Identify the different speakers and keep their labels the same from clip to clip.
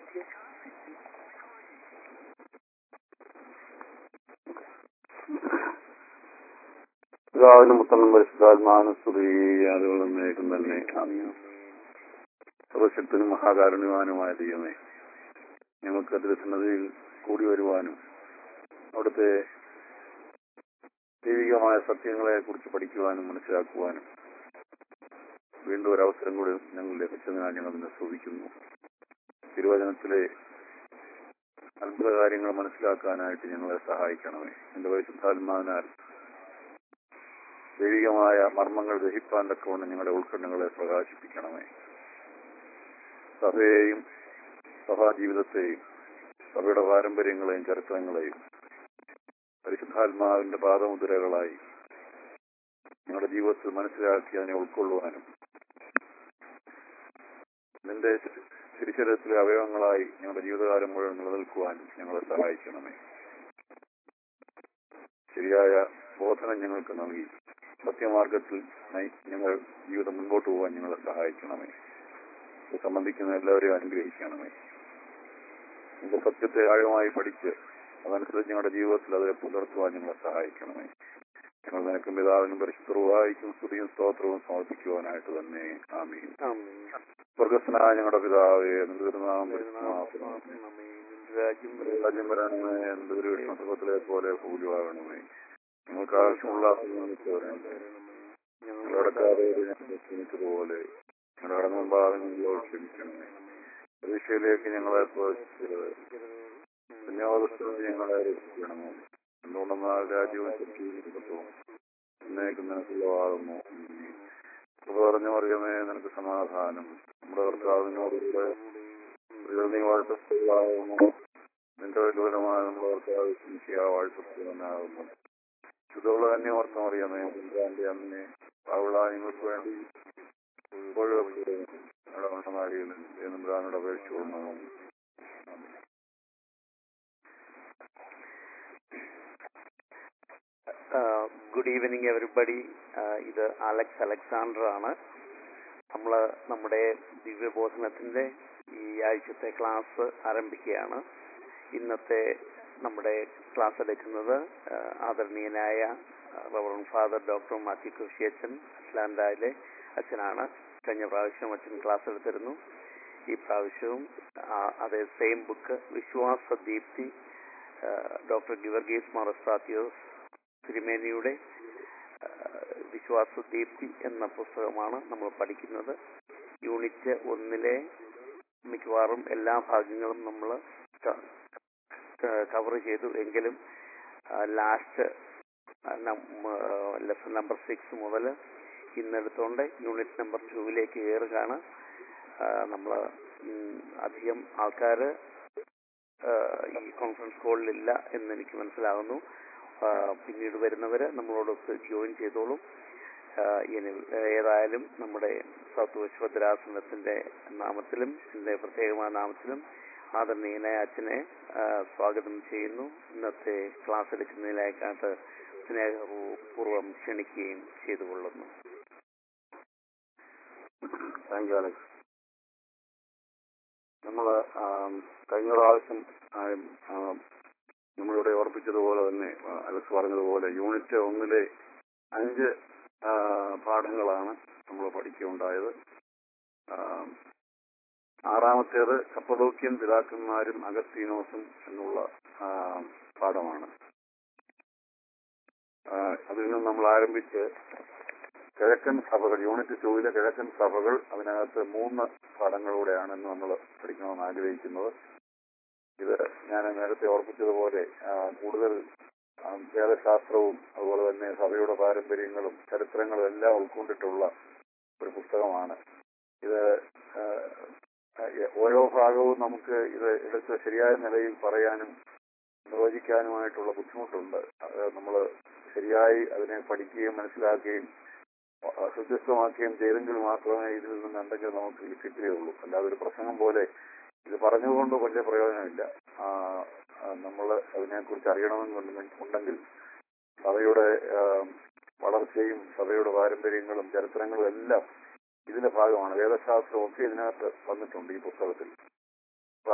Speaker 1: പിതാവിനും പുത്രനും പരിശുദ്ധാത്മാവിനും സ്തുതി അതുകളും നേക്കും തന്നെ സർവശക്തനും മഹാകാരുണ്യവാനുമായ ദൈവമേ ഞങ്ങൾക്ക് തിരുസന്നതിയിൽ കൂടി വരുവാനും അവിടുത്തെ ദൈവികമായ സത്യങ്ങളെ കുറിച്ച് പഠിക്കുവാനും മനസ്സിലാക്കുവാനും വീണ്ടും ഒരു അവസരം കൂടി ഞങ്ങൾ ലഭിച്ചതിനാൽ ഞങ്ങൾ നിന്നെ സ്തുതിക്കുന്നു തിരുവചനത്തിലെ അത്ഭുത കാര്യങ്ങൾ മനസ്സിലാക്കാനായിട്ട് ഞങ്ങളെ സഹായിക്കണമേ എന്റെ പരിശുദ്ധാത്മാവിനാൽ ദൈവികമായ മർമ്മങ്ങൾ ദഹിപ്പാൻ തക്കവണ്ണം ഞങ്ങളുടെ ഉൾക്കണ്ണുകളെ പ്രകാശിപ്പിക്കണമേ സഭയെയും സഭാജീവിതത്തെയും സഭയുടെ പാരമ്പര്യങ്ങളെയും ചരിത്രങ്ങളെയും പരിശുദ്ധാത്മാവിന്റെ പാദമുദ്രകളായി ഞങ്ങളുടെ ജീവിതത്തിൽ മനസ്സിലാക്കി അതിനെ ഉൾക്കൊള്ളുവാനും നിന്റെ തിരിച്ചരത്തിലെ അവയവങ്ങളായി ഞങ്ങളുടെ ജീവിതകാലം മുഴുവൻ നിലനിൽക്കുവാനും ഞങ്ങളെ സഹായിക്കണമേ ശരിയായ ബോധനം ഞങ്ങൾക്ക് നൽകി സത്യമാർഗത്തിൽ നയി- ഞങ്ങൾ ജീവിതം മുൻപോട്ട് പോകാൻ ഞങ്ങളെ സഹായിക്കണമേ ഇത് സംബന്ധിക്കുന്ന എല്ലാവരെയും അനുഗ്രഹിക്കണമേ നിന്റെ സത്യത്തെ ആഴമായി പഠിച്ച് അതനുസരിച്ച് ഞങ്ങളുടെ ജീവിതത്തിൽ അതിനെ പുലർത്തുവാൻ ഞങ്ങളെ സഹായിക്കണമേ ഞങ്ങൾ നിനക്കും പിതാവിനും പരിശുദ്ധവായിക്കും സ്തുതിയും സ്തോത്രവും സമർപ്പിക്കുവാനായിട്ട് തന്നെ ആമീൻ സ്വർഗസ്നായ ഞങ്ങളുടെ പിതാവേ നിർനാമം രാജ്യം വരണമേ എന്തൊരു സ്വർഗത്തിലെ പോലെ ഭൂരിവാകണമേ ഞങ്ങൾക്ക് ആവശ്യമുള്ള ഞങ്ങൾക്ക് വരണമേ ഞങ്ങളുടെ ക്ഷമിച്ചതുപോലെ ഞങ്ങളുടെ കടന്നുമ്പാകം ഞങ്ങളോട് ക്ഷമിക്കണമേ പരീക്ഷയിലേക്ക് ഞങ്ങളെ പ്രവേശിക്കരുത് പുണ്യവസ്ഥ ഞങ്ങളെ രക്ഷിക്കണമേ എന്തുകൊണ്ടെന്നാൽ രാജ്യവും ശക്തിയും എന്നേക്കും നിനക്കുള്ളതാകുന്നു കൃപ പറഞ്ഞു അറിയമേ നിനക്ക് സമാധാനം നമ്മുടെ കർത്താവിനോടുകൂടെ നീ വാഴ്ത്തപ്പെടുന്നു നിന്റെ വലുതരമായ നമ്മുടെ കർത്താവ് ശിഷ്യ വാഴ്ത്തപ്പെടുന്നതാകുന്നു ശുദ്ധമുള്ള തന്നെ ഓർത്തം അറിയാമേ പുല്ലാന്റെ അമ്മേ അവളാ നിങ്ങൾക്ക് വേണ്ടി ഇപ്പോഴും നടമാരിയിൽ എന്നുള്ളതാണ് അപേക്ഷ കൊണ്ടാണ്
Speaker 2: ഗുഡ് ഈവനിങ് എവറിബഡി ഇത് അലക്സ് അലക്സാണ്ടർ ആണ് നമ്മൾ നമ്മുടെ ദിവ്യബോധനത്തിന്റെ ഈ ആഴ്ചത്തെ ക്ലാസ് ആരംഭിക്കുകയാണ് ഇന്നത്തെ നമ്മുടെ ക്ലാസ് എടുക്കുന്നത് ആ, ആദരണീയനായ റവറൻ ഫാദർ ഡോക്ടർ മാത്യു കൃഷിയച്ചൻ അറ്റ്ലാന്റയിലെ അച്ഛനാണ് കഴിഞ്ഞ പ്രാവശ്യം അച്ഛൻ ക്ലാസ് എടുത്തിരുന്നു ഈ പ്രാവശ്യവും ആ, അതേ സെയിം ബുക്ക് വിശ്വാസ ദീപ്തി ഡോക്ടർ ഗിവർഗീസ് മറസ്താത്തിയോസ് തിരുമേനിയുടെ ആ, വിശ്വാസ ദീപ്തി എന്ന പുസ്തകമാണ് നമ്മൾ പഠിക്കുന്നത് യൂണിറ്റ് ഒന്നിലെ മിക്കവാറും എല്ലാ ഭാഗങ്ങളും നമ്മൾ കവർ ചെയ്തു എങ്കിലും ലാസ്റ്റ് ലെസൺ നമ്പർ സിക്സ് മുതൽ ഇന്നെടുത്തോണ്ട് യൂണിറ്റ് നമ്പർ ടൂവിലേക്ക് കയറുകയാണ് നമ്മൾ അധികം ആൾക്കാർ ഈ കോൺഫറൻസ് കോളിലില്ല എന്ന് എനിക്ക് മനസ്സിലാകുന്നു ആ, പിന്നീട് വരുന്നവര് നമ്മളോടൊത്ത് ജോയിൻ ചെയ്തോളും ആ, ഇനി ഏതായാലും നമ്മുടെ സൗത്ത് വിശ്വഭദ്രാസനത്തിന്റെ നാമത്തിലും എന്റെ പ്രത്യേകമായ നാമത്തിലും ആദരണീയനായ അച്ഛനെ ആ, സ്വാഗതം ചെയ്യുന്നു ഇന്നത്തെ ക്ലാസ് എടുക്കുന്നതിലേക്കായിട്ട് സ്നേഹപൂർവ്വം ക്ഷണിക്കുകയും ചെയ്തുകൊള്ളുന്നു
Speaker 1: താങ്ക് യു അലക്സ് നമ്മള് ആം, കഴിഞ്ഞ പ്രാവശ്യം ആം, ആം, നമ്മളിവിടെ ഓർപ്പിച്ചതുപോലെ തന്നെ ആ, അലക്സ് പറഞ്ഞതുപോലെ യൂണിറ്റ് ഒന്നിലെ അഞ്ച് ആ, പാഠങ്ങളാണ് നമ്മൾ പഠിക്കുകയുണ്ടായത് ആം, ആറാമത്തേത് കപ്പഡോക്യൻ പിതാക്കന്മാരും അഗസ്തീനോസും എന്നുള്ള ആ, പാഠമാണ് ആ, അതിൽ നിന്ന് നമ്മൾ ആരംഭിച്ച് കിഴക്കൻ സഭകൾ യൂണിറ്റ് ടൂവിലെ കിഴക്കൻ സഭകൾ അതിനകത്ത് മൂന്ന് പാഠങ്ങളിലൂടെയാണ് ഇന്ന് നമ്മൾ പഠിക്കണമെന്ന് ആഗ്രഹിക്കുന്നത് ഇത് ഞാൻ നേരത്തെ ഓർപ്പിച്ചതുപോലെ ആ, കൂടുതൽ ആ, വേദശാസ്ത്രവും അതുപോലെ തന്നെ സഭയുടെ പാരമ്പര്യങ്ങളും ചരിത്രങ്ങളും എല്ലാം ഉൾക്കൊണ്ടിട്ടുള്ള ഒരു പുസ്തകമാണ് ഇത് ആ, ഓരോ ഭാഗവും നമുക്ക് ഇത് എടുത്ത് ശരിയായ നിലയിൽ പറയാനും നിർവചിക്കാനുമായിട്ടുള്ള ബുദ്ധിമുട്ടുണ്ട് അത് നമ്മൾ ശരിയായി അതിനെ പഠിക്കുകയും മനസ്സിലാക്കുകയും ഹൃദ്യസ്ഥമാക്കുകയും ചെയ്തെങ്കിൽ മാത്രമേ ഇതിൽ നിന്ന് എന്തെങ്കിലും നമുക്ക് കിട്ടുകയുള്ളൂ അല്ലാതെ ഒരു പ്രസംഗം പോലെ ഇത് പറഞ്ഞുകൊണ്ട് വലിയ പ്രയോജനമില്ല നമ്മൾ അതിനെക്കുറിച്ച് അറിയണമെന്നുണ്ടെങ്കിൽ സഭയുടെ ആ, വളർച്ചയും സഭയുടെ പാരമ്പര്യങ്ങളും ചരിത്രങ്ങളും എല്ലാം ഇതിന്റെ ഭാഗമാണ് വേദശാസ്ത്രം ഒക്കെ ഇതിനകത്ത് വന്നിട്ടുണ്ട് ഈ പുസ്തകത്തിൽ അപ്പൊ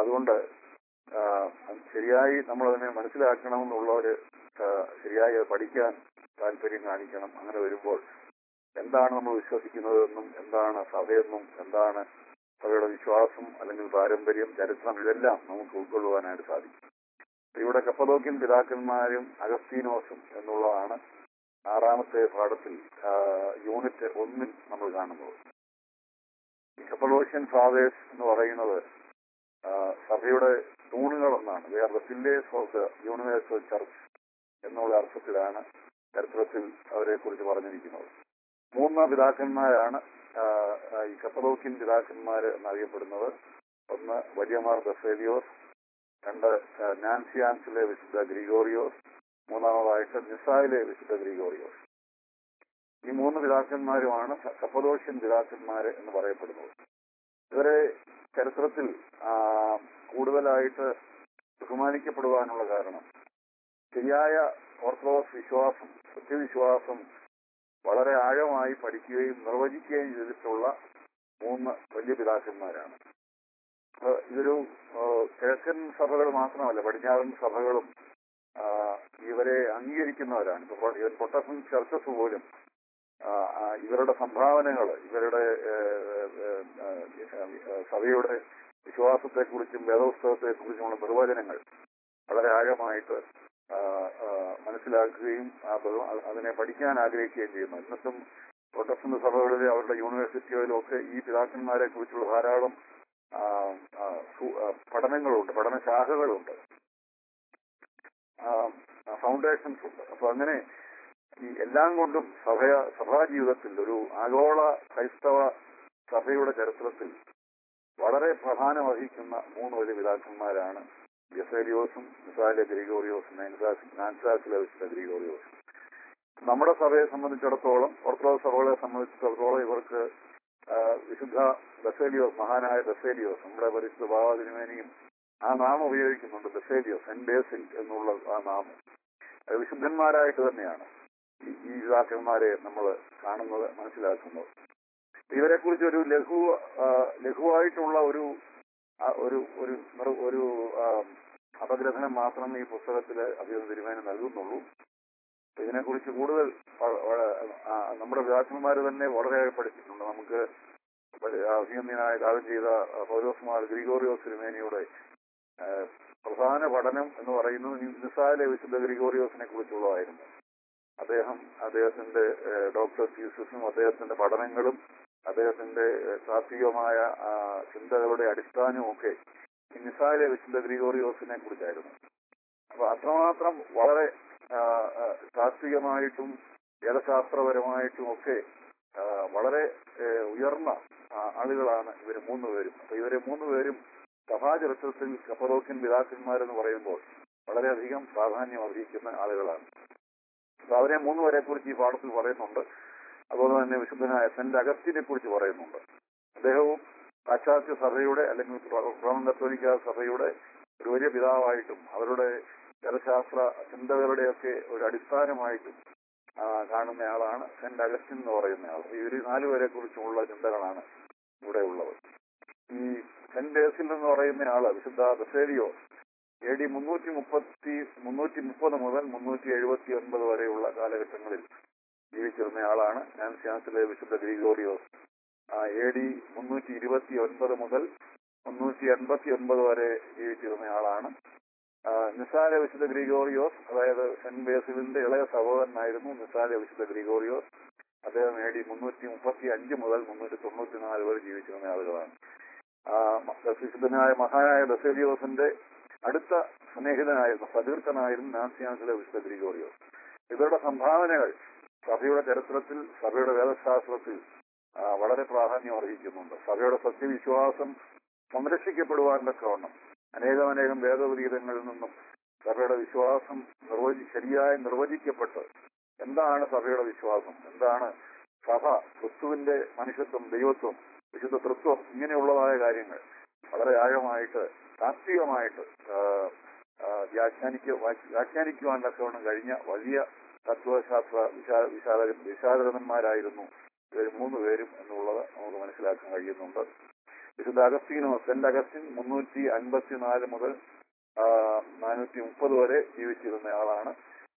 Speaker 1: അതുകൊണ്ട് ആ, ശരിയായി നമ്മളതിനെ മനസ്സിലാക്കണമെന്നുള്ള ഒരു ആ, ശരിയായി അത് പഠിക്കാൻ താല്പര്യം കാണിക്കണം അങ്ങനെ വരുമ്പോൾ എന്താണ് നമ്മൾ വിശ്വസിക്കുന്നതെന്നും എന്താണ് സഭയെന്നും എന്താണ് സഭയുടെ വിശ്വാസം അല്ലെങ്കിൽ പാരമ്പര്യം ചരിത്രം ഇതെല്ലാം നമുക്ക് ഉൾക്കൊള്ളുവാനായിട്ട് സാധിക്കും ഇവിടെ കപ്പലോക്യൻ പിതാക്കന്മാരും അഗസ്തീനോസും എന്നുള്ളതാണ് ആറാമത്തെ പാഠത്തിൽ ആ, യൂണിറ്റ് ഒന്നിൽ നമ്മൾ കാണുന്നത് ഈ കപ്പലോഷ്യൻ ഫാദേഴ്സ് എന്ന് പറയുന്നത് ആ, സഭയുടെ തൂണുകൾ എന്നാണ് we are the pillars of the universal church എന്നുള്ള അർത്ഥത്തിലാണ് ചരിത്രത്തിൽ അവരെ കുറിച്ച് പറഞ്ഞിരിക്കുന്നത് മൂന്ന് പിതാക്കന്മാരാണ് ആ, ആ, ഈ കപ്പലോക്യൻ പിതാക്കന്മാർ എന്നറിയപ്പെടുന്നത് ഒന്ന് വലിയമാർ ബസേലിയോസ് രണ്ട് ആ, നാൻസിയാൻസിലെ വിശുദ്ധ ഗ്രിഗോറിയോസ് മൂന്നാമതായിട്ട് നിസായിലെ വിശുദ്ധ ഗ്രിഗോറിയോസ് ഈ മൂന്ന് പിതാക്കന്മാരുമാണ് കപ്പലോഷ്യൻ പിതാക്കന്മാര് എന്ന് പറയപ്പെടുന്നത് ഇവരെ ചരിത്രത്തിൽ ആ, കൂടുതലായിട്ട് ബഹുമാനിക്കപ്പെടുവാനുള്ള കാരണം ശരിയായ ഓർത്തഡോക്സ് വിശ്വാസം സത്യവിശ്വാസം വളരെ ആഴമായി പഠിക്കുകയും നിർവചിക്കുകയും ചെയ്തിട്ടുള്ള മൂന്ന് വലിയ പിതാക്കന്മാരാണ് അപ്പൊ ഇതൊരു ആ, കിഴക്കൻ സഭകൾ മാത്രമല്ല പടിഞ്ഞാറൻ സഭകളും ആ, ഇവരെ അംഗീകരിക്കുന്നവരാണ് ഇപ്പൊ ഇവൻ പൊട്ടഫൻ ചർച്ചസ് പോലും ആ, ആ, ഇവരുടെ സംഭാവനകൾ ഇവരുടെ ഏ, ഏ, ഏ, ഏ, സഭയുടെ വിശ്വാസത്തെക്കുറിച്ചും വേദപുസ്തകത്തെക്കുറിച്ചുമുള്ള നിർവചനങ്ങൾ വളരെ ആഴമായിട്ട് ആ, ആ, മനസ്സിലാക്കുകയും ആ ബഹു- അ- അതിനെ പഠിക്കാൻ ആഗ്രഹിക്കുകയും ചെയ്യുന്നു ഇന്നത്തും പ്രൊട്ടസ്റ്റന്റ് സഭകളിലെ അവരുടെ യൂണിവേഴ്സിറ്റികളിലും ഒക്കെ ഈ പിതാക്കന്മാരെ കുറിച്ചുള്ള ധാരാളം ആ, ആ, സു- ആ, പഠനങ്ങളുണ്ട് പഠനശാഖകളുണ്ട് ഫൗണ്ടേഷൻസ് ഉണ്ട് അപ്പൊ അങ്ങനെ ഈ എല്ലാം കൊണ്ടും സഭ സഭാ ജീവിതത്തിൽ ഒരു ആഗോള ക്രൈസ്തവ സഭയുടെ ചരിത്രത്തിൽ വളരെ പ്രധാനം വഹിക്കുന്ന മൂന്ന് വലിയ പിതാക്കന്മാരാണ് ഗസേലിയോസും നിസാലെ ഗ്രിഗോറിയോസും നാൻസാസ്- നാൻസാസിലെ വിശുദ്ധ ഗ്രിഗോറിയോസും നമ്മുടെ സഭയെ സംബന്ധിച്ചിടത്തോളം ഓർത്തഡോക്സ് സഭകളെ സംബന്ധിച്ചിടത്തോളം ഇവർക്ക് ആ, വിശുദ്ധ ബസേലിയോസ് മഹാനായ ബസേലിയോസ് നമ്മുടെ പരിശുദ്ധ ബാബാതിരുമേനിയും ആ നാമം ഉപയോഗിക്കുന്നുണ്ട് ബസേലിയോസ് സെന്റ് ബേസിൽ എന്നുള്ള ആ നാമം അത് വിശുദ്ധന്മാരായിട്ട് തന്നെയാണ് ഈ ഈ പിതാക്കന്മാരെ നമ്മൾ കാണുന്നത് മനസ്സിലാക്കുന്നത് ഇവരെ കുറിച്ച് ഒരു ലഘു ആ, ലഘുവായിട്ടുള്ള ഒരു ആ, ഒരു ഒരു നിർ- ഒരു ആ, അപഗ്രഥനം മാത്രമേ ഈ പുസ്തകത്തിൽ അഭിനന്ദ തിരുമേനം നൽകുന്നുള്ളൂ ഇതിനെക്കുറിച്ച് കൂടുതൽ വ- വ- ആ, നമ്മുടെ പിതാക്കന്മാർ തന്നെ വളരെ പഠിച്ചിട്ടുണ്ട് നമുക്ക് അഭിനന്ദനായ ദാനം ചെയ്ത പൗലോസ്മാർ ഗ്രിഗോറിയോസ് തിരുമേനിയുടെ ആ, പ്രധാന പഠനം എന്ന് പറയുന്നത് നിസാലെ വിശുദ്ധ ഗ്രിഗോറിയോസിനെ കുറിച്ചുള്ളതായിരുന്നു അദ്ദേഹം അദ്ദേഹത്തിന്റെ ഏഹ്, ഡോക്ടർ തീസിസും അദ്ദേഹത്തിന്റെ പഠനങ്ങളും അദ്ദേഹത്തിന്റെ ഏഹ്, താത്വികമായ ആ, ചിന്തകളുടെ അടിസ്ഥാനവും ഒക്കെ ഈ നിസാലെ വിശുദ്ധ ഗ്രിഗോറിയോസിനെ കുറിച്ചായിരുന്നു അപ്പൊ അത്രമാത്രം വളരെ ആ, ആ, താത്വികമായിട്ടും വേദശാസ്ത്രപരമായിട്ടും ഒക്കെ ആ, വളരെ ഏഹ്, ഉയർന്ന ആ, ആളുകളാണ് ഇവര് മൂന്നുപേരും അപ്പൊ ഇവരെ മൂന്നുപേരും സഭാചരിത്രത്തിൽ കപ്പറോക്യൻ പിതാക്കന്മാരെന്ന് പറയുമ്പോൾ വളരെയധികം പ്രാധാന്യം അർഹിക്കുന്ന ആളുകളാണ് അപ്പൊ അവരെ മൂന്നുപേരെ കുറിച്ച് ഈ പാഠത്തിൽ പറയുന്നുണ്ട് അതുപോലെ തന്നെ വിശുദ്ധനായ സെന്റ് അഗസ്റ്റിനെ കുറിച്ച് പറയുന്നുണ്ട് അദ്ദേഹവും പാശ്ചാത്യ സഭയുടെ അല്ലെങ്കിൽ റോമൻ കത്തോലിക്ക സഭയുടെ ഒരു വലിയ പിതാവായിട്ടും അവരുടെ ജലശാസ്ത്ര ചിന്തകളുടെയൊക്കെ ഒരു അടിസ്ഥാനമായിട്ടും ആ, കാണുന്നയാളാണ് സെന്റ് അഗസ്റ്റിൻ എന്ന് പറയുന്നയാൾ ഇവർ നാലുപേരെ കുറിച്ചുമുള്ള ചിന്തകളാണ് ഇവിടെ ഉള്ളത് ഈ സെന്റ് ബേസിൽ എന്ന് പറയുന്നയാള് വിശുദ്ധ ബസേലിയോ എ ഡി മുന്നൂറ്റി മുപ്പത്തി മുന്നൂറ്റി മുപ്പത് മുതൽ മുന്നൂറ്റി എഴുപത്തി ഒൻപത് വരെയുള്ള കാലഘട്ടങ്ങളിൽ ജീവിച്ചിരുന്നയാളാണ് നാൻസിയാൻസിലെ വിശുദ്ധ ഗ്രിഗോറിയോസ് എ ഡി മുന്നൂറ്റി ഇരുപത്തി ഒൻപത് മുതൽ മുന്നൂറ്റി എൺപത്തി ഒൻപത് വരെ ജീവിച്ചിരുന്നയാളാണ് ആ, നിസാര വിശുദ്ധ ഗ്രിഗോറിയോസ് അതായത് സെന്റ് ബേസിലിന്റെ ഇളയ സഹോദരനായിരുന്നു നിസാര വിശുദ്ധ ഗ്രിഗോറിയോസ് അദ്ദേഹം എ ഡി മുന്നൂറ്റി മുപ്പത്തി അഞ്ച് മുതൽ മുന്നൂറ്റി തൊണ്ണൂറ്റി നാല് വരെ ജീവിച്ചിരുന്ന ആളുകളാണ് ആ, മ- വിശുദ്ധനായ മഹാനായ ബസേലിയോസിന്റെ അടുത്ത സ്നേഹിതനായിരുന്നു സതീർത്ഥനായിരുന്നു നാൻസിയാൻസിലെ വിശുദ്ധ ഗ്രിഗോറിയോസ് ഇവരുടെ സംഭാവനകൾ സഭയുടെ ചരിത്രത്തിൽ സഭയുടെ വേദശാസ്ത്രത്തിൽ ആ, വളരെ പ്രാധാന്യം അർഹിക്കുന്നുണ്ട് സഭയുടെ സത്യവിശ്വാസം സംരക്ഷിക്കപ്പെടുവാൻ തക്കവണ്ണം അനേകമനേകം വേദവിരീതങ്ങളിൽ നിന്നും സഭയുടെ വിശ്വാസം നിർവചി ശരിയായി നിർവചിക്കപ്പെട്ട് എന്താണ് സഭയുടെ വിശ്വാസം എന്താണ് സഭ ക്രിസ്തുവിന്റെ മനുഷ്യത്വം ദൈവത്വം വിശുദ്ധ തൃത്വം ഇങ്ങനെയുള്ളതായ കാര്യങ്ങൾ വളരെ ആഴമായിട്ട് താത്വികമായിട്ട് ആ, ആ, വ്യാഖ്യാനിക്ക വാ- വ്യാഖ്യാനിക്കുവാൻ തക്കവണ്ണം കഴിഞ്ഞ വലിയ തത്വശാസ്ത്ര വിശാ വിശാല വിശാരദന്മാരായിരുന്നു ഇവർ മൂന്ന് പേരും എന്നുള്ളത് നമുക്ക് മനസ്സിലാക്കാൻ കഴിയുന്നുണ്ട് വിശുദ്ധ അഗസ്തീനോ സെന്റ് അഗസ്റ്റിൻ മുന്നൂറ്റി അൻപത്തിനാല് മുതൽ നാനൂറ്റി മുപ്പത് വരെ ജീവിച്ചിരുന്ന ആളാണ്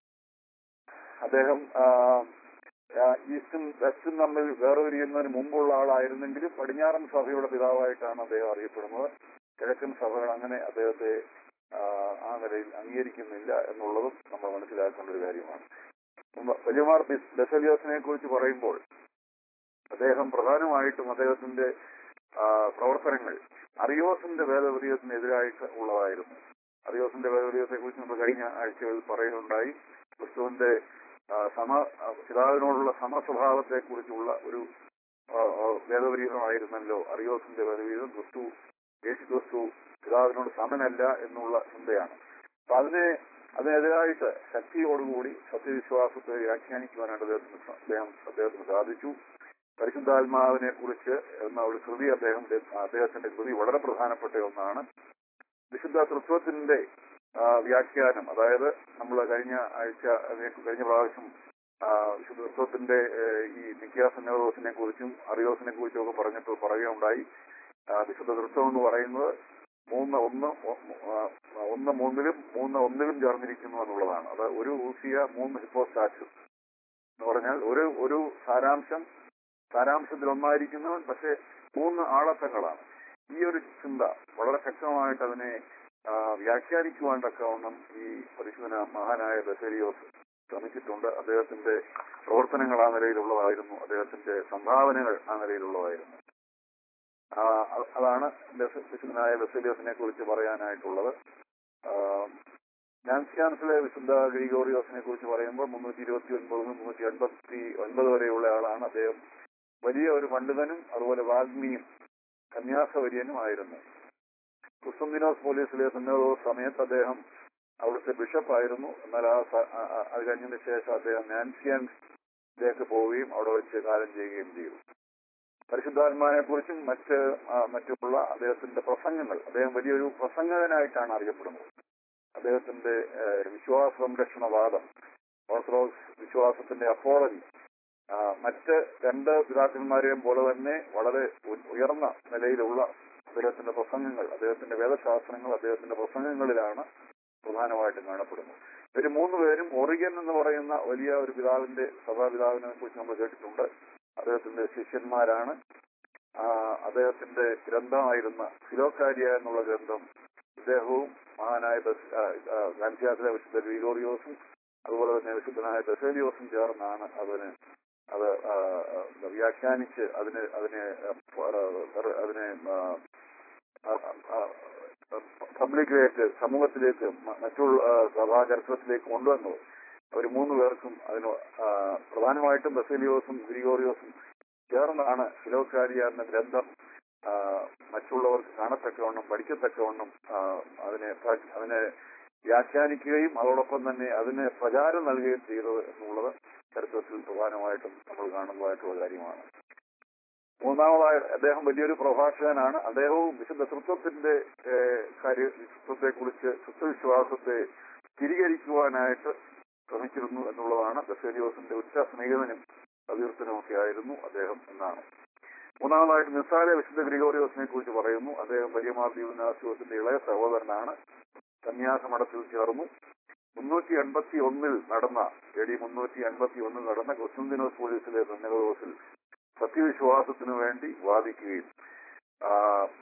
Speaker 1: അദ്ദേഹം ആ, ആ, ഈസ്റ്റും വെസ്റ്റും തമ്മിൽ വേർതിരിയുന്നതിന് മുമ്പുള്ള ആളായിരുന്നെങ്കിലും പടിഞ്ഞാറൻ സഭയുടെ പിതാവായിട്ടാണ് അദ്ദേഹം അറിയപ്പെടുന്നത് കിഴക്കൻ സഭകൾ അങ്ങനെ അദ്ദേഹത്തെ ആ, ആ നിലയിൽ അംഗീകരിക്കുന്നില്ല എന്നുള്ളതും നമ്മൾ മനസ്സിലാക്കേണ്ട ഒരു കാര്യമാണ് വലിയമാർ ബെസലിയോസിനെ കുറിച്ച് പറയുമ്പോൾ അദ്ദേഹം പ്രധാനമായിട്ടും അദ്ദേഹത്തിന്റെ ആ, പ്രവർത്തനങ്ങൾ അറിയോസിന്റെ വേദപരീതത്തിനെതിരായിട്ട് ഉള്ളതായിരുന്നു അറിയോസിന്റെ വേദപരീതത്തെ കുറിച്ച് നമ്മൾ കഴിഞ്ഞ ആഴ്ചകളിൽ പറയുകയുണ്ടായി ക്രിസ്തുവിന്റെ ആ, സമ ആ, പിതാവിനോടുള്ള സമസ്വഭാവത്തെ കുറിച്ചുള്ള ഒരു ആ, ആ, വേദപരീതമായിരുന്നല്ലോ അറിയോസിന്റെ വേദപരീതം ക്രിസ്തു യേശു ക്രിസ്തു പിതാവിനോട് സമനല്ല എന്നുള്ള ചിന്തയാണ് അപ്പൊ അതിനെ അതിനെതിരായിട്ട് ശക്തിയോടുകൂടി സത്യവിശ്വാസത്തെ വ്യാഖ്യാനിക്കുവാനായിട്ട് അദ്ദേഹത്തിന് സ- അദ്ദേഹം അദ്ദേഹത്തിന് സാധിച്ചു പരിശുദ്ധാത്മാവിനെ കുറിച്ച് എന്ന ഒരു കൃതി അദ്ദേഹം അദ്ദേഹത്തിന്റെ കൃതി വളരെ പ്രധാനപ്പെട്ട ഒന്നാണ് വിശുദ്ധ തൃത്വത്തിന്റെ ആ, വ്യാഖ്യാനം അതായത് നമ്മൾ കഴിഞ്ഞ ആഴ്ച അതിനെ- കഴിഞ്ഞ പ്രാവശ്യം ആ, വിശുദ്ധ തൃത്വത്തിന്റെ ഏഹ്, ഈ നിത്യാസന്നോസിനെ കുറിച്ചും അറിയോസിനെ കുറിച്ചും ഒക്കെ പറഞ്ഞപ്പോൾ പറയുകയുണ്ടായി ആ, വിശുദ്ധ തൃത്വം എന്ന് പറയുന്നത് മൂന്ന് ഒന്ന് ഒ- ആ, ഒന്ന് മൂന്നിലും മൂന്ന് ഒന്നിലും ചേർന്നിരിക്കുന്നു എന്നുള്ളതാണ് അത് ഒരു ഊസിയ മൂന്ന് ഹിപ്പോസ്റ്റാറ്റ് എന്ന് പറഞ്ഞാൽ ഒരു ഒരു സാരാംശം സാരാംശത്തിൽ ഒന്നായിരിക്കുന്നവൻ പക്ഷെ മൂന്ന് ആളത്തങ്ങളാണ് ഈ ഒരു ചിന്ത വളരെ ശക്തമായിട്ട് അതിനെ ആ, വ്യാഖ്യാനിക്കുവാൻ തക്കവണ്ണം ഈ പരിശുദ്ധന മഹാനായ ബസേലിയോസ് ശ്രമിച്ചിട്ടുണ്ട് അദ്ദേഹത്തിന്റെ പ്രവർത്തനങ്ങൾ ആ നിലയിലുള്ളതായിരുന്നു അദ്ദേഹത്തിന്റെ സംഭാവനകൾ ആ നിലയിലുള്ളതായിരുന്നു ആ, അ- അതാണ് ബെസ- വിശുദ്ധനായ ബസേലിയോസിനെ കുറിച്ച് പറയാനായിട്ടുള്ളത് ആ, നാൻസിയാൻസിലെ വിശുദ്ധ ഗ്രിഗോറിയോസിനെ കുറിച്ച് പറയുമ്പോൾ മുന്നൂറ്റി ഇരുപത്തി ഒൻപത് മുന്നൂറ്റി എൺപത്തി ഒൻപത് വരെയുള്ള ആളാണ് അദ്ദേഹം വലിയ ഒരു പണ്ഡിതനും അതുപോലെ വാഗ്മിയും കന്യാസവര്യനും ആയിരുന്നു കുസ്തുന്തിനോസ് പോലീസിലെ സുന്നതോസ് സമയത്ത് അദ്ദേഹം അവിടുത്തെ ബിഷപ്പായിരുന്നു എന്നാൽ ആ സ- ആ- ആ- അത് കഴിഞ്ഞതിന് ശേഷം അദ്ദേഹം നാൻസിയാൻസിലേക്ക് പോവുകയും അവിടെ വെച്ച് കാലം ചെയ്യുകയും ചെയ്തു പരിശുദ്ധാത്മാവിനെ കുറിച്ചും മറ്റ് ആ, മറ്റുള്ള അദ്ദേഹത്തിന്റെ പ്രസംഗങ്ങൾ അദ്ദേഹം വലിയൊരു പ്രസംഗകനായിട്ടാണ് അറിയപ്പെടുന്നത് അദ്ദേഹത്തിന്റെ ഏഹ്, വിശ്വാസ സംരക്ഷണവാദം ഓർത്തഡോക്സ് വിശ്വാസത്തിന്റെ അപ്പോളജി ആ, മറ്റ് രണ്ട് പിതാക്കന്മാരെയും പോലെ തന്നെ വളരെ ഉ- ഉയർന്ന നിലയിലുള്ള അദ്ദേഹത്തിന്റെ പ്രസംഗങ്ങൾ അദ്ദേഹത്തിന്റെ വേദശാസ്ത്രങ്ങൾ അദ്ദേഹത്തിന്റെ പ്രസംഗങ്ങളിലാണ് പ്രധാനമായിട്ടും കാണപ്പെടുന്നത് ഇവർ മൂന്ന് പേരും ഒറിഗൻ എന്ന് പറയുന്ന വലിയ ഒരു പിതാവിന്റെ സഭാപിതാവിനെ കുറിച്ച് നമ്മൾ കേട്ടിട്ടുണ്ട് അദ്ദേഹത്തിന്റെ ശിഷ്യന്മാരാണ് ആ, അദ്ദേഹത്തിന്റെ ഗ്രന്ഥമായിരുന്ന ഫിലോക്കാരിയ എന്നുള്ള ഗ്രന്ഥം ഇദ്ദേഹവും മഹാനായ ബസ്- ആ, ആ, ഗാന്ധിയാസിലെ വിശുദ്ധ ഗ്രിഗോറിയോസും അതുപോലെ തന്നെ വിശുദ്ധനായ ബസേലിയോസും ചേർന്നാണ് അതിന് അത് ആ, ആ, വ്യാഖ്യാനിച്ച് അതിന് അതിനെ ആ, ആ, അതിനെ ആ, ആ, ആ, പബ്ലിക്കിലേക്ക് സമൂഹത്തിലേക്ക് മ- മറ്റുള്ള ആ, സഭാചരിത്രത്തിലേക്ക് കൊണ്ടുവന്നു അവർ മൂന്ന് പേർക്കും അതിന് ആ, പ്രധാനമായിട്ടും ബസേലിയോസും ഗ്രിഗോറിയോസും ചേർന്നാണ് ഫിലോക്കാരിയ എന്ന ഗ്രന്ഥം ആ, മറ്റുള്ളവർക്ക് കാണത്തക്കവണ്ണം പഠിക്കത്തക്കവണ്ണം ആ, അതിനെ പ്ര- അതിനെ വ്യാഖ്യാനിക്കുകയും അതോടൊപ്പം തന്നെ അതിന് പ്രചാരം നൽകുകയും ചെയ്തത് എന്നുള്ളത് ചരിത്രത്തിൽ പ്രധാനമായിട്ടും നമ്മൾ കാണുന്നതായിട്ടുള്ള കാര്യമാണ് മൂന്നാമതായി അദ്ദേഹം വലിയൊരു പ്രഭാഷകനാണ് അദ്ദേഹവും വിശുദ്ധ തൃത്വത്തിന്റെ ഏഹ്, കാര്യ തൃത്വത്തെ കുറിച്ച് തൃത്വവിശ്വാസത്തെ സ്ഥിരീകരിക്കുവാനായിട്ട് ശ്രമിച്ചിരുന്നു എന്നുള്ളതാണ് ബസേലിയോസിന്റെ ഉച്ച സ്നേഹിതനും അഭ്യർത്ഥനും ഒക്കെ ആയിരുന്നു അദ്ദേഹം എന്നാണ് മൂന്നാമതായിട്ട് നിസ്സാലെ വിശുദ്ധ ഗ്രിഗോറിയോസിനെ കുറിച്ച് പറയുന്നു അദ്ദേഹം വലിയമാർ ദീവനാസിയോസിന്റെ ഇളയ സഹോദരനാണ് സന്യാസമഠത്തിൽ ചേർന്നു മുന്നൂറ്റി എൺപത്തി ഒന്നിൽ നടന്ന എ ഡി മുന്നൂറ്റി എൺപത്തി ഒന്നിൽ നടന്ന ക്രിസ്തുന്തിനോസ് പോലീസിലെ സന്നദ്ധോസിൽ സത്യവിശ്വാസത്തിനു വേണ്ടി വാദിക്കുകയും ആ,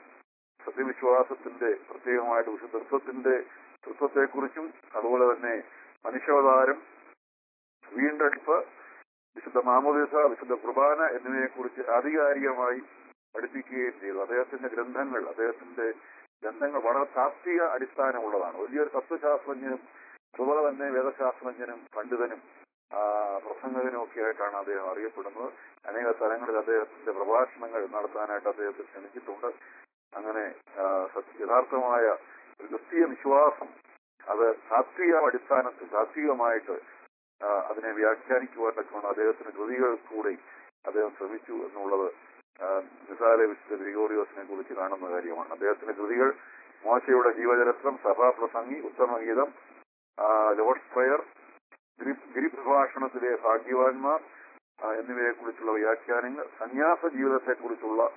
Speaker 1: സത്യവിശ്വാസത്തിന്റെ പ്രത്യേകമായിട്ട് വിശുദ്ധ തൃത്വത്തിന്റെ തൃത്വത്തെക്കുറിച്ചും അതുപോലെ തന്നെ മനുഷ്യാവതാരം വീണ്ടെടുപ്പ് വിശുദ്ധ മാമോദിസ വിശുദ്ധ കുർബാന എന്നിവയെക്കുറിച്ച് ആധികാരികമായി പഠിപ്പിക്കുകയും ചെയ്തു അദ്ദേഹത്തിന്റെ ഗ്രന്ഥങ്ങൾ അദ്ദേഹത്തിന്റെ ഗ്രന്ഥങ്ങൾ വളരെ താത്വിക അടിസ്ഥാനമുള്ളതാണ് വലിയൊരു തത്വശാസ്ത്രജ്ഞനും അതുപോലെ തന്നെ വേദശാസ്ത്രജ്ഞനും പണ്ഡിതനും ആ, പ്രസംഗകനും ഒക്കെ ആയിട്ടാണ് അദ്ദേഹം അറിയപ്പെടുന്നത് അനേക സ്ഥലങ്ങളിൽ അദ്ദേഹത്തിന്റെ പ്രഭാഷണങ്ങൾ നടത്താനായിട്ട് അദ്ദേഹത്തെ ക്ഷണിച്ചിട്ടുണ്ട് അങ്ങനെ ആ, സത്യ- യഥാർത്ഥമായ ഒരു ക്രിസ്തീയ വിശ്വാസം അത് താത്വിക അടിസ്ഥാനത്തിൽ താത്വികമായിട്ട് ആ, അതിനെ വ്യാഖ്യാനിക്കുവാൻ തക്കവണ്ണം അദ്ദേഹത്തിന്റെ കൃതികൾ കൂടി അദ്ദേഹം ശ്രമിച്ചു എന്നുള്ളത് ആ, നിസാരെ വിശുദ്ധ ഗ്രിഗോറിയോസിനെ കുറിച്ച് കാണുന്ന കാര്യമാണ് അദ്ദേഹത്തിന്റെ കൃതികൾ മോശയുടെ ജീവചരിത്രം സഭാപ്രസംഗി ഉത്തമഗീതം ലോർഡ്സ് പ്രയർ ഗിരിപ്രഭാഷണത്തിലെ ഭാഗ്യവാന്മാർ ആ, എന്നിവയെക്കുറിച്ചുള്ള വ്യാഖ്യാനങ്ങൾ സന്യാസ ജീവിതത്തെക്കുറിച്ചുള്ള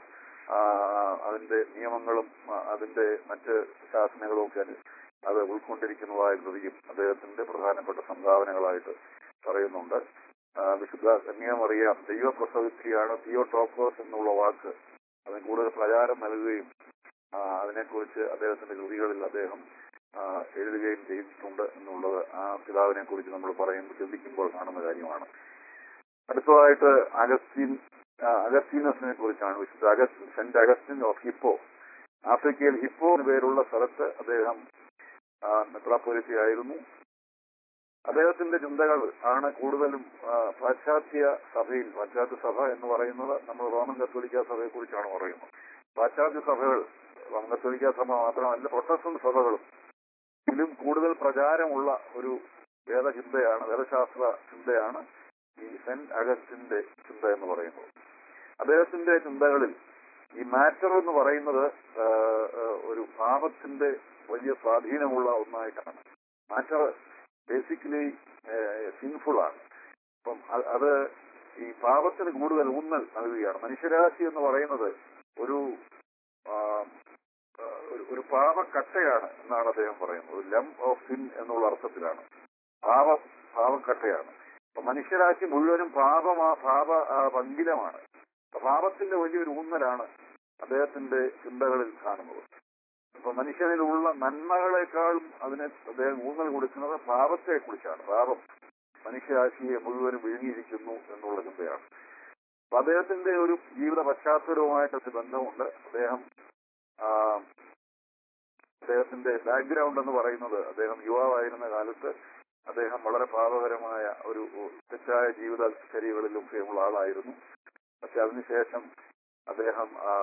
Speaker 1: ആ, അതിന്റെ നിയമങ്ങളും ആ, അതിന്റെ മറ്റ് ശാസനകളും ഒക്കെ അനു- അത് ഉൾക്കൊണ്ടിരിക്കുന്നതായ കൃതിയും അദ്ദേഹത്തിന്റെ പ്രധാനപ്പെട്ട സംഭാവനകളായിട്ട് പറയുന്നുണ്ട് ആ, വിശുദ്ധ കന്യാമറിയാം ദൈവപ്രസവിത്രിയാണ് തിയോടോക്കോസ് എന്നുള്ള വാക്ക് അതിന് കൂടുതൽ പ്രചാരം നൽകുകയും ആ, അതിനെക്കുറിച്ച് അദ്ദേഹത്തിന്റെ കൃതികളിൽ അദ്ദേഹം ആ, എഴുതുകയും ചെയ്തിട്ടുണ്ട് എന്നുള്ളത് ആ പിതാവിനെ കുറിച്ച് നമ്മൾ പറയുമ്പോൾ ചിന്തിക്കുമ്പോൾ കാണുന്ന കാര്യമാണ് അടുത്തതായിട്ട് അഗസ്റ്റിൻ ആ, അഗസ്റ്റീനസിനെ കുറിച്ചാണ് വിശുദ്ധ Augustine saint Augustine of Hippo ആഫ്രിക്കയിൽ ഹിപ്പോ എന്ന പേരുള്ള സ്ഥലത്ത് അദ്ദേഹം മെത്രാപ്പൊലിറ്റിയായിരുന്നു അദ്ദേഹത്തിന്റെ ചിന്തകൾ ആണ് കൂടുതലും ആ, പാശ്ചാത്യ സഭയിൽ പാശ്ചാത്യ സഭ എന്ന് പറയുന്നത് നമ്മൾ റോമൻ കത്തോലിക്ക സഭയെ കുറിച്ചാണ് പറയുന്നത് പാശ്ചാത്യ സഭകൾ റോമൻ കത്തോലിക്ക സഭ മാത്രമല്ല പ്രൊട്ടസ്റ്റന്റ് സഭകളും ഇതിലും കൂടുതൽ പ്രചാരമുള്ള ഒരു വേദചിന്തയാണ് വേദശാസ്ത്ര ചിന്തയാണ് ഈ സെന്റ് അഗസ്റ്റിന്റെ ചിന്ത എന്ന് പറയുന്നത് അദ്ദേഹത്തിന്റെ ചിന്തകളിൽ ഈ മാറ്റർ എന്ന് പറയുന്നത് ആ, ആ, ഒരു പാപത്തിന്റെ വലിയ സ്വാധീനമുള്ള ഒന്നായിട്ടാണ് മാറ്റർ ബേസിക്കലി സിൻഫുൾ ആണ് അപ്പം അ- അത് ഈ പാപത്തിന് കൂടുതൽ ഊന്നൽ നൽകുകയാണ് മനുഷ്യരാശി എന്ന് പറയുന്നത് ഒരു ആ, ആ, ഒരു- ഒരു പാപക്കട്ടയാണ് എന്നാണ് അദ്ദേഹം പറയുന്നത് ഒരു ലം ഓഫ് സിൻ എന്നുള്ള അർത്ഥത്തിലാണ് പാപ പാപക്കട്ടയാണ് അപ്പൊ മനുഷ്യരാശി മുഴുവനും പാപമാ പാപ ആ, പങ്കിലമാണ് അപ്പൊ പാപത്തിന്റെ വലിയൊരു ഊന്നലാണ് അദ്ദേഹത്തിന്റെ ചിന്തകളിൽ കാണുന്നത് അപ്പൊ മനുഷ്യനിലുള്ള നന്മകളെക്കാളും അതിനെ അദ്ദേഹം ഊന്നൽ കൊടുക്കുന്നത് പാപത്തെ കുറിച്ചാണ് പാപം മനുഷ്യരാശിയെ മുഴുവനും വിഴുങ്ങിയിരിക്കുന്നു എന്നുള്ള ചിന്തയാണ് അപ്പൊ അദ്ദേഹത്തിന്റെ ഒരു ജീവിത പശ്ചാത്തലവുമായിട്ടൊരു ബന്ധമുണ്ട് അദ്ദേഹം ആ, അദ്ദേഹത്തിന്റെ ബാക്ക്ഗ്രൗണ്ട് എന്ന് പറയുന്നത് അദ്ദേഹം യുവാവായിരുന്ന കാലത്ത് അദ്ദേഹം വളരെ പാപകരമായ ഒരു തെറ്റായ ജീവിതചര്യകളിലൊക്കെയുള്ള ആളായിരുന്നു പക്ഷെ അതിനുശേഷം അദ്ദേഹം ആ,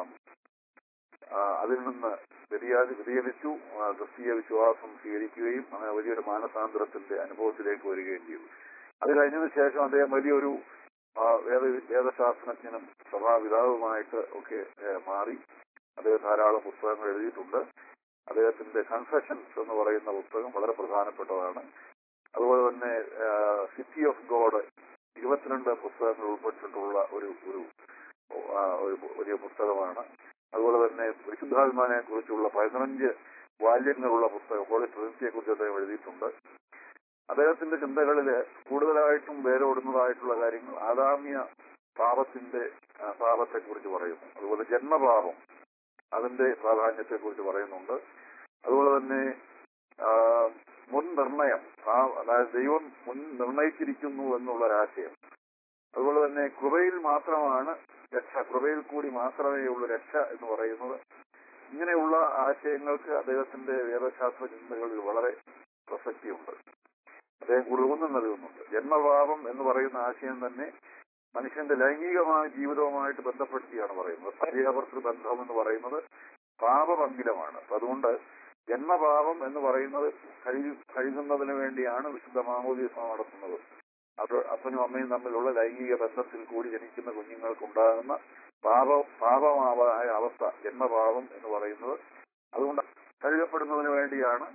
Speaker 1: ആ, അതിൽ നിന്ന് വ്യതിയാതി വ്യതിചലിച്ചു ആ, ക്രിസ്തീയ വിശ്വാസം സ്വീകരിക്കുകയും അങ്ങനെ വലിയൊരു മാനസാന്തരത്തിന്റെ അനുഭവത്തിലേക്ക് വരികയും ചെയ്തു അത് കഴിഞ്ഞതിന് ശേഷം അദ്ദേഹം വലിയൊരു ആ, വേദ വേദശാസ്ത്രജ്ഞനും സഭാപിതാവുമായിട്ട് ഒക്കെ ഏ, മാറി അദ്ദേഹം ധാരാളം പുസ്തകങ്ങൾ എഴുതിയിട്ടുണ്ട് അദ്ദേഹത്തിന്റെ കൺഫെഷൻസ് എന്ന് പറയുന്ന പുസ്തകം വളരെ പ്രധാനപ്പെട്ടതാണ് അതുപോലെ തന്നെ സിറ്റി ഓഫ് ഗോഡ് ഇരുപത്തിരണ്ട് പുസ്തകങ്ങൾ ഉൾപ്പെട്ടിട്ടുള്ള ഒരു ഒരു ആ, ഒരു വലിയ പുസ്തകമാണ് അതുപോലെ തന്നെ പരിശുദ്ധാത്മാനെ കുറിച്ചുള്ള പതിനഞ്ച് വാല്യങ്ങളുള്ള പുസ്തകം ഹോളി ട്രിനിറ്റിയെ കുറിച്ച് അദ്ദേഹം എഴുതിയിട്ടുണ്ട് അദ്ദേഹത്തിന്റെ ചിന്തകളിൽ കൂടുതലായിട്ടും വേരോടുന്നതായിട്ടുള്ള കാര്യങ്ങൾ ആദാമ്യ പാപത്തിന്റെ ആ, പാപത്തെക്കുറിച്ച് പറയുന്നു അതുപോലെ ജന്മപാപം അതിന്റെ പ്രാധാന്യത്തെ കുറിച്ച് പറയുന്നുണ്ട് അതുപോലെ തന്നെ ആ, മുൻ നിർണയം ആ അതായത് ദൈവം മുൻ നിർണയിച്ചിരിക്കുന്നു എന്നുള്ള ഒരാശയം അതുപോലെ തന്നെ കൃപയിൽ മാത്രമാണ് രക്ഷ കൃപയിൽ കൂടി മാത്രമേ ഉള്ളൂ രക്ഷ എന്ന് പറയുന്നത് ഇങ്ങനെയുള്ള ആശയങ്ങൾക്ക് അദ്ദേഹത്തിന്റെ വേദശാസ്ത്ര ചിന്തകളിൽ വളരെ പ്രസക്തിയുണ്ട് അദ്ദേഹം കൂടുതൽ ഊന്നൽ നൽകുന്നുണ്ട് ജന്മപാപം എന്ന് പറയുന്ന ആശയം തന്നെ മനുഷ്യന്റെ ലൈംഗികമായ ജീവിതവുമായിട്ട് ബന്ധപ്പെടുത്തിയാണ് പറയുന്നത് ഭാര്യാഭർത്തൃ ബന്ധം എന്ന് പറയുന്നത് പാപമംഗിലമാണ് അപ്പൊ അതുകൊണ്ട് ജന്മപാപം എന്ന് പറയുന്നത് കഴി കഴുകുന്നതിന് വേണ്ടിയാണ് വിശുദ്ധ മാമോദീസ നടത്തുന്നത് അത് അപ്പനും അമ്മയും തമ്മിലുള്ള ലൈംഗിക ബന്ധത്തിൽ കൂടി ജനിക്കുന്ന കുഞ്ഞുങ്ങൾക്കുണ്ടാകുന്ന പാപ പാപമാവായ അവസ്ഥ ജന്മപാപം എന്ന് പറയുന്നത് അതുകൊണ്ട് കഴുകപ്പെടുന്നതിന് വേണ്ടിയാണ്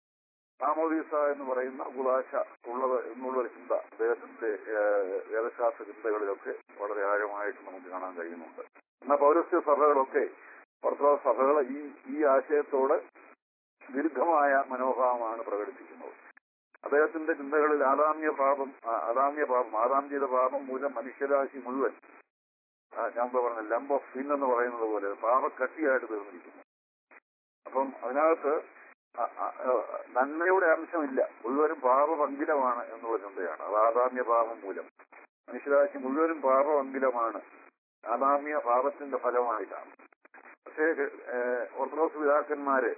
Speaker 1: മാമോദീസ എന്ന് പറയുന്ന ഉപാശ ഉള്ളത് എന്നുള്ളൊരു ചിന്ത അദ്ദേഹത്തിന്റെ ഏഹ്, വേദശാസ്ത്ര ചിന്തകളിലൊക്കെ വളരെ ആഴമായിട്ട് നമുക്ക് കാണാൻ കഴിയുന്നുണ്ട് എന്നാൽ പൗരസ്ത്യ സഭകളൊക്കെ ഓർത്തഡോക്സ് സഭകൾ ഈ ഈ ആശയത്തോട് വിരുദ്ധമായ മനോഭാവമാണ് പ്രകടിപ്പിക്കുന്നത് അദ്ദേഹത്തിന്റെ ചിന്തകളിൽ ആദാമ്യ പാപം ആ, അദാമ്യ പാപം ആദാം ചെയ്ത പാപം മൂലം മനുഷ്യരാശി മുഴുവൻ ആ, ഞാൻ ഇപ്പൊ പറഞ്ഞ ലംബ് ഓഫ് സിൻ എന്ന് പറയുന്നത് പോലെ പാപക്കട്ടിയായിട്ട് തീർന്നിരിക്കുന്നു അപ്പം അതിനകത്ത് അ- അ- അ- നന്മയുടെ അംശമില്ല മുഴുവനും പാപപങ്കിലമാണ് എന്നുള്ള ചിന്തയാണ് അത് ആദാമ്യ പാപം മൂലം മനുഷ്യരാശി മുഴുവനും പാപപങ്കിലമാണ് ആദാമ്യ പാപത്തിന്റെ ഫലമായിട്ടാണ് പക്ഷേ ഏഹ്, ഓർത്തഡോക്സ് പിതാക്കന്മാര്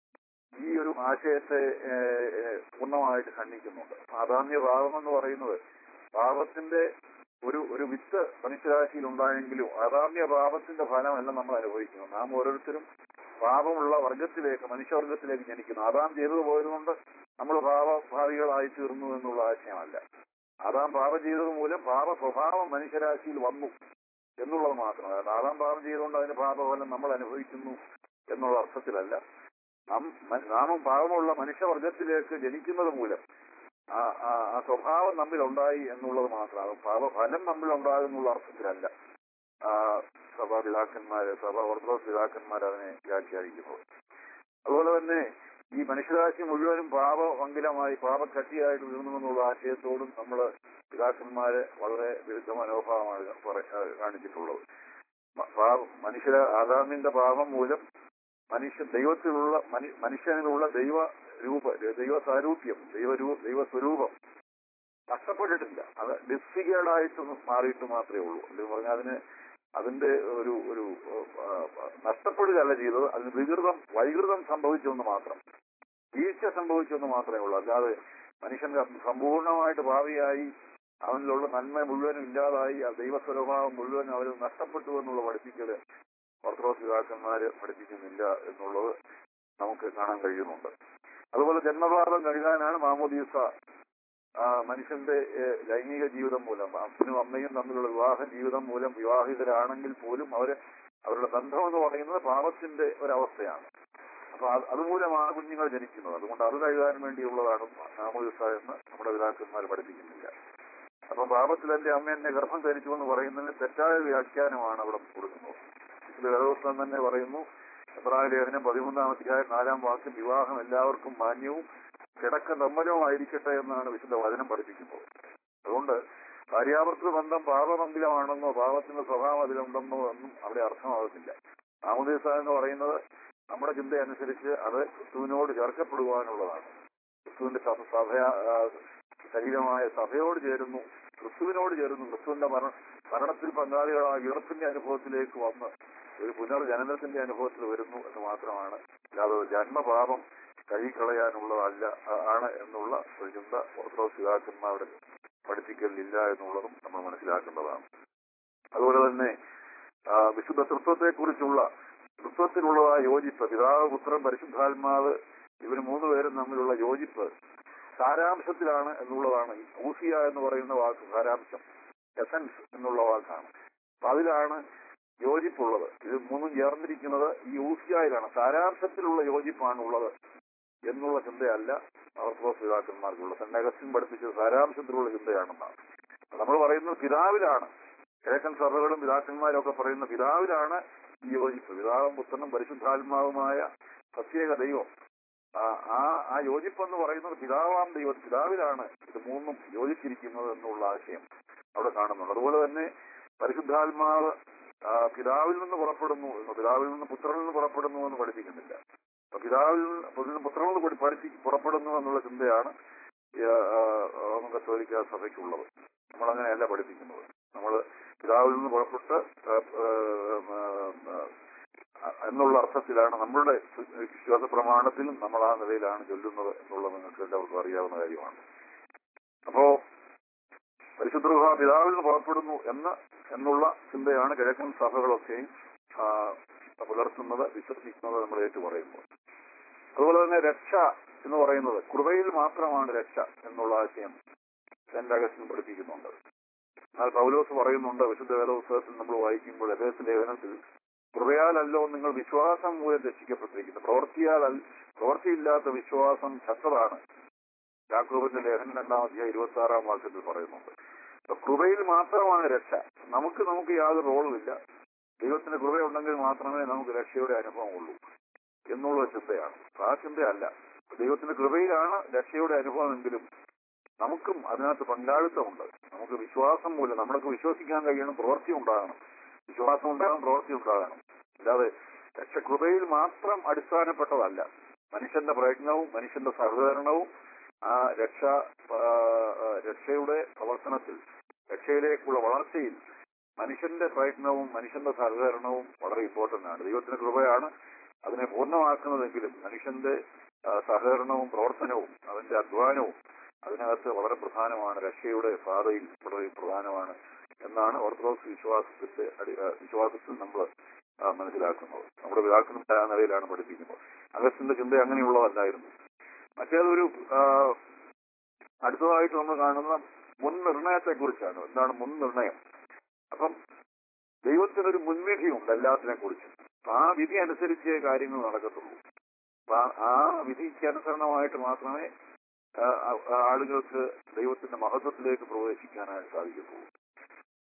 Speaker 1: ഈ ഒരു ആശയത്തെ ഏഹ്, ഏഹ്, പൂർണ്ണമായിട്ട് ഖണ്ഡിക്കുന്നുണ്ട് ആദാമ്യ പാപം എന്ന് പറയുന്നത് പാപത്തിന്റെ ഒരു ഒരു വിത്ത് മനുഷ്യരാശിയിൽ ഉണ്ടായെങ്കിലും ആദാമ്യ പാപത്തിന്റെ ഫലമല്ല നമ്മൾ അനുഭവിക്കുന്നത് നാം ഓരോരുത്തരും പാപമുള്ള വർഗത്തിലേക്ക് മനുഷ്യവർഗത്തിലേക്ക് ജനിക്കുന്നു ആദാം ചെയ്തത് പോയതുകൊണ്ട് നമ്മൾ പാപഭാവികളായി തീർന്നു എന്നുള്ള ആശയമല്ല ആദാം പാപം ചെയ്തത് മൂലം പാപ സ്വഭാവം മനുഷ്യരാശിയിൽ വന്നു എന്നുള്ളത് മാത്രമല്ല ആദാം പാപം ചെയ്തുകൊണ്ട് അതിന് പാപഫലം നമ്മൾ അനുഭവിക്കുന്നു എന്നുള്ള അർത്ഥത്തിലല്ല നാം മ- നാമും പാപമുള്ള മനുഷ്യവർഗത്തിലേക്ക് ജനിക്കുന്നത് മൂലം ആ ആ- ആ സ്വഭാവം നമ്മിൽ ഉണ്ടായി എന്നുള്ളത് മാത്രമാണ് പാപഫലം നമ്മിൽ ഉണ്ടാകുന്നുള്ള അർത്ഥത്തിലല്ല ആ, സഭാ പിതാക്കന്മാര് സഭ ഓർത്തഡോക്സ് പിതാക്കന്മാർ അതിനെ വ്യാഖ്യാനിക്കുന്നത് അതുപോലെ തന്നെ ഈ മനുഷ്യരാശി മുഴുവനും പാപമംഗലമായി പാപക്കട്ടിയായിട്ട് തീർന്നുവെന്നുള്ള ആശയത്തോടും നമ്മൾ പിതാക്കന്മാര് വളരെ വിരുദ്ധ മനോഭാവമാണ് പറ- ആ, കാണിച്ചിട്ടുള്ളത് മ- പാപം മനുഷ്യര ആദാമിന്റെ പാപം മൂലം മനുഷ്യ ദൈവത്തിലുള്ള മനു- മനുഷ്യനിലുള്ള ദൈവ രൂപ ദൈവ സാരൂപ്യം ദൈവരൂ ദൈവസ്വരൂപം നഷ്ടപ്പെട്ടിട്ടില്ല അത് ഡിസ്ഫിഗേർഡായിട്ട് മാറിയിട്ട് മാത്രമേ ഉള്ളൂ എന്ന് പറഞ്ഞാൽ അതിന് അതിന്റെ ഒരു ഒരു ആ, ആ, നഷ്ടപ്പെടുകയല്ല ചെയ്തത് അതിന് വികൃതം വൈകൃതം സംഭവിച്ചെന്ന് മാത്രം വീഴ്ച സംഭവിച്ചെന്ന് മാത്രമേ ഉള്ളൂ അല്ലാതെ മനുഷ്യൻ സമ്പൂർണമായിട്ട് ഭാവിയായി അവനിലുള്ള നന്മ മുഴുവനും ഇല്ലാതായി ആ ദൈവസ്വരഭാവം മുഴുവൻ അവർ നഷ്ടപ്പെട്ടു എന്നുള്ള പഠിപ്പിക്കല് ഓർത്തഡോക്സ് പിതാക്കന്മാര് പഠിപ്പിക്കുന്നില്ല എന്നുള്ളത് നമുക്ക് കാണാൻ കഴിയുന്നുണ്ട് അതുപോലെ ജന്മപാപം കഴുകാനാണ് മാമോദീസ ആ, മനുഷ്യന്റെ ഏഹ്, ലൈംഗിക ജീവിതം മൂലം അപ്പനും അമ്മയും തമ്മിലുള്ള വിവാഹ ജീവിതം മൂലം വിവാഹിതരാണെങ്കിൽ പോലും അവര് അവരുടെ ബന്ധം എന്ന് പറയുന്നത് പാപത്തിന്റെ ഒരവസ്ഥയാണ് അപ്പൊ അത് അതുമൂലമാണ് കുഞ്ഞുങ്ങൾ ജനിക്കുന്നത് അതുകൊണ്ട് അത് കഴുകാൻ വേണ്ടിയുള്ളതാണ് നാമോദിസ എന്ന് നമ്മുടെ പിതാക്കന്മാർ പഠിപ്പിക്കുന്നില്ല അപ്പൊ പാപത്തിൽ എന്റെ അമ്മ എന്നെ ഗർഭം ധരിച്ചു എന്ന് പറയുന്നതിന് തെറ്റായ വ്യാഖ്യാനമാണ് അവിടെ കൊടുക്കുന്നത് ഇത് വേദോസ്തം തന്നെ പറയുന്നു എബ്രാഹിം ലേഖനം പതിമൂന്നാം അധ്യായം നാലാം വാക്യം വിവാഹം എല്ലാവർക്കും മാന്യവും കിടക്ക നിർമ്മലവുമായിരിക്കട്ടെ എന്നാണ് വിശുദ്ധ വചനം പഠിപ്പിക്കുന്നത് അതുകൊണ്ട് ഭാര്യാഭർത്തൃ ബന്ധം പാപമംഗലമാണെന്നോ പാപത്തിന്റെ സ്വഭാവം അതിലുണ്ടെന്നോ ഒന്നും അവിടെ അർത്ഥമാകുന്നില്ല നാമോദീസ എന്ന് പറയുന്നത് നമ്മുടെ ചിന്ത അനുസരിച്ച് അത് ക്രിസ്തുവിനോട് ചേർക്കപ്പെടുവാനുള്ളതാണ് ക്രിസ്തുവിന്റെ സഭ സഭ ആ, ശരീരമായ സഭയോട് ചേരുന്നു ക്രിസ്തുവിനോട് ചേരുന്നു ക്രിസ്തുവിന്റെ മരണ മരണത്തിൽ പങ്കാളികളായ ഉയർപ്പിന്റെ അനുഭവത്തിലേക്ക് വന്ന് ഒരു പുനർജനനത്തിന്റെ അനുഭവത്തിൽ വരുന്നു എന്ന് മാത്രമാണ് അല്ലാതെ ജന്മപാപം കഴുകിക്കളയാനുള്ളതല്ല ആ- ആണ് എന്നുള്ള ഒരു ചിന്ത ഓർത്തഡോക്സ് പിതാക്കന്മാരുടെ പഠിപ്പിക്കലില്ല എന്നുള്ളതും നമ്മൾ മനസ്സിലാക്കേണ്ടതാണ് അതുപോലെ തന്നെ ആ, വിശുദ്ധ തൃത്വത്തെ കുറിച്ചുള്ള തൃത്വത്തിലുള്ളതായ യോജിപ്പ് പിതാവ് പുത്രൻ പരിശുദ്ധാത്മാവ് ഇവർ മൂന്നുപേരും തമ്മിലുള്ള യോജിപ്പ് സാരാംശത്തിലാണ് എന്നുള്ളതാണ് ഈ ഊസിയ എന്ന് പറയുന്ന വാക്ക് സാരാംശം എസൻസ് എന്നുള്ള വാക്കാണ് അപ്പൊ അതിലാണ് യോജിപ്പുള്ളത് ഇത് മൂന്നും ചേർന്നിരിക്കുന്നത് ഈ ഊസിയായിലാണ് സാരാംശത്തിലുള്ള യോജിപ്പാണ് ഉള്ളത് എന്നുള്ള ചിന്തയല്ല ഓർത്തഡോക്സ് പിതാക്കന്മാർക്കുള്ളത് സെന്റ് അഗസ്റ്റിൻ പഠിപ്പിച്ചത് സാരാംശത്തിലുള്ള ചിന്തയാണെന്നാണ് നമ്മൾ പറയുന്നത് പിതാവിലാണ് കിഴക്കൻ സഭകളും പിതാക്കന്മാരും ഒക്കെ പറയുന്ന പിതാവിലാണ് ഈ യോജിപ്പ് പിതാവും പുത്രനും പരിശുദ്ധാത്മാവുമായ പ്രത്യേക ദൈവം ആ ആ- ആ യോജിപ്പ് എന്ന് പറയുന്നത് പിതാവാം ദൈവം പിതാവിലാണ് ഇത് മൂന്നും യോജിച്ചിരിക്കുന്നത് എന്നുള്ള ആശയം അവിടെ കാണുന്നുണ്ട് അതുപോലെ തന്നെ പരിശുദ്ധാത്മാവ് ആ, പിതാവിൽ നിന്ന് പുറപ്പെടുന്നു എന്ന് പിതാവിൽ നിന്ന് പുത്രനിൽ നിന്ന് പുറപ്പെടുന്നു എന്ന് പഠിപ്പിക്കുന്നില്ല അപ്പൊ പിതാവിൽ നിന്ന് പുത്രനിൽ പുത്രനിൽ നിന്ന് പഠി- പഠിപ്പി പുറപ്പെടുന്നു എന്നുള്ള ചിന്തയാണ് ഈ, ആ, ആ, റോമൻ കത്തോലിക്ക സഭയ്ക്കുള്ളത് നമ്മൾ അങ്ങനെയല്ല പഠിപ്പിക്കുന്നത് നമ്മൾ പിതാവിൽ നിന്ന് പുറപ്പെട്ട് ആ, ആ, ആ, ആ, എന്നുള്ള അർത്ഥത്തിലാണ് നമ്മളുടെ വിശ്വാസ പ്രമാണത്തിലും നമ്മൾ ആ നിലയിലാണ് ചൊല്ലുന്നത് എന്നുള്ളത് നിങ്ങൾക്ക് എല്ലാവർക്കും അറിയാവുന്ന കാര്യമാണ് അപ്പോ പരിശുദ്ധ ഗൃഹ പിതാവിൽ നിന്ന് പുറപ്പെടുന്നു എന്ന് എന്നുള്ള ചിന്തയാണ് കിഴക്കൻ സഭകളൊക്കെയും ആ, പുലർത്തുന്നത് വിശ്വസിക്കുന്നത് നമ്മൾ ഏറ്റു പറയുന്നത് അതുപോലെ തന്നെ രക്ഷ എന്ന് പറയുന്നത് കൃപയിൽ മാത്രമാണ് രക്ഷ എന്നുള്ള ആശയം സെന്റ് അഗസ്റ്റിൻ പഠിപ്പിക്കുന്നുണ്ട് എന്നാൽ പൗലോസ് പറയുന്നുണ്ട് വിശുദ്ധ വേദപുസ്തകത്തിൽ നമ്മൾ വായിക്കുമ്പോൾ എഫേസ് ലേഖനത്തിൽ കൃപയാലല്ലോ നിങ്ങൾ വിശ്വാസം മൂലം രക്ഷിക്കപ്പെട്ടിരിക്കുന്നത് പ്രവൃത്തിയാൽ അൽ- പ്രവൃത്തിയില്ലാത്ത വിശ്വാസം ശക്തതാണ് യാക്കോബിന്റെ ലേഖനം രണ്ടാം അധ്യായം ഇരുപത്തി ആറാം വാക്യത്തിൽ പറയുന്നുണ്ട് അപ്പൊ കൃപയിൽ മാത്രമാണ് രക്ഷ നമുക്ക് നമുക്ക് യാതൊരു റോളുമില്ല ദൈവത്തിന്റെ കൃപയുണ്ടെങ്കിൽ മാത്രമേ നമുക്ക് രക്ഷയുടെ അനുഭവം ഉള്ളൂ എന്നുള്ള ചിന്തയാണ് ആ ചിന്തയല്ല ദൈവത്തിന്റെ കൃപയിലാണ് രക്ഷയുടെ അനുഭവമെങ്കിലും നമുക്കും അതിനകത്ത് പങ്കാളിത്തമുണ്ട് നമുക്ക് വിശ്വാസം മൂലം നമ്മൾക്ക് വിശ്വസിക്കാൻ കഴിയണം പ്രവൃത്തി ഉണ്ടാകണം വിശ്വാസം ഉണ്ടാകണം പ്രവൃത്തി ഉണ്ടാകണം അല്ലാതെ രക്ഷ കൃപയിൽ മാത്രം അടിസ്ഥാനപ്പെട്ടതല്ല മനുഷ്യന്റെ പ്രയത്നവും മനുഷ്യന്റെ സഹകരണവും ആ രക്ഷ ആ, ആ, രക്ഷയുടെ പ്രവർത്തനത്തിൽ രക്ഷയിലേക്കുള്ള വളർച്ചയിൽ മനുഷ്യന്റെ പ്രയത്നവും മനുഷ്യന്റെ സഹകരണവും വളരെ ഇമ്പോർട്ടന്റ് ആണ് ദൈവത്തിന്റെ കൃപയാണ് അതിനെ പൂർണ്ണമാക്കുന്നതെങ്കിലും മനുഷ്യന്റെ ആ, സഹകരണവും പ്രവർത്തനവും അവന്റെ അധ്വാനവും അതിനകത്ത് വളരെ പ്രധാനമാണ് രക്ഷയുടെ പാതയിൽ വളരെ പ്രധാനമാണ് എന്നാണ് ഓർത്തഡോക്സ് വിശ്വാസത്തിന്റെ അടി- ആ, വിശ്വാസത്തിൽ നമ്മൾ ആ, മനസ്സിലാക്കുന്നത് നമ്മുടെ പിതാക്കളുടെ ആ നിലയിലാണ് പഠിപ്പിക്കുന്നത് അഗസ്റ്റിന്റെ ചിന്ത അങ്ങനെയുള്ളതല്ലായിരുന്നു മറ്റേതൊരു ആ, അടുത്തതായിട്ട് നമ്മൾ കാണുന്ന മുൻ നിർണയത്തെ കുറിച്ചാണ് എന്താണ് മുൻ നിർണയം അപ്പം ദൈവത്തിനൊരു മുൻവിധിയുണ്ട് എല്ലാത്തിനെ കുറിച്ചും ആ വിധി അനുസരിച്ചേ കാര്യങ്ങൾ നടക്കത്തുള്ളൂ അപ്പൊ ആ- ആ വിധിക്ക് അനുസരണമായിട്ട് മാത്രമേ ആ, ആ, ആളുകൾക്ക് ദൈവത്തിന്റെ മഹത്വത്തിലേക്ക് പ്രവേശിക്കാനായിട്ട് സാധിക്കത്തുള്ളൂ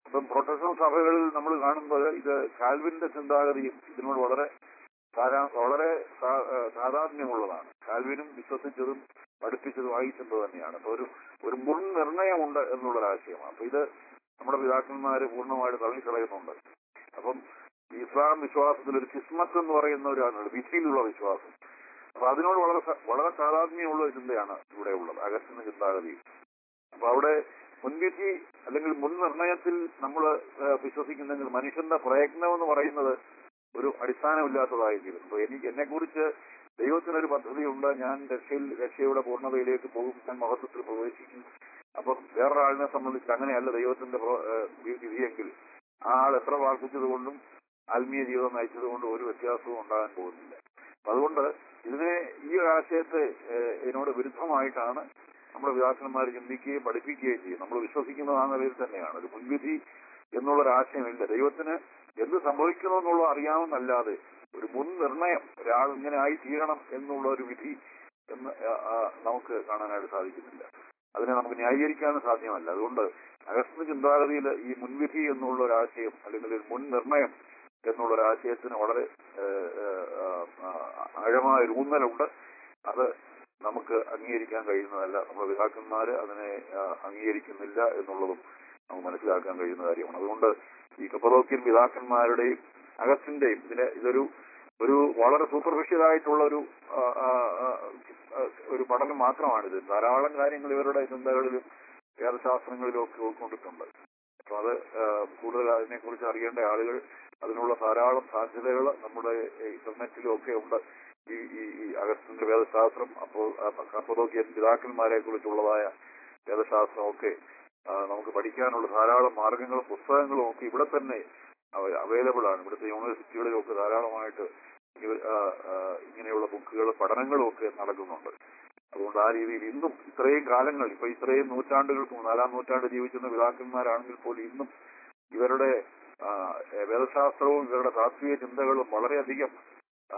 Speaker 1: അപ്പം പ്രൊട്ടസ്റ്റന്റ് സഭകളിൽ നമ്മൾ കാണുമ്പോൾ ഇത് കാൽവിന്റെ ചിന്താഗതിയും ഇതിനോട് വളരെ സാരാ- വളരെ സാ- ഏഹ് സാധാത്മ്യമുള്ളതാണ് കാൽവിനും വിശ്വസിച്ചതും പഠിപ്പിച്ചതുമായി ചിന്ത തന്നെയാണ് അപ്പൊ ഒരു ഒരു മുൻ നിർണയമുണ്ട് എന്നുള്ളൊരു ആശയമാണ് അപ്പൊ ഇത് നമ്മുടെ പിതാക്കന്മാര് പൂർണ്ണമായിട്ട് തള്ളിക്കളയുന്നുണ്ട് അപ്പം ഇസ്ലാം വിശ്വാസത്തിൽ ഒരു കിസ്മത്ത് എന്ന് പറയുന്ന ഒരു ആണുള്ളത് വിധിയിലുള്ള വിശ്വാസം അപ്പൊ അതിനോട് വളരെ സ- വളരെ താതാത്മ്യമുള്ള ഒരു ചിന്തയാണ് ഇവിടെ ഉള്ളത് അഗസ്റ്റിന് ചിന്താഗതി അപ്പൊ അവിടെ മുൻവിധി അല്ലെങ്കിൽ മുൻ നിർണയത്തിൽ നമ്മൾ വിശ്വസിക്കുന്നെങ്കിൽ മനുഷ്യന്റെ പ്രയത്നം എന്ന് പറയുന്നത് ഒരു അടിസ്ഥാനമില്ലാത്തതായിരിക്കും അപ്പൊ എനിക്ക് എന്നെ കുറിച്ച് ദൈവത്തിനൊരു പദ്ധതിയുണ്ട് ഞാൻ രക്ഷയിൽ രക്ഷയുടെ പൂർണ്ണതയിലേക്ക് പോകും ഞാൻ മഹത്വത്തിൽ പ്രവേശിക്കും അപ്പം വേറൊരാളിനെ സംബന്ധിച്ച് അങ്ങനെയല്ല ദൈവത്തിന്റെ പ്രോ- ഏഹ് വിധിയെങ്കിൽ ആ ആൾ എത്ര പ്രാർത്ഥിച്ചത് കൊണ്ടും ആത്മീയ ജീവിതം നയിച്ചത് കൊണ്ടും ഒരു വ്യത്യാസവും ഉണ്ടാകാൻ പോകുന്നില്ല അപ്പൊ അതുകൊണ്ട് ഇതിനെ ഈ ആശയത്തെ ഏഹ് ഇതിനോട് വിരുദ്ധമായിട്ടാണ് നമ്മുടെ പിതാക്കന്മാർ ചിന്തിക്കുകയും പഠിപ്പിക്കുകയും ചെയ്യും നമ്മൾ വിശ്വസിക്കുന്നത് ആ നിലയിൽ തന്നെയാണ് ഒരു മുൻവിധി എന്നുള്ളൊരു ആശയമില്ല ദൈവത്തിന് എന്ത് സംഭവിക്കണമെന്നുള്ളത് അറിയാമെന്നല്ലാതെ ഒരു മുൻ നിർണയം ഒരാൾ ഇങ്ങനെ ആയി തീരണം എന്നുള്ള ഒരു വിധി എന്ന് ആ, ആ, നമുക്ക് കാണാനായിട്ട് സാധിക്കുന്നില്ല അതിനെ നമുക്ക് ന്യായീകരിക്കാനും സാധ്യമല്ല അതുകൊണ്ട് അഗസ്റ്റിന് ചിന്താഗതിയിൽ ഈ മുൻവിധി എന്നുള്ള ഒരു ആശയം അല്ലെങ്കിൽ ഒരു മുൻ നിർണയം എന്നുള്ള ഒരു ആശയത്തിന് വളരെ ഏഹ്, ഏഹ്, ആ, ആഴമായ ഒരു ഊന്നലുണ്ട് അത് നമുക്ക് അംഗീകരിക്കാൻ കഴിയുന്നതല്ല നമ്മുടെ പിതാക്കന്മാര് അതിനെ ആ, അംഗീകരിക്കുന്നില്ല എന്നുള്ളതും നമുക്ക് മനസ്സിലാക്കാൻ കഴിയുന്ന കാര്യമാണ് അതുകൊണ്ട് ഈ കപ്പറോക്യൻ പിതാക്കന്മാരുടെയും അഗസ്റ്റിന്റെയും ഇതിന് ഇതൊരു ഒരു വളരെ സൂപ്പർഫിഷ്യൽ ആയിട്ടുള്ള ഒരു ആ, ആ, ആ, ആ, ഒരു പഠനം മാത്രമാണിത് ധാരാളം കാര്യങ്ങൾ ഇവരുടെ ചിന്തകളിലും വേദശാസ്ത്രങ്ങളിലും ഒക്കെ ഉൾക്കൊണ്ടിട്ടുണ്ട് അപ്പൊ അത് ആ, കൂടുതൽ അതിനെക്കുറിച്ച് അറിയേണ്ട ആളുകൾ അതിനുള്ള ധാരാളം സാധ്യതകൾ നമ്മുടെ ഇന്റർനെറ്റിലും ഒക്കെ ഉണ്ട് ഈ ഈ ഈ അഗസ്റ്റിന്റെ വേദശാസ്ത്രം അപ്പോൾ കപ്പതോക്കിയൻ പിതാക്കന്മാരെ കുറിച്ചുള്ളതായ വേദശാസ്ത്രം ഒക്കെ ആ, നമുക്ക് പഠിക്കാനുള്ള ധാരാളം മാർഗങ്ങളും പുസ്തകങ്ങളും ഒക്കെ ഇവിടെ തന്നെ അവൈലബിൾ ആണ് ഇവിടുത്തെ യൂണിവേഴ്സിറ്റികളിലും ഒക്കെ ധാരാളമായിട്ട് ഇവ- ആ, ആ, ഇങ്ങനെയുള്ള ബുക്കുകളും പഠനങ്ങളും ഒക്കെ നടക്കുന്നുണ്ട് അതുകൊണ്ട് ആ രീതിയിൽ ഇന്നും ഇത്രയും കാലങ്ങൾ ഇപ്പൊ ഇത്രയും നൂറ്റാണ്ടുകൾക്ക് മുമ്പ് നാലാം നൂറ്റാണ്ട് ജീവിച്ചിരുന്ന പിതാക്കന്മാരാണെങ്കിൽ പോലും ഇന്നും ഇവരുടെ ആ, വേദശാസ്ത്രവും ഇവരുടെ താത്വിക ചിന്തകളും വളരെയധികം ആ,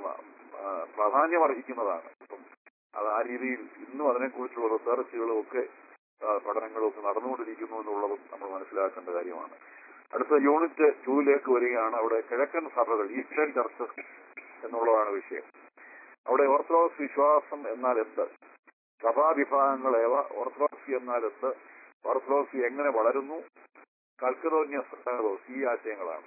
Speaker 1: ആ, പ്രാധാന്യം അർഹിക്കുന്നതാണ് അപ്പം അത് ആ രീതിയിൽ ഇന്നും അതിനെക്കുറിച്ചുള്ള റിസർച്ചുകളും ഒക്കെ ആ, പഠനങ്ങളും ഒക്കെ നടന്നുകൊണ്ടിരിക്കുന്നു എന്നുള്ളതും നമ്മൾ മനസ്സിലാക്കേണ്ട കാര്യമാണ് അടുത്ത യൂണിറ്റ് ടൂവിലേക്ക് വരികയാണ് അവിടെ കിഴക്കൻ സഭകൾ ഈസ്റ്റേൺ ചർച്ചസ് എന്നുള്ളതാണ് വിഷയം അവിടെ ഓർത്തഡോക്സ് വിശ്വാസം എന്നാൽ എന്ത് സഭാവിഭാഗങ്ങൾ ഏവ ഓർത്തഡോക്സി എന്നാൽ എന്ത് ഓർത്തഡോക്സി എങ്ങനെ വളരുന്നു കൽക്കറോന്യസ് ഈ ആശയങ്ങളാണ്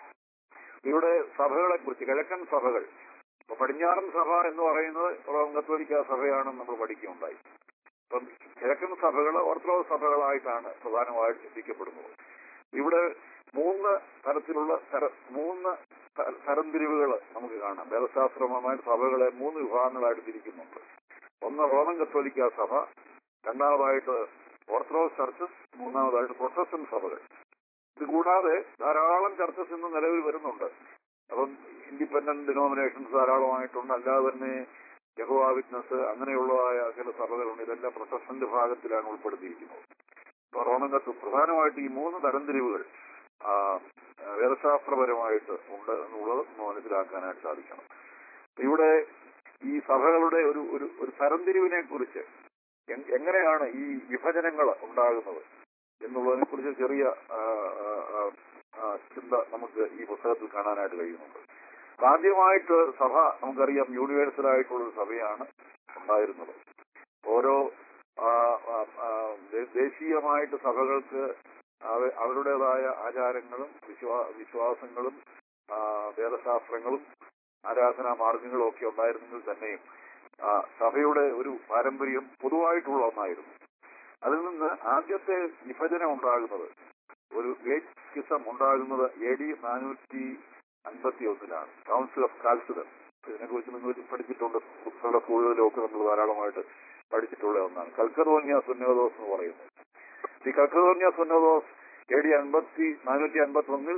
Speaker 1: ഇവിടെ സഭകളെ കുറിച്ച് കിഴക്കൻ സഭകൾ ഇപ്പൊ പടിഞ്ഞാറൻ സഭ എന്ന് പറയുന്നത് റോം കത്തോലിക്ക സഭയാണെന്ന് നമ്മൾ പഠിക്കുകയുണ്ടായി അപ്പം കിഴക്കൻ സഭകൾ ഓർത്തഡോക്സ് സഭകളായിട്ടാണ് പ്രധാനമായിട്ട് ചിന്തിക്കപ്പെടുന്നത് ഇവിടെ മൂന്ന് തരത്തിലുള്ള തര- മൂന്ന് ത- തരംതിരിവുകൾ നമുക്ക് കാണാം വേദശാസ്ത്രപരമായിട്ട് സഭകളെ മൂന്ന് വിഭാഗങ്ങളായിട്ട് തിരിക്കുന്നുണ്ട് ഒന്ന് റോമൻ കത്തോലിക്ക സഭ രണ്ടാമതായിട്ട് ഓർത്തഡോക്സ് ചർച്ചസ് മൂന്നാമതായിട്ട് പ്രൊട്ടസ്റ്റന്റ് സഭകൾ ഇത് കൂടാതെ ധാരാളം ചർച്ചസ് ഇന്ന് നിലവിൽ വരുന്നുണ്ട് അപ്പം ഇൻഡിപെൻഡന്റ് ഡിനോമിനേഷൻസ് ധാരാളമായിട്ടുണ്ട് അല്ലാതെ തന്നെ യഹോവ വിറ്റ്നസ് അങ്ങനെയുള്ളതായ ചില സഭകളുണ്ട് ഇതെല്ലാം പ്രൊട്ടസ്റ്റന്റ് ഭാഗത്തിലാണ് ഉൾപ്പെടുത്തിയിരിക്കുന്നത് ഇപ്പൊ റോമൻ കത്ത് പ്രധാനമായിട്ട് ഈ മൂന്ന് തരംതിരിവുകൾ ആ, വേദശാസ്ത്രപരമായിട്ട് ഉണ്ട് എന്നുള്ളത് നമ്മൾ മനസ്സിലാക്കാനായിട്ട് സാധിക്കണം ഇവിടെ ഈ സഭകളുടെ ഒരു ഒരു ഒരു തരംതിരിവിനെ കുറിച്ച് എങ്- എങ്ങനെയാണ് ഈ വിഭജനങ്ങൾ ഉണ്ടാകുന്നത് എന്നുള്ളതിനെ കുറിച്ച് ചെറിയ ആ, ആ, ആ, ആ, ചിന്ത നമുക്ക് ഈ പുസ്തകത്തിൽ കാണാനായിട്ട് കഴിയുന്നുണ്ട് അപ്പൊ ആദ്യമായിട്ട് സഭ നമുക്കറിയാം യൂണിവേഴ്സൽ ആയിട്ടുള്ള ഒരു സഭയാണ് ഉണ്ടായിരുന്നത് ഓരോ ആ, ആ, ആ, ദേ- ദേശീയമായിട്ട് സഭകൾക്ക് അവ- അവരുടേതായ ആചാരങ്ങളും വിശ്വാ വിശ്വാസങ്ങളും ആ, വേദശാസ്ത്രങ്ങളും ആരാധനാ മാർഗങ്ങളും ഒക്കെ ഉണ്ടായിരുന്നെങ്കിൽ തന്നെയും ആ, സഭയുടെ ഒരു പാരമ്പര്യം പൊതുവായിട്ടുള്ള ഒന്നായിരുന്നു അതിൽ നിന്ന് ആദ്യത്തെ വിഭജനം ഉണ്ടാകുന്നത് ഒരു ഗ്രേറ്റ് സ്കിസം ഉണ്ടാകുന്നത് എ ഡി നാനൂറ്റി അൻപത്തി ഒന്നിലാണ് കൗൺസിൽ ഓഫ് കാൽസിഡർ ഇതിനെക്കുറിച്ച് നിങ്ങൾ പഠിച്ചിട്ടുണ്ട് പുസ്തക സ്കൂളുകളിലും ഒക്കെ നമ്മൾ ധാരാളമായിട്ട് പഠിച്ചിട്ടുള്ള ഒന്നാണ് കൽക്കറോന്യ സുന്നോദോസ് എന്ന് പറയുന്നത് ഈ കൽക്കറോന്യ സുന്നോദോസ് എ ഡി അൻപത്തി നാനൂറ്റി അൻപത്തി ഒന്നിൽ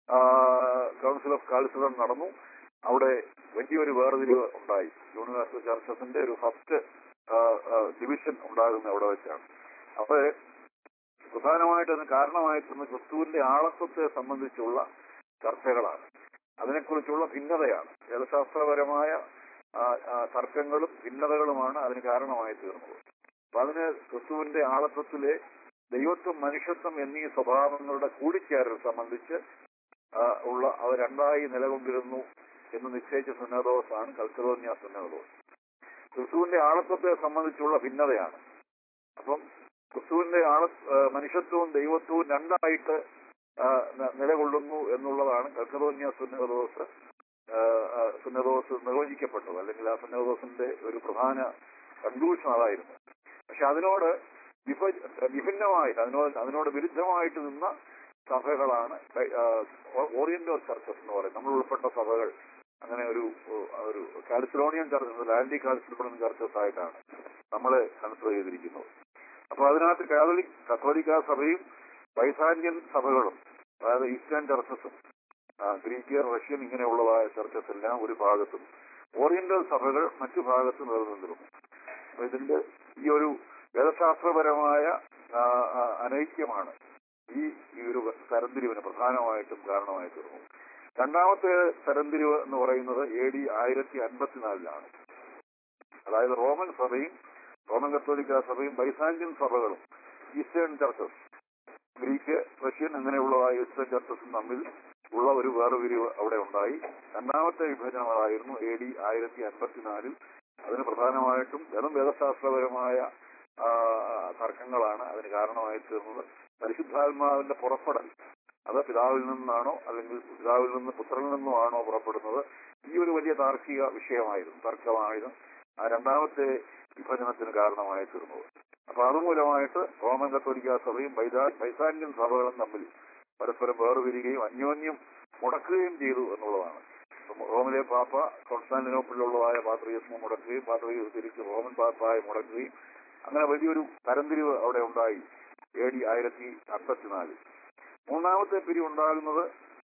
Speaker 1: കൗൺസിൽ ഓഫ് കാൽസിഡർ നടന്നു അവിടെ വലിയൊരു വേർതിരിവ് ഉണ്ടായി യൂണിവേഴ്സൽ ചർച്ചസിന്റെ ഒരു ഫസ്റ്റ് ഡിവിഷൻ ഉണ്ടാകുന്ന അവിടെ വെച്ചാണ് അപ്പൊ പ്രധാനമായിട്ട് അതിന് കാരണമായിട്ടുള്ള ക്രിസ്തുവിന്റെ ആളത്വത്തെ സംബന്ധിച്ചുള്ള ചർച്ചകളാണ് അതിനെക്കുറിച്ചുള്ള ഭിന്നതയാണ് വേദശാസ്ത്രപരമായ ആ, ആ, തർക്കങ്ങളും ഭിന്നതകളുമാണ് അതിന് കാരണമായി തീർന്നത് അപ്പൊ അതിന് ക്രിസ്തുവിന്റെ ആളത്വത്തിലെ ദൈവത്വം മനുഷ്യത്വം എന്നീ സ്വഭാവങ്ങളുടെ കൂടിച്ചേരൽ സംബന്ധിച്ച് ആ, ഉള്ള അവ രണ്ടായി നിലകൊണ്ടിരുന്നു എന്ന് നിശ്ചയിച്ച സുന്നതോസാണ് കൽക്കലോന്യ സുന്നതോസ് ക്രിസ്തുവിന്റെ ആളത്വത്തെ സംബന്ധിച്ചുള്ള ഭിന്നതയാണ് അപ്പം ക്രിസ്തുവിന്റെ ആള ആ, മനുഷ്യത്വവും ദൈവത്വവും രണ്ടായിട്ട് ആ, ന- നിലകൊള്ളുന്നു എന്നുള്ളതാണ് കൽക്കലോന്യ സുന്നതോസ് സുന്നതോസ് നിർവചിക്കപ്പെട്ടത് അല്ലെങ്കിൽ ആ സുന്നതോസിന്റെ ഒരു പ്രധാന കൺക്ലൂഷൻ അതായിരുന്നു പക്ഷെ അതിനോട് വിഭ- വിഭിന്നമായിട്ട് അതിനോട് അതിനോട് വിരുദ്ധമായിട്ട് നിന്ന സഭകളാണ് ബൈ- ആ, ഓ- ഓറിയന്റൽ ചർച്ചസ് എന്ന് പറയും നമ്മൾ ഉൾപ്പെട്ട സഭകൾ അങ്ങനെ ഒരു ഓ- ഒരു Chalcedonian churches anti Chalcedonian churches ആയിട്ടാണ് നമ്മൾ കൺസിഡർ ചെയ്തിരിക്കുന്നത് അപ്പൊ അതിനകത്ത് കാതലിക് കത്തോലിക്ക സഭയും ബൈസാന്യൻ സഭകളും അതായത് ഈസ്റ്റേൺ ചർച്ചസും ആ, ഗ്രീക്ക് റഷ്യൻ ഇങ്ങനെയുള്ളതായ ചർച്ചസ് എല്ലാം ഒരു ഭാഗത്തും ഓറിയന്റൽ സഭകൾ മറ്റു ഭാഗത്തും നിലനിന്നിരുന്നു അപ്പൊ ഇതിന്റെ ഈ ഒരു വേദശാസ്ത്രപരമായ ആ, ആ, അനൈക്യമാണ് ഈ ഈ ഒരു തരംതിരിവിന് പ്രധാനമായിട്ടും കാരണമായി തീർന്നു രണ്ടാമത്തെ തരംതിരിവ് എന്ന് പറയുന്നത് എ ഡി ആയിരത്തി അൻപത്തിനാലിലാണ് അതായത് റോമൻ സഭയും റോമൻ കത്തോലിക്ക സഭയും ബൈസാന്യൻ സഭകളും ഈസ്റ്റേൺ ചർച്ചസ് ഗ്രീക്ക് റഷ്യൻ അങ്ങനെയുള്ളതായ ഈസ്റ്റേൺ ചർച്ചസും തമ്മിൽ ഉള്ള ഒരു വേർതിരിവ് അവിടെ ഉണ്ടായി രണ്ടാമത്തെ വിഭജനം അതായിരുന്നു എ ഡി ആയിരത്തി അൻപത്തിനാലിൽ അതിന് പ്രധാനമായിട്ടും വെറും വേദശാസ്ത്രപരമായ ആ, തർക്കങ്ങളാണ് അതിന് കാരണമായി തീർന്നത് പരിശുദ്ധാത്മാവിന്റെ പുറപ്പെടൽ അത് പിതാവിൽ നിന്നാണോ അല്ലെങ്കിൽ പിതാവിൽ നിന്ന് പുത്രനിൽ നിന്നോ ആണോ പുറപ്പെടുന്നത് ഈ ഒരു വലിയ താർക്കിക വിഷയമായിരുന്നു തർക്കമായിരുന്നു ആ രണ്ടാമത്തെ വിഭജനത്തിന് കാരണമായി തീർന്നത് അപ്പൊ അതുമൂലമായിട്ട് റോമൻ കത്തോലിക്ക സഭയും ബൈസാ- ബൈസാന്യൻ സഭകളും തമ്മിൽ പരസ്പരം വേർപിരിയുകയും അന്യോന്യം മുടക്കുകയും ചെയ്തു എന്നുള്ളതാണ് അപ്പം റോമിലെ പാപ്പ കോൺസ്റ്റാന്റിനോപ്പിളിലുള്ളതായ പാത്രീയസ്മ മുടക്കുകയും പാത്രീയസ് തിരിച്ച് റോമൻ പാപ്പായി മുടക്കുകയും അങ്ങനെ വലിയൊരു തരംതിരിവ് അവിടെ ഉണ്ടായി എ ഡി ആയിരത്തി അമ്പത്തിനാല് മൂന്നാമത്തെ പിരിവുണ്ടാകുന്നത്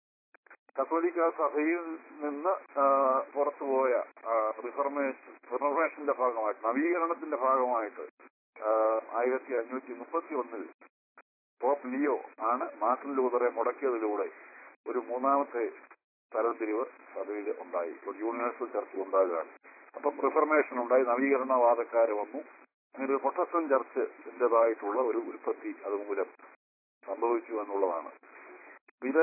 Speaker 1: കത്തോലിക്ക സഭയിൽ നിന്ന് ആ, പുറത്തുപോയ ആ, റിഫർമേഷൻ റിഫർമേഷന്റെ ഭാഗമായിട്ട് നവീകരണത്തിന്റെ ഭാഗമായിട്ട് ആ, ആയിരത്തി അഞ്ഞൂറ്റി മുപ്പത്തി ഒന്നിൽ പോപ്പ് ലിയോ ആണ് മാർട്ടിൻ ലൂതറെ മുടക്കിയതിലൂടെ ഒരു മൂന്നാമത്തെ തരംതിരിവ് സഭയിൽ ഉണ്ടായി ഒരു യൂണിവേഴ്സൽ ചർച്ച ഉണ്ടാകുകയാണ് അപ്പം റിഫർമേഷൻ ഉണ്ടായി നവീകരണവാദക്കാർ വന്നു അങ്ങനെ ഒരു പ്രൊട്ടസ്റ്റന്റ് ചർച്ചിന്റേതായിട്ടുള്ള ഒരു ഉൽപ്പത്തി അതുമൂലം സംഭവിച്ചു എന്നുള്ളതാണ് ഇത്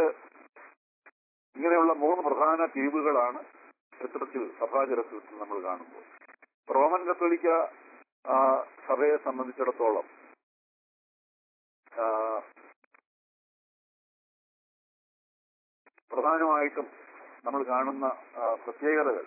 Speaker 1: ഇങ്ങനെയുള്ള മൂന്ന് പ്രധാന തിരിവുകളാണ് ചരിത്രത്തിൽ സഭാചരിത്രത്തിൽ നമ്മൾ കാണുമ്പോൾ റോമൻ കത്തോലിക്ക ആ, സഭയെ സംബന്ധിച്ചിടത്തോളം ആ, പ്രധാനമായിട്ടും നമ്മൾ കാണുന്ന ആ, പ്രത്യേകതകൾ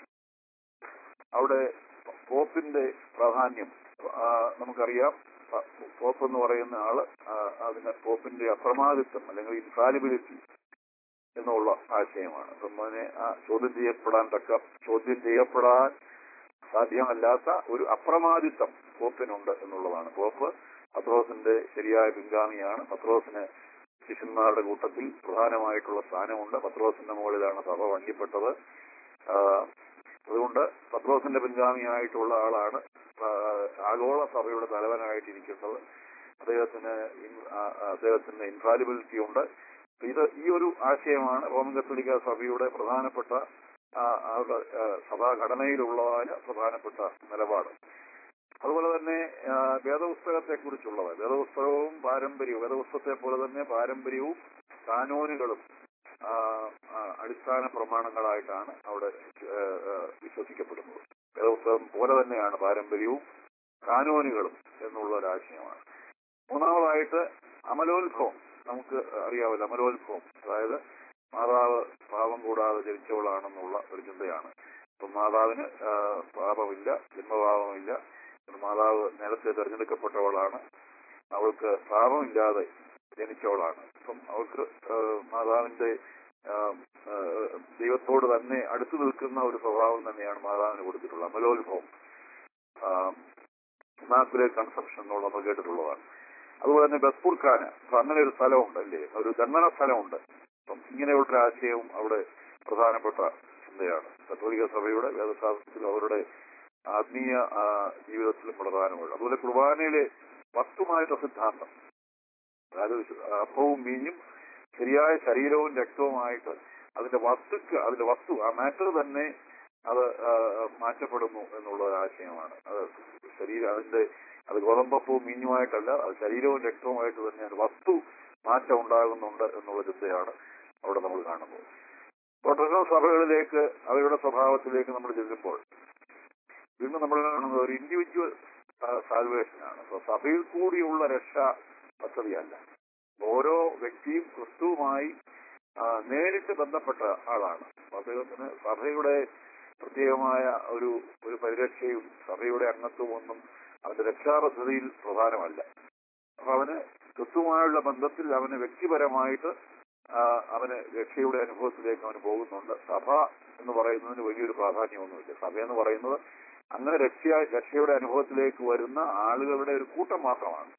Speaker 1: അവിടെ പോപ്പിന്റെ പ്രാധാന്യം ആ, നമുക്കറിയാം പ- പോപ്പ് എന്ന് പറയുന്ന ആള് ആ, അതിന് പോപ്പിന്റെ അപ്രമാദിത്വം അല്ലെങ്കിൽ ഇൻഫാലിബിലിറ്റി എന്നുള്ള ആശയമാണ് അപ്പം അതിനെ ആ ചോദ്യം ചെയ്യപ്പെടാൻ തക്ക ചോദ്യം ചെയ്യപ്പെടാൻ സാധ്യമല്ലാത്ത ഒരു അപ്രമാദിത്വം പോപ്പിനുണ്ട് എന്നുള്ളതാണ് പോപ്പ് പത്രോസിന്റെ ശരിയായ പിൻഗാമിയാണ് പത്രോസിന് ശിഷ്യന്മാരുടെ കൂട്ടത്തിൽ പ്രധാനമായിട്ടുള്ള സ്ഥാനമുണ്ട് പത്രോസിന്റെ മുകളിലാണ് സഭ വണ്ടിപ്പെട്ടത് ആ, അതുകൊണ്ട് പത്രോസിന്റെ പിൻഗാമിയായിട്ടുള്ള ആളാണ് ആ, ആഗോള സഭയുടെ തലവനായിട്ടിരിക്കുന്നത് അദ്ദേഹത്തിന് ഇൻ- ആ, ആ, അദ്ദേഹത്തിന് ഇൻഫാലിബിലിറ്റി ഉണ്ട് ഇത് ഈ ഒരു ആശയമാണ് റോമൻ കത്തോലിക്ക സഭയുടെ പ്രധാനപ്പെട്ട ആ, അവരുടെ ആ, സഭാഘടനയിലുള്ളതായ പ്രധാനപ്പെട്ട നിലപാട് അതുപോലെ തന്നെ ആ, വേദപുസ്തകത്തെ കുറിച്ചുള്ളത് വേദപുസ്തകവും പാരമ്പര്യവും വേദപുസ്തകത്തെ പോലെ തന്നെ പാരമ്പര്യവും കാനൂനുകളും ആ, ആ, അടിസ്ഥാന പ്രമാണങ്ങളായിട്ടാണ് അവിടെ ആ, ആ, വിശ്വസിക്കപ്പെടുന്നത് വേദപുസ്തകം പോലെ തന്നെയാണ് പാരമ്പര്യവും കാനൂനുകളും എന്നുള്ള ഒരു ആശയമാണ് മൂന്നാമതായിട്ട് അമലോത്ഭവം നമുക്ക് അറിയാമല്ലോ അമലോത്ഭവം അതായത് മാതാവ് പാപം കൂടാതെ ജനിച്ചവളാണെന്നുള്ള ഒരു ചിന്തയാണ് അപ്പം മാതാവിന് ആ, പാപമില്ല ജന്മപാപമില്ല ഒരു മാതാവ് നേരത്തെ തെരഞ്ഞെടുക്കപ്പെട്ടവളാണ് അവൾക്ക് പാപമില്ലാതെ ജനിച്ചവളാണ് അപ്പം അവൾക്ക് ആ, മാതാവിന്റെ ആ, ആ, ദൈവത്തോട് തന്നെ അടുത്തു നിൽക്കുന്ന ഒരു സ്വഭാവം തന്നെയാണ് മാതാവിന് കൊടുത്തിട്ടുള്ളത് അമലോത്ഭവം ഇമാക്കുലേറ്റ് കൺസെപ്ഷൻ എന്നുള്ള നമ്മൾ കേട്ടിട്ടുള്ളതാണ് അതുപോലെ തന്നെ ബസ്പുർഖാന അപ്പൊ അങ്ങനെ ഒരു സ്ഥലമുണ്ട് അല്ലേ ഒരു ദണ്ഡന സ്ഥലമുണ്ട് അപ്പം ഇങ്ങനെയുള്ള ഒരു ആശയവും അവിടെ പ്രധാനപ്പെട്ട ചിന്തയാണ് കത്തോലിക്ക സഭയുടെ വേദശാസ്ത്രത്തിൽ അവരുടെ ആത്മീയ ആ, ജീവിതത്തിലും പ്രധാനമുള്ള അതുപോലെ കുർബാനയിലെ വസ്തുമായിട്ടുള്ള സിദ്ധാന്തം അതായത് വിശു- അപ്പവും മീനും ശരിയായ ശരീരവും രക്തവുമായിട്ട് അതിന്റെ വസ്തുക്ക് അതിന്റെ വസ്തു ആ മാറ്റർ തന്നെ അത് ആ, മാറ്റപ്പെടുന്നു എന്നുള്ള ഒരു ആശയമാണ് അത് ശരീരം അതിന്റെ അത് ഗോതമ്പപ്പവും മീഞ്ഞുമായിട്ടല്ല അത് ശരീരവും രക്തവുമായിട്ട് തന്നെയാണ് വസ്തു മാറ്റം ഉണ്ടാകുന്നുണ്ട് എന്നുള്ള ചിന്തയാണ് അവിടെ നമ്മൾ കാണുന്നത് പ്രൊട്ടസ്റ്റന്റ് സഭകളിലേക്ക് അവരുടെ സ്വഭാവത്തിലേക്ക് നമ്മൾ ചെല്ലുമ്പോൾ ഇന്ന് നമ്മൾ കാണുന്നത് ഒരു ഇൻഡിവിജ്വൽ സാൽവേഷനാണ് അപ്പൊ സഭയിൽ കൂടിയുള്ള രക്ഷ പദ്ധതിയല്ല ഓരോ വ്യക്തിയും ക്രിസ്തുവുമായി ആ, നേരിട്ട് ബന്ധപ്പെട്ട ആളാണ് അദ്ദേഹത്തിന് സഭയുടെ പ്രത്യേകമായ ഒരു ഒരു പരിരക്ഷയും സഭയുടെ അംഗത്വവും ഒന്നും അവന്റെ രക്ഷാപദ്ധതിയിൽ പ്രധാനമല്ല അപ്പൊ അവന് ക്രിസ്തുവുമായുള്ള ബന്ധത്തിൽ അവന് വ്യക്തിപരമായിട്ട് ആ, അവന് രക്ഷയുടെ അനുഭവത്തിലേക്ക് അവന് പോകുന്നുണ്ട് സഭ എന്ന് പറയുന്നതിന് വലിയൊരു പ്രാധാന്യമൊന്നുമില്ല സഭ എന്ന് പറയുന്നത് അങ്ങനെ രക്ഷ രക്ഷയുടെ അനുഭവത്തിലേക്ക് വരുന്ന ആളുകളുടെ ഒരു കൂട്ടം മാത്രമാണ്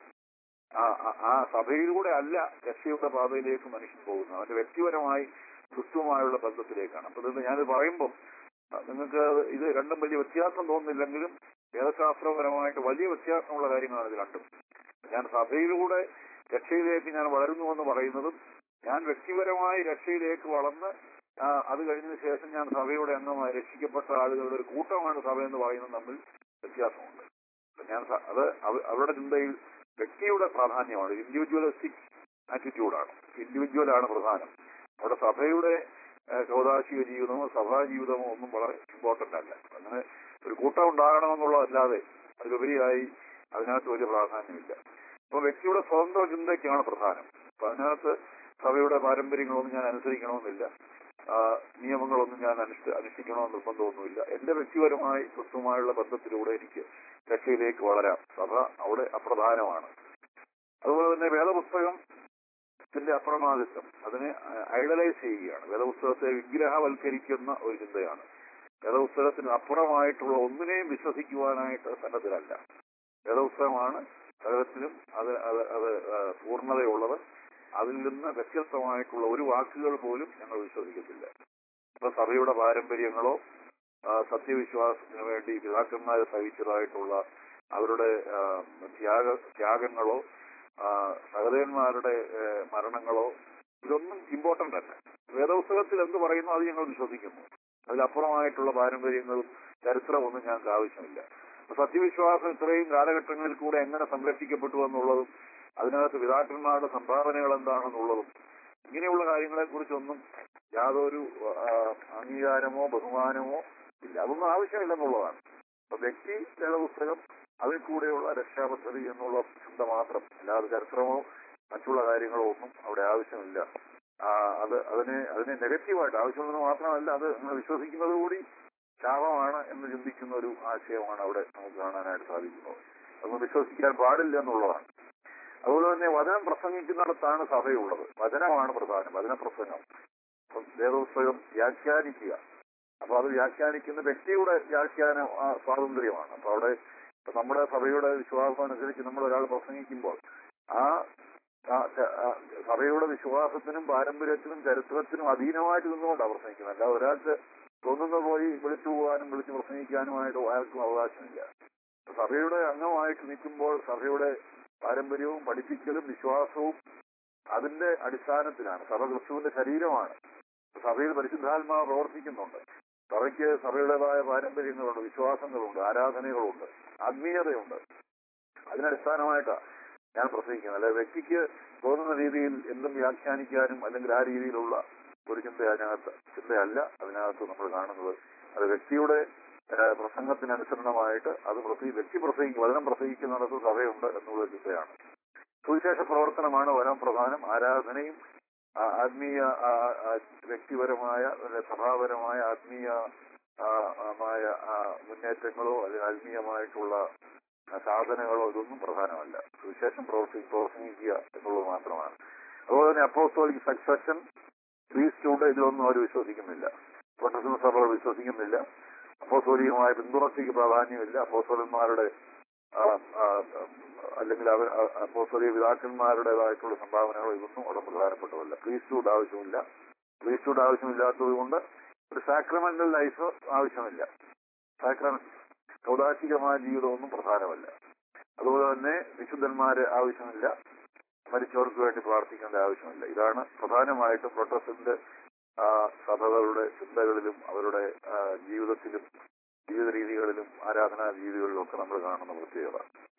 Speaker 1: ആ ആ- ആ സഭയിലൂടെ അല്ല രക്ഷയുടെ പാതയിലേക്ക് മനുഷ്യൻ പോകുന്നത് അവന്റെ വ്യക്തിപരമായി ക്രിസ്തുവുമായുള്ള ബന്ധത്തിലേക്കാണ് അപ്പൊ ഇത് ഞാനിത് പറയുമ്പോൾ നിങ്ങൾക്ക് ഇത് രണ്ടും വലിയ വ്യത്യാസം തോന്നുന്നില്ലെങ്കിലും വേദശാസ്ത്രപരമായിട്ട് വലിയ വ്യത്യാസമുള്ള കാര്യങ്ങളാണ് ഇത് രണ്ടും ഞാൻ സഭയിലൂടെ രക്ഷയിലേക്ക് ഞാൻ വളരുന്നുവെന്ന് പറയുന്നതും ഞാൻ വ്യക്തിപരമായി രക്ഷയിലേക്ക് വളർന്ന് ആ, അത് കഴിഞ്ഞ ശേഷം ഞാൻ സഭയുടെ അംഗമായി രക്ഷിക്കപ്പെട്ട ആളുകളുടെ ഒരു കൂട്ടമാണ് സഭ എന്ന് പറയുന്നത് തമ്മിൽ വ്യത്യാസമുണ്ട് അപ്പൊ ഞാൻ സ- അത് അവ- അവരുടെ ചിന്തയിൽ വ്യക്തിയുടെ പ്രാധാന്യമാണ് ഇൻഡിവിജ്വലിസ്റ്റിക് ആറ്റിറ്റ്യൂഡാണ് ഇൻഡിവിജ്വലാണ് പ്രധാനം അവിടെ സഭയുടെ ഏഹ്, കൗതാശിക ജീവിതമോ സഭാ ജീവിതമോ ഒന്നും വളരെ ഇമ്പോർട്ടന്റ് അല്ല അങ്ങനെ ഒരു കൂട്ടം ഉണ്ടാകണമെന്നുള്ളതല്ലാതെ അതിലുപരിയായി അതിനകത്ത് വലിയ പ്രാധാന്യമില്ല അപ്പൊ വ്യക്തിയുടെ സ്വതന്ത്ര ചിന്തയ്ക്കാണ് പ്രധാനം അപ്പൊ അതിനകത്ത് സഭയുടെ പാരമ്പര്യങ്ങളൊന്നും ഞാൻ അനുസരിക്കണമെന്നില്ല ആ, നിയമങ്ങളൊന്നും ഞാൻ അനുഷ്ഠ അനുഷ്ഠിക്കണമെന്ന് നിർബന്ധമൊന്നുമില്ല എന്റെ വ്യക്തിപരമായി ക്രിസ്തുവുമായുള്ള ബന്ധത്തിലൂടെ എനിക്ക് രക്ഷയിലേക്ക് വളരാം സഭ അവിടെ അപ്രധാനമാണ് അതുപോലെ തന്നെ വേദപുസ്തകം ത്തിന്റെ അപ്രമാദിത്വം അതിനെ ഐഡലൈസ് ചെയ്യുകയാണ് വേദപുസ്തകത്തെ വിഗ്രഹവൽക്കരിക്കുന്ന ഒരു ചിന്തയാണ് വേദപുസ്തകത്തിന് അപ്പുറമായിട്ടുള്ള ഒന്നിനെയും വിശ്വസിക്കുവാനായിട്ട് സന്നദ്ധരല്ല വേദപുസ്തകമാണ് സകലത്തിലും അത് അത് അത് ആ, പൂർണ്ണതയുള്ളത് അതിൽ നിന്ന് വ്യത്യസ്തമായിട്ടുള്ള ഒരു വാക്കുകൾ പോലും ഞങ്ങൾ വിശ്വസിക്കത്തില്ല ഇപ്പൊ സഭയുടെ പാരമ്പര്യങ്ങളോ ആ, സത്യവിശ്വാസത്തിന് വേണ്ടി പിതാക്കന്മാരെ സഹിച്ചതായിട്ടുള്ള അവരുടെ ആ, ത്യാഗ ത്യാഗങ്ങളോ ആ, സഹോദരന്മാരുടെ ഏ, മരണങ്ങളോ ഇതൊന്നും ഇമ്പോർട്ടന്റ് അല്ല വേദപുസ്തകത്തിൽ എന്ത് പറയുന്നു അത് ഞങ്ങൾ വിശ്വസിക്കുന്നു അതിലപ്പുറമായിട്ടുള്ള പാരമ്പര്യങ്ങളും ചരിത്രമൊന്നും ഞങ്ങൾക്ക് ആവശ്യമില്ല അപ്പൊ സത്യവിശ്വാസം ഇത്രയും കാലഘട്ടങ്ങളിൽ കൂടെ എങ്ങനെ സംരക്ഷിക്കപ്പെട്ടു എന്നുള്ളതും അതിനകത്ത് പിതാക്കന്മാരുടെ സംഭാവനകൾ എന്താണെന്നുള്ളതും ഇങ്ങനെയുള്ള കാര്യങ്ങളെ കുറിച്ചൊന്നും യാതൊരു ആ, അംഗീകാരമോ ബഹുമാനമോ ഇല്ല അതൊന്നും ആവശ്യമില്ലെന്നുള്ളതാണ് അപ്പൊ വ്യക്തി വേദപുസ്തകം അതിൽ കൂടെയുള്ള രക്ഷാപദ്ധതി എന്നുള്ള ചിന്ത മാത്രം അല്ലാതെ ചരിത്രമോ മറ്റുള്ള കാര്യങ്ങളോ ഒന്നും അവിടെ ആവശ്യമില്ല ആ, അത് അതിനെ അതിനെ നെഗറ്റീവായിട്ട് ആവശ്യമുള്ളത് മാത്രമല്ല അത് നമ്മൾ വിശ്വസിക്കുന്നത് കൂടി ശാപമാണ് എന്ന് ചിന്തിക്കുന്ന ഒരു ആശയമാണ് അവിടെ നമുക്ക് കാണാനായിട്ട് സാധിക്കുന്നത് അതൊന്നും വിശ്വസിക്കാൻ പാടില്ല എന്നുള്ളതാണ് അതുപോലെ തന്നെ വചനം പ്രസംഗിക്കുന്നിടത്താണ് സഭയുള്ളത് വചനമാണ് പ്രധാനം വചന പ്രസംഗം അപ്പം വേദപുസ്തകം വ്യാഖ്യാനിക്കുക അപ്പൊ അത് വ്യാഖ്യാനിക്കുന്ന വ്യക്തിയുടെ വ്യാഖ്യാന ആ, സ്വാതന്ത്ര്യമാണ് അപ്പൊ അവിടെ ഇപ്പൊ നമ്മുടെ സഭയുടെ വിശ്വാസം അനുസരിച്ച് നമ്മൾ ഒരാൾ പ്രസംഗിക്കുമ്പോൾ ആ ആ, ച- ആ, സഭയുടെ വിശ്വാസത്തിനും പാരമ്പര്യത്തിനും ചരിത്രത്തിനും അധീനമായിട്ട് നിന്നുകൊണ്ടാണ് പ്രസംഗിക്കുന്നത് അല്ലാതെ ഒരാൾക്ക് തോന്നുന്ന പോയി വിളിച്ചു പോകാനും വിളിച്ചു പ്രസംഗിക്കാനുമായിട്ട് ആർക്കും അവകാശമില്ല സഭയുടെ അംഗമായിട്ട് നിൽക്കുമ്പോൾ സഭയുടെ പാരമ്പര്യവും പഠിപ്പിക്കലും വിശ്വാസവും അതിന്റെ അടിസ്ഥാനത്തിലാണ് സഭ ക്രിസ്തുവിന്റെ ശരീരമാണ് സഭയിൽ പരിശുദ്ധാത്മാവ് പ്രവർത്തിക്കുന്നുണ്ട് സഭയ്ക്ക് സഭയുടേതായ പാരമ്പര്യങ്ങളുണ്ട് വിശ്വാസങ്ങളുണ്ട് ആരാധനകളുണ്ട് ആത്മീയതയുണ്ട് അതിനടിസ്ഥാനമായിട്ടാണ് ഞാൻ പ്രസംഗിക്കുന്നത് അല്ലെ വ്യക്തിക്ക് തോന്നുന്ന രീതിയിൽ എന്തും വ്യാഖ്യാനിക്കാനും അല്ലെങ്കിൽ ആ രീതിയിലുള്ള ഒരു ചിന്ത അതിനകത്ത് ചിന്തയല്ല അതിനകത്ത് നമ്മൾ കാണുന്നത് അത് വ്യക്തിയുടെ ഏഹ്, പ്രസംഗത്തിനനുസരണമായിട്ട് അത് പ്രസംഗി വ്യക്തി പ്രസംഗിക്കും വചനം പ്രസംഗിക്കുന്നിടത്ത് സഭയുണ്ട് എന്നുള്ള ചിന്തയാണ് സുവിശേഷ പ്രവർത്തനമാണ് വനം പ്രധാനം ആരാധനയും ആ, ആത്മീയ ആ, ആ, വ്യക്തിപരമായ അല്ലെ സഭാപരമായ ആത്മീയ ആ, ആമായ ആ, മുന്നേറ്റങ്ങളോ അല്ലെങ്കിൽ ആത്മീയമായിട്ടുള്ള ആ, സാധനങ്ങളോ ഇതൊന്നും പ്രധാനമല്ല സുവിശേഷം പ്രവർത്തി പ്രവർത്തിക്കുക എന്നുള്ളത് മാത്രമാണ് അതുപോലെ തന്നെ അപ്പോസ്തോലിക് സക്സഷൻ ക്രീസ്റ്റുണ്ട് ഇതിലൊന്നും അവർ വിശ്വസിക്കുന്നില്ല പ്രൊട്ടസ്റ്റന്റ് സഭകൾ വിശ്വസിക്കുന്നില്ല അപ്പോസ്തോലികമായ പിന്തുണർച്ചയ്ക്ക് പ്രാധാന്യമില്ല അപ്പോസ്തോലന്മാരുടെ ആ, ആ, അല്ലെങ്കിൽ അവർ അപ്പോസ്തോലിക പിതാക്കന്മാരുടേതായിട്ടുള്ള സംഭാവനകൾ ഇതൊന്നും അവിടെ പ്രധാനപ്പെട്ടതല്ല പ്രീസ്റ്റ്ഹുഡ് ആവശ്യമില്ല പ്രീസ്റ്റ്ഹുഡ് ആവശ്യമില്ലാത്തത് കൊണ്ട് ഒരു സാക്രമെന്റൽ ലൈഫ് ആവശ്യമില്ല സാക്രമെന്റ് കൗതാശികമായ ജീവിതമൊന്നും പ്രധാനമല്ല അതുപോലെ തന്നെ വിശുദ്ധന്മാര് ആവശ്യമില്ല മരിച്ചവർക്ക് വേണ്ടി പ്രാർത്ഥിക്കേണ്ട ആവശ്യമില്ല ഇതാണ് പ്രധാനമായിട്ടും പ്രൊട്ടസ്റ്റന്റ് ആ, സഭകളുടെ ചിന്തകളിലും അവരുടെ ആ, ജീവിതത്തിലും ജീവിത രീതികളിലും ആരാധനാ രീതികളിലും ഒക്കെ നമ്മൾ കാണുന്ന പ്രത്യേകത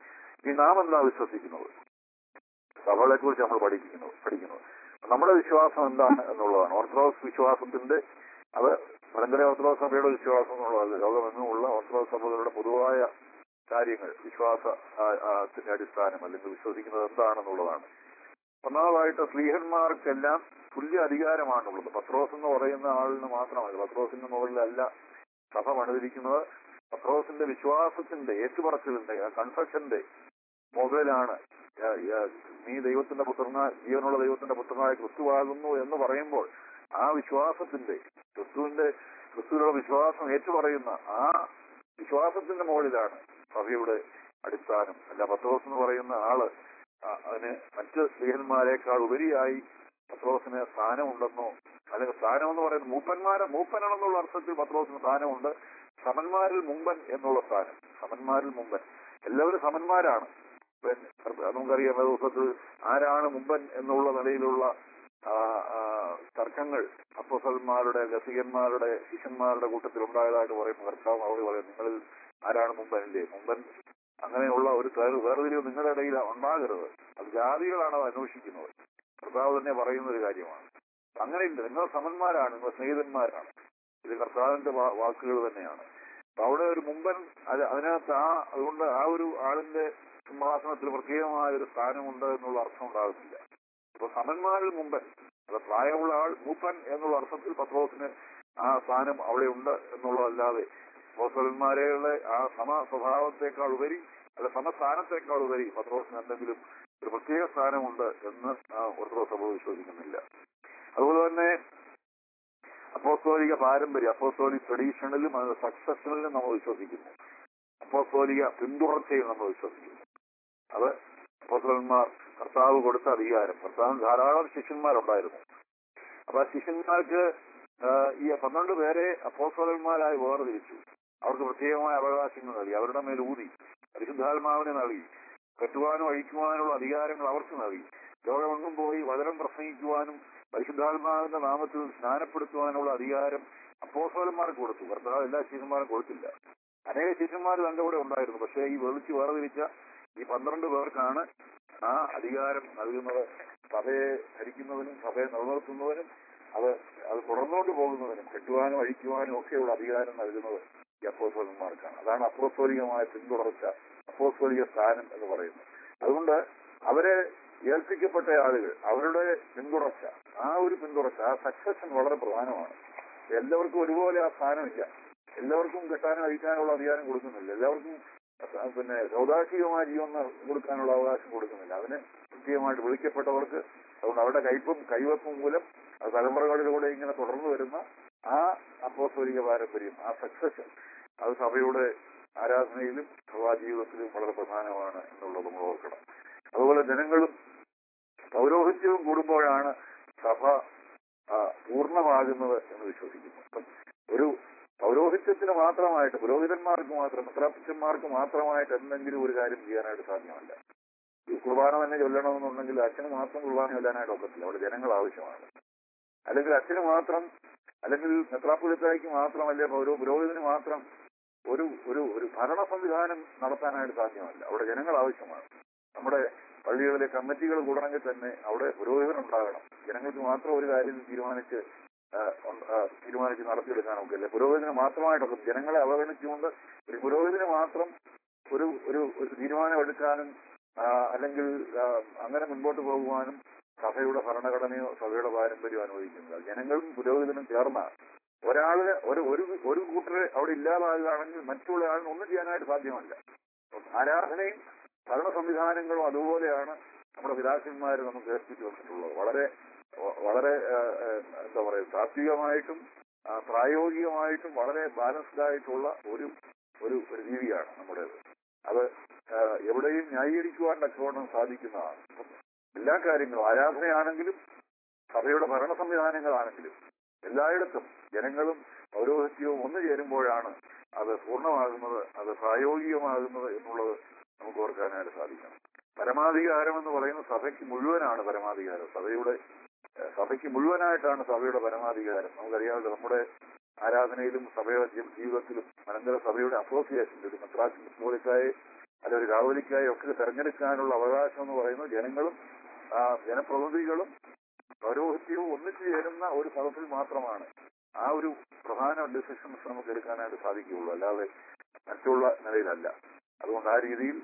Speaker 1: ഇനി നാം എന്താ വിശ്വസിക്കുന്നത് സഭകളെ കുറിച്ച് നമ്മൾ പഠിക്കുന്നു പഠിക്കുന്നത് നമ്മുടെ വിശ്വാസം എന്താണ് എന്നുള്ളതാണ് ഓർത്തഡോക്സ് വിശ്വാസത്തിന്റെ അത് മലങ്കര ഓർത്തഡോക്സ് സഭയുടെ വിശ്വാസം എന്നുള്ളതല്ല ലോകമെങ്ങുമുള്ള ഓർത്തഡോക്സ് സഭകളുടെ പൊതുവായ കാര്യങ്ങൾ വിശ്വാസ ആ, ആ, ത്തിന്റെ അടിസ്ഥാനം അല്ലെങ്കിൽ വിശ്വസിക്കുന്നത് എന്താണെന്നുള്ളതാണ് ഒന്നാമതായിട്ട് സ്ത്രീഹന്മാർക്കെല്ലാം തുല്യ അധികാരമാണുള്ളത് പത്രോസ് എന്ന് പറയുന്ന ആളിന് മാത്രമല്ല പത്രോസിന്റെ മുകളിലല്ല സഭ പണിതിരിക്കുന്നത് പത്രോസിന്റെ വിശ്വാസത്തിന്റെ ഏറ്റുപറച്ചിലിന്റെ കൺഫെഷന്റെ മുകളിലാണ് ആ, ആ, നീ ദൈവത്തിന്റെ പുത്രന ജീവനുള്ള ദൈവത്തിന്റെ പുത്രനായ ക്രിസ്തുവാകുന്നു എന്ന് പറയുമ്പോൾ ആ വിശ്വാസത്തിന്റെ ക്രിസ്തുവിന്റെ ക്രിസ്തുവിനുള്ള വിശ്വാസം ഏറ്റുപറയുന്ന ആ വിശ്വാസത്തിന്റെ മുകളിലാണ് സഭയുടെ അടിസ്ഥാനം അല്ല പത്രോസ് എന്ന് പറയുന്ന ആള് ആ, അതിന് മറ്റ് സ്ത്രീഹന്മാരെക്കാൾ ഉപരിയായി പത്രോസിന് സ്ഥാനമുണ്ടെന്നോ അല്ലെങ്കിൽ സ്ഥാനം എന്ന് പറയുന്നത് മൂപ്പന്മാരെ മൂപ്പനാണെന്നുള്ള അർത്ഥത്തിൽ പത്രോസിന് സ്ഥാനമുണ്ട് സമന്മാരിൽ മുമ്പൻ എന്നുള്ള സ്ഥാനം സമന്മാരിൽ മുമ്പൻ എല്ലാവരും സമന്മാരാണ് പിന്നെ നമുക്കറിയാം ദിവസത്തിൽ ആരാണ് മുമ്പൻ എന്നുള്ള നിലയിലുള്ള ആ, ആ, തർക്കങ്ങൾ അപ്പോസന്മാരുടെ ലസികന്മാരുടെ ശിഷ്യന്മാരുടെ കൂട്ടത്തിൽ ഉണ്ടായതായിട്ട് പറയുമ്പോൾ കർത്താവ് അവിടെ പറയും നിങ്ങളിൽ ആരാണ് മുമ്പൻ ഇല്ലേ മുമ്പൻ അങ്ങനെയുള്ള ഒരു വേർ- വേർതിരിവ് നിങ്ങളുടെ ഇടയിൽ ഉണ്ടാകരുത് അത് ജാതികളാണ് അത് അന്വേഷിക്കുന്നത് കർത്താവ് തന്നെ പറയുന്ന ഒരു കാര്യമാണ് അങ്ങനെയില്ല നിങ്ങൾ സമന്മാരാണ് നിങ്ങൾ സ്നേഹിതന്മാരാണ് ഇത് കർത്താവിന്റെ വാ- വാക്കുകൾ തന്നെയാണ് അപ്പൊ അവിടെ ഒരു മുമ്പൻ അത് അതിനകത്ത് ആ അതുകൊണ്ട് ആ ഒരു ആളിന്റെ സിംഹാസനത്തിൽ പ്രത്യേകമായ ഒരു സ്ഥാനമുണ്ട് എന്നുള്ള അർത്ഥം ഉണ്ടാകുന്നില്ല അപ്പൊ സമന്മാരിൽ മുമ്പൻ അത് പ്രായമുള്ള ആൾ മൂപ്പൻ എന്നുള്ള അർത്ഥത്തിൽ പത്രോസിന് ആ സ്ഥാനം അവിടെ ഉണ്ട് എന്നുള്ളതല്ലാതെ അപ്പോസ്തലന്മാരെയുള്ള ആ സമ സ്വഭാവത്തെക്കാൾ ഉപരി അല്ല സമസ്ഥാനത്തേക്കാൾ ഉപരി പത്രോസിന് എന്തെങ്കിലും ഒരു പ്രത്യേക സ്ഥാനമുണ്ട് എന്ന് ആ ഓർത്തഡോക്സ് സഭ വിശ്വസിക്കുന്നില്ല അതുപോലെ തന്നെ അപ്പോസ്തോലിക പാരമ്പര്യം അപ്പോസ്തോലിക് ട്രഡീഷണലും അത് സക്സഷനിലും നമ്മൾ വിശ്വസിക്കുന്നു അപ്പോസ്തോലിക പിന്തുടർച്ചയും നമ്മൾ വിശ്വസിക്കുന്നു അത് അപ്പോസ്തലന്മാർ കർത്താവ് കൊടുത്ത അധികാരം കർത്താവിന് ധാരാളം ശിഷ്യന്മാരുണ്ടായിരുന്നു അപ്പൊ ആ ശിഷ്യന്മാർക്ക് ആ, ഈ പന്ത്രണ്ട് പേരെ അപ്പോസ്തലന്മാരായി വേർതിരിച്ചു അവർക്ക് പ്രത്യേകമായ അവകാശങ്ങൾ നൽകി അവരുടെ മേൽ ഊതി പരിശുദ്ധാത്മാവിനെ നൽകി കെട്ടുവാനും അഴിക്കുവാനുള്ള അധികാരങ്ങൾ അവർക്ക് നൽകി ലോകമെങ്ങും പോയി വചനം പ്രസംഗിക്കുവാനും പരിശുദ്ധാത്മാവിന്റെ നാമത്തിൽ സ്നാനപ്പെടുത്തുവാനുള്ള അധികാരം അപ്പോസ്തലന്മാർക്ക് കൊടുത്തു കർത്താവ് എല്ലാ ശിഷ്യന്മാരും കൊടുത്തില്ല അനേക ശിഷ്യന്മാർ തന്റെ കൂടെ ഉണ്ടായിരുന്നു പക്ഷേ ഈ വെളിച്ച് വേർതിരിച്ച ഈ പന്ത്രണ്ട് പേർക്കാണ് ആ അധികാരം നൽകുന്നത് സഭയെ ഭരിക്കുന്നതിനും സഭയെ നിലനിർത്തുന്നതിനും അത് അത് തുടർന്നുകൊണ്ട് പോകുന്നതിനും കെട്ടുവാനും അഴിക്കുവാനും ഒക്കെയുള്ള അധികാരം നൽകുന്നത് ഈ അപ്പോസ്തലന്മാർക്കാണ് അതാണ് അപ്പോസ്തോലികമായ പിന്തുടർച്ച അപ്പോസ്തോലിക സ്ഥാനം എന്ന് പറയുന്നത് അതുകൊണ്ട് അവരെ ഏൽപ്പിക്കപ്പെട്ട ആളുകൾ അവരുടെ പിന്തുടർച്ച ആ ഒരു പിന്തുടർച്ച ആ സക്സഷൻ വളരെ പ്രധാനമാണ് എല്ലാവർക്കും ഒരുപോലെ ആ സ്ഥാനമില്ല എല്ലാവർക്കും കെട്ടാനും അഴിക്കാനുള്ള അധികാരം കൊടുക്കുന്നില്ല എല്ലാവർക്കും അഹ് പിന്നെ സൗദാശികമായ ജീവൻ കൊടുക്കാനുള്ള അവകാശം കൊടുക്കുന്നില്ല അതിന് കൃത്യമായിട്ട് വിളിക്കപ്പെട്ടവർക്ക് അതുകൊണ്ട് അവരുടെ കൈപ്പും കൈവപ്പും മൂലം അത് തലമുറകളിലൂടെ ഇങ്ങനെ തുടർന്നു വരുന്ന ആ അപ്പോസ്തോലിക പാരമ്പര്യം ആ സക്സഷൻ അത് സഭയുടെ ആരാധനയിലും സഭാ ജീവിതത്തിലും വളരെ പ്രധാനമാണ് എന്നുള്ളത് നമ്മൾ ഓർക്കണം അതുപോലെ ജനങ്ങളും പൗരോഹിത്യവും കൂടുമ്പോഴാണ് സഭ ആ, പൂർണ്ണമാകുന്നത് എന്ന് വിശ്വസിക്കുന്നു അപ്പം ഒരു പൗരോഹിത്യത്തിന് മാത്രമായിട്ട് പുരോഹിതന്മാർക്ക് മാത്രം മെത്രാപ്പിച്ചന്മാർക്ക് മാത്രമായിട്ട് എന്തെങ്കിലും ഒരു കാര്യം ചെയ്യാനായിട്ട് സാധ്യമല്ല ഈ കുർബാന തന്നെ ചൊല്ലണമെന്നുണ്ടെങ്കിൽ അച്ഛന് മാത്രം കുർബാന ചൊല്ലാനായിട്ട് ഒക്കത്തില്ല അവിടെ ജനങ്ങൾ ആവശ്യമാണ് അല്ലെങ്കിൽ അച്ഛന് മാത്രം അല്ലെങ്കിൽ മെത്രാപ്പുലിത്തായിക്ക് മാത്രം അല്ലെ പൗരോ പുരോഹിതന് മാത്രം ഒരു ഒരു ഒരു ഭരണ സംവിധാനം നടത്താനായിട്ട് സാധ്യമല്ല അവിടെ ജനങ്ങൾ ആവശ്യമാണ് നമ്മുടെ പള്ളികളിലെ കമ്മിറ്റികൾ കൂടണമെങ്കിൽ തന്നെ അവിടെ പുരോഹിതൻ ഉണ്ടാകണം ജനങ്ങൾക്ക് മാത്രം ഒരു കാര്യം തീരുമാനിച്ച് ആ, ഉണ്ട്- ആ, തീരുമാനിച്ച് നടത്തിയെടുക്കാൻ ഒക്കില്ല പുരോഹിതന് മാത്രമായിട്ടൊക്കെ ജനങ്ങളെ അവഗണിച്ചുകൊണ്ട് ഒരു പുരോഹിതന് മാത്രം ഒരു ഒരു ഒരു തീരുമാനം എടുക്കാനും ആ, അല്ലെങ്കിൽ ആ, അങ്ങനെ മുൻപോട്ട് പോകുവാനും സഭയുടെ ഭരണഘടനയോ സഭയുടെ പാരമ്പര്യമോ അനുവദിക്കുന്നില്ല ജനങ്ങളും പുരോഹിതനും ചേർന്നാണ് ഒരാള് ഒരു ഒരു ഒരു കൂട്ടരെ അവിടെ ഇല്ലാതാകുകയാണെങ്കിൽ മറ്റുള്ള ആളിന് ഒന്നും ചെയ്യാനായിട്ട് സാധ്യമല്ല ആരാധനയും ഭരണ സംവിധാനങ്ങളും അതുപോലെയാണ് നമ്മുടെ പിതാക്കന്മാർ നമുക്ക് ഏൽപ്പിച്ചു വന്നിട്ടുള്ളത് വളരെ വ- വളരെ ആ, ആ, എന്താ പറയുക താത്വികമായിട്ടും ആ, പ്രായോഗികമായിട്ടും വളരെ ബാലൻസ്ഡ് ആയിട്ടുള്ള ഒരു ഒരു ഒരു രീതിയാണ് നമ്മുടേത് അത് ആ, എവിടെയും ന്യായീകരിക്കുവാൻ തക്കവണ്ണം സാധിക്കുന്നതാണ് അപ്പം എല്ലാ കാര്യങ്ങളും ആരാധനയാണെങ്കിലും സഭയുടെ ഭരണ സംവിധാനങ്ങളാണെങ്കിലും എല്ലായിടത്തും ജനങ്ങളും പൗരോഹിത്യവും ഒന്നു ചേരുമ്പോഴാണ് അത് പൂർണ്ണമാകുന്നത് അത് പ്രായോഗികമാകുന്നത് എന്നുള്ളത് നമുക്ക് ഓർക്കാനായിട്ട് സാധിക്കണം പരമാധികാരം എന്ന് പറയുന്ന സഭയ്ക്ക് മുഴുവനാണ് പരമാധികാരം സഭയുടെ ഏഹ്, സഭയ്ക്ക് മുഴുവനായിട്ടാണ് സഭയുടെ പരമാധികാരം നമുക്കറിയാമല്ലോ നമ്മുടെ ആരാധനയിലും സഭയുടെ ജീ- ജീവിതത്തിലും മലങ്കര സഭയുടെ അസോസിയേഷൻ ഒരു മെത്രാസിക്കായെ അല്ല ഒരു കാവലിക്കായി ഒക്കെ തെരഞ്ഞെടുക്കാനുള്ള അവകാശം എന്ന് പറയുന്നത് ജനങ്ങളും ആ, ജനപ്രതിനിധികളും പൗരോഹിത്യവും ഒന്നിച്ചു ചേരുന്ന ഒരു സദസ്സിൽ മാത്രമാണ് ആ ഒരു പ്രധാന ഡിസിഷൻസ് നമുക്ക് എടുക്കാനായിട്ട് സാധിക്കുകയുള്ളൂ അല്ലാതെ മറ്റുള്ള നിലയിലല്ല അതുകൊണ്ട് ആ രീതിയിൽ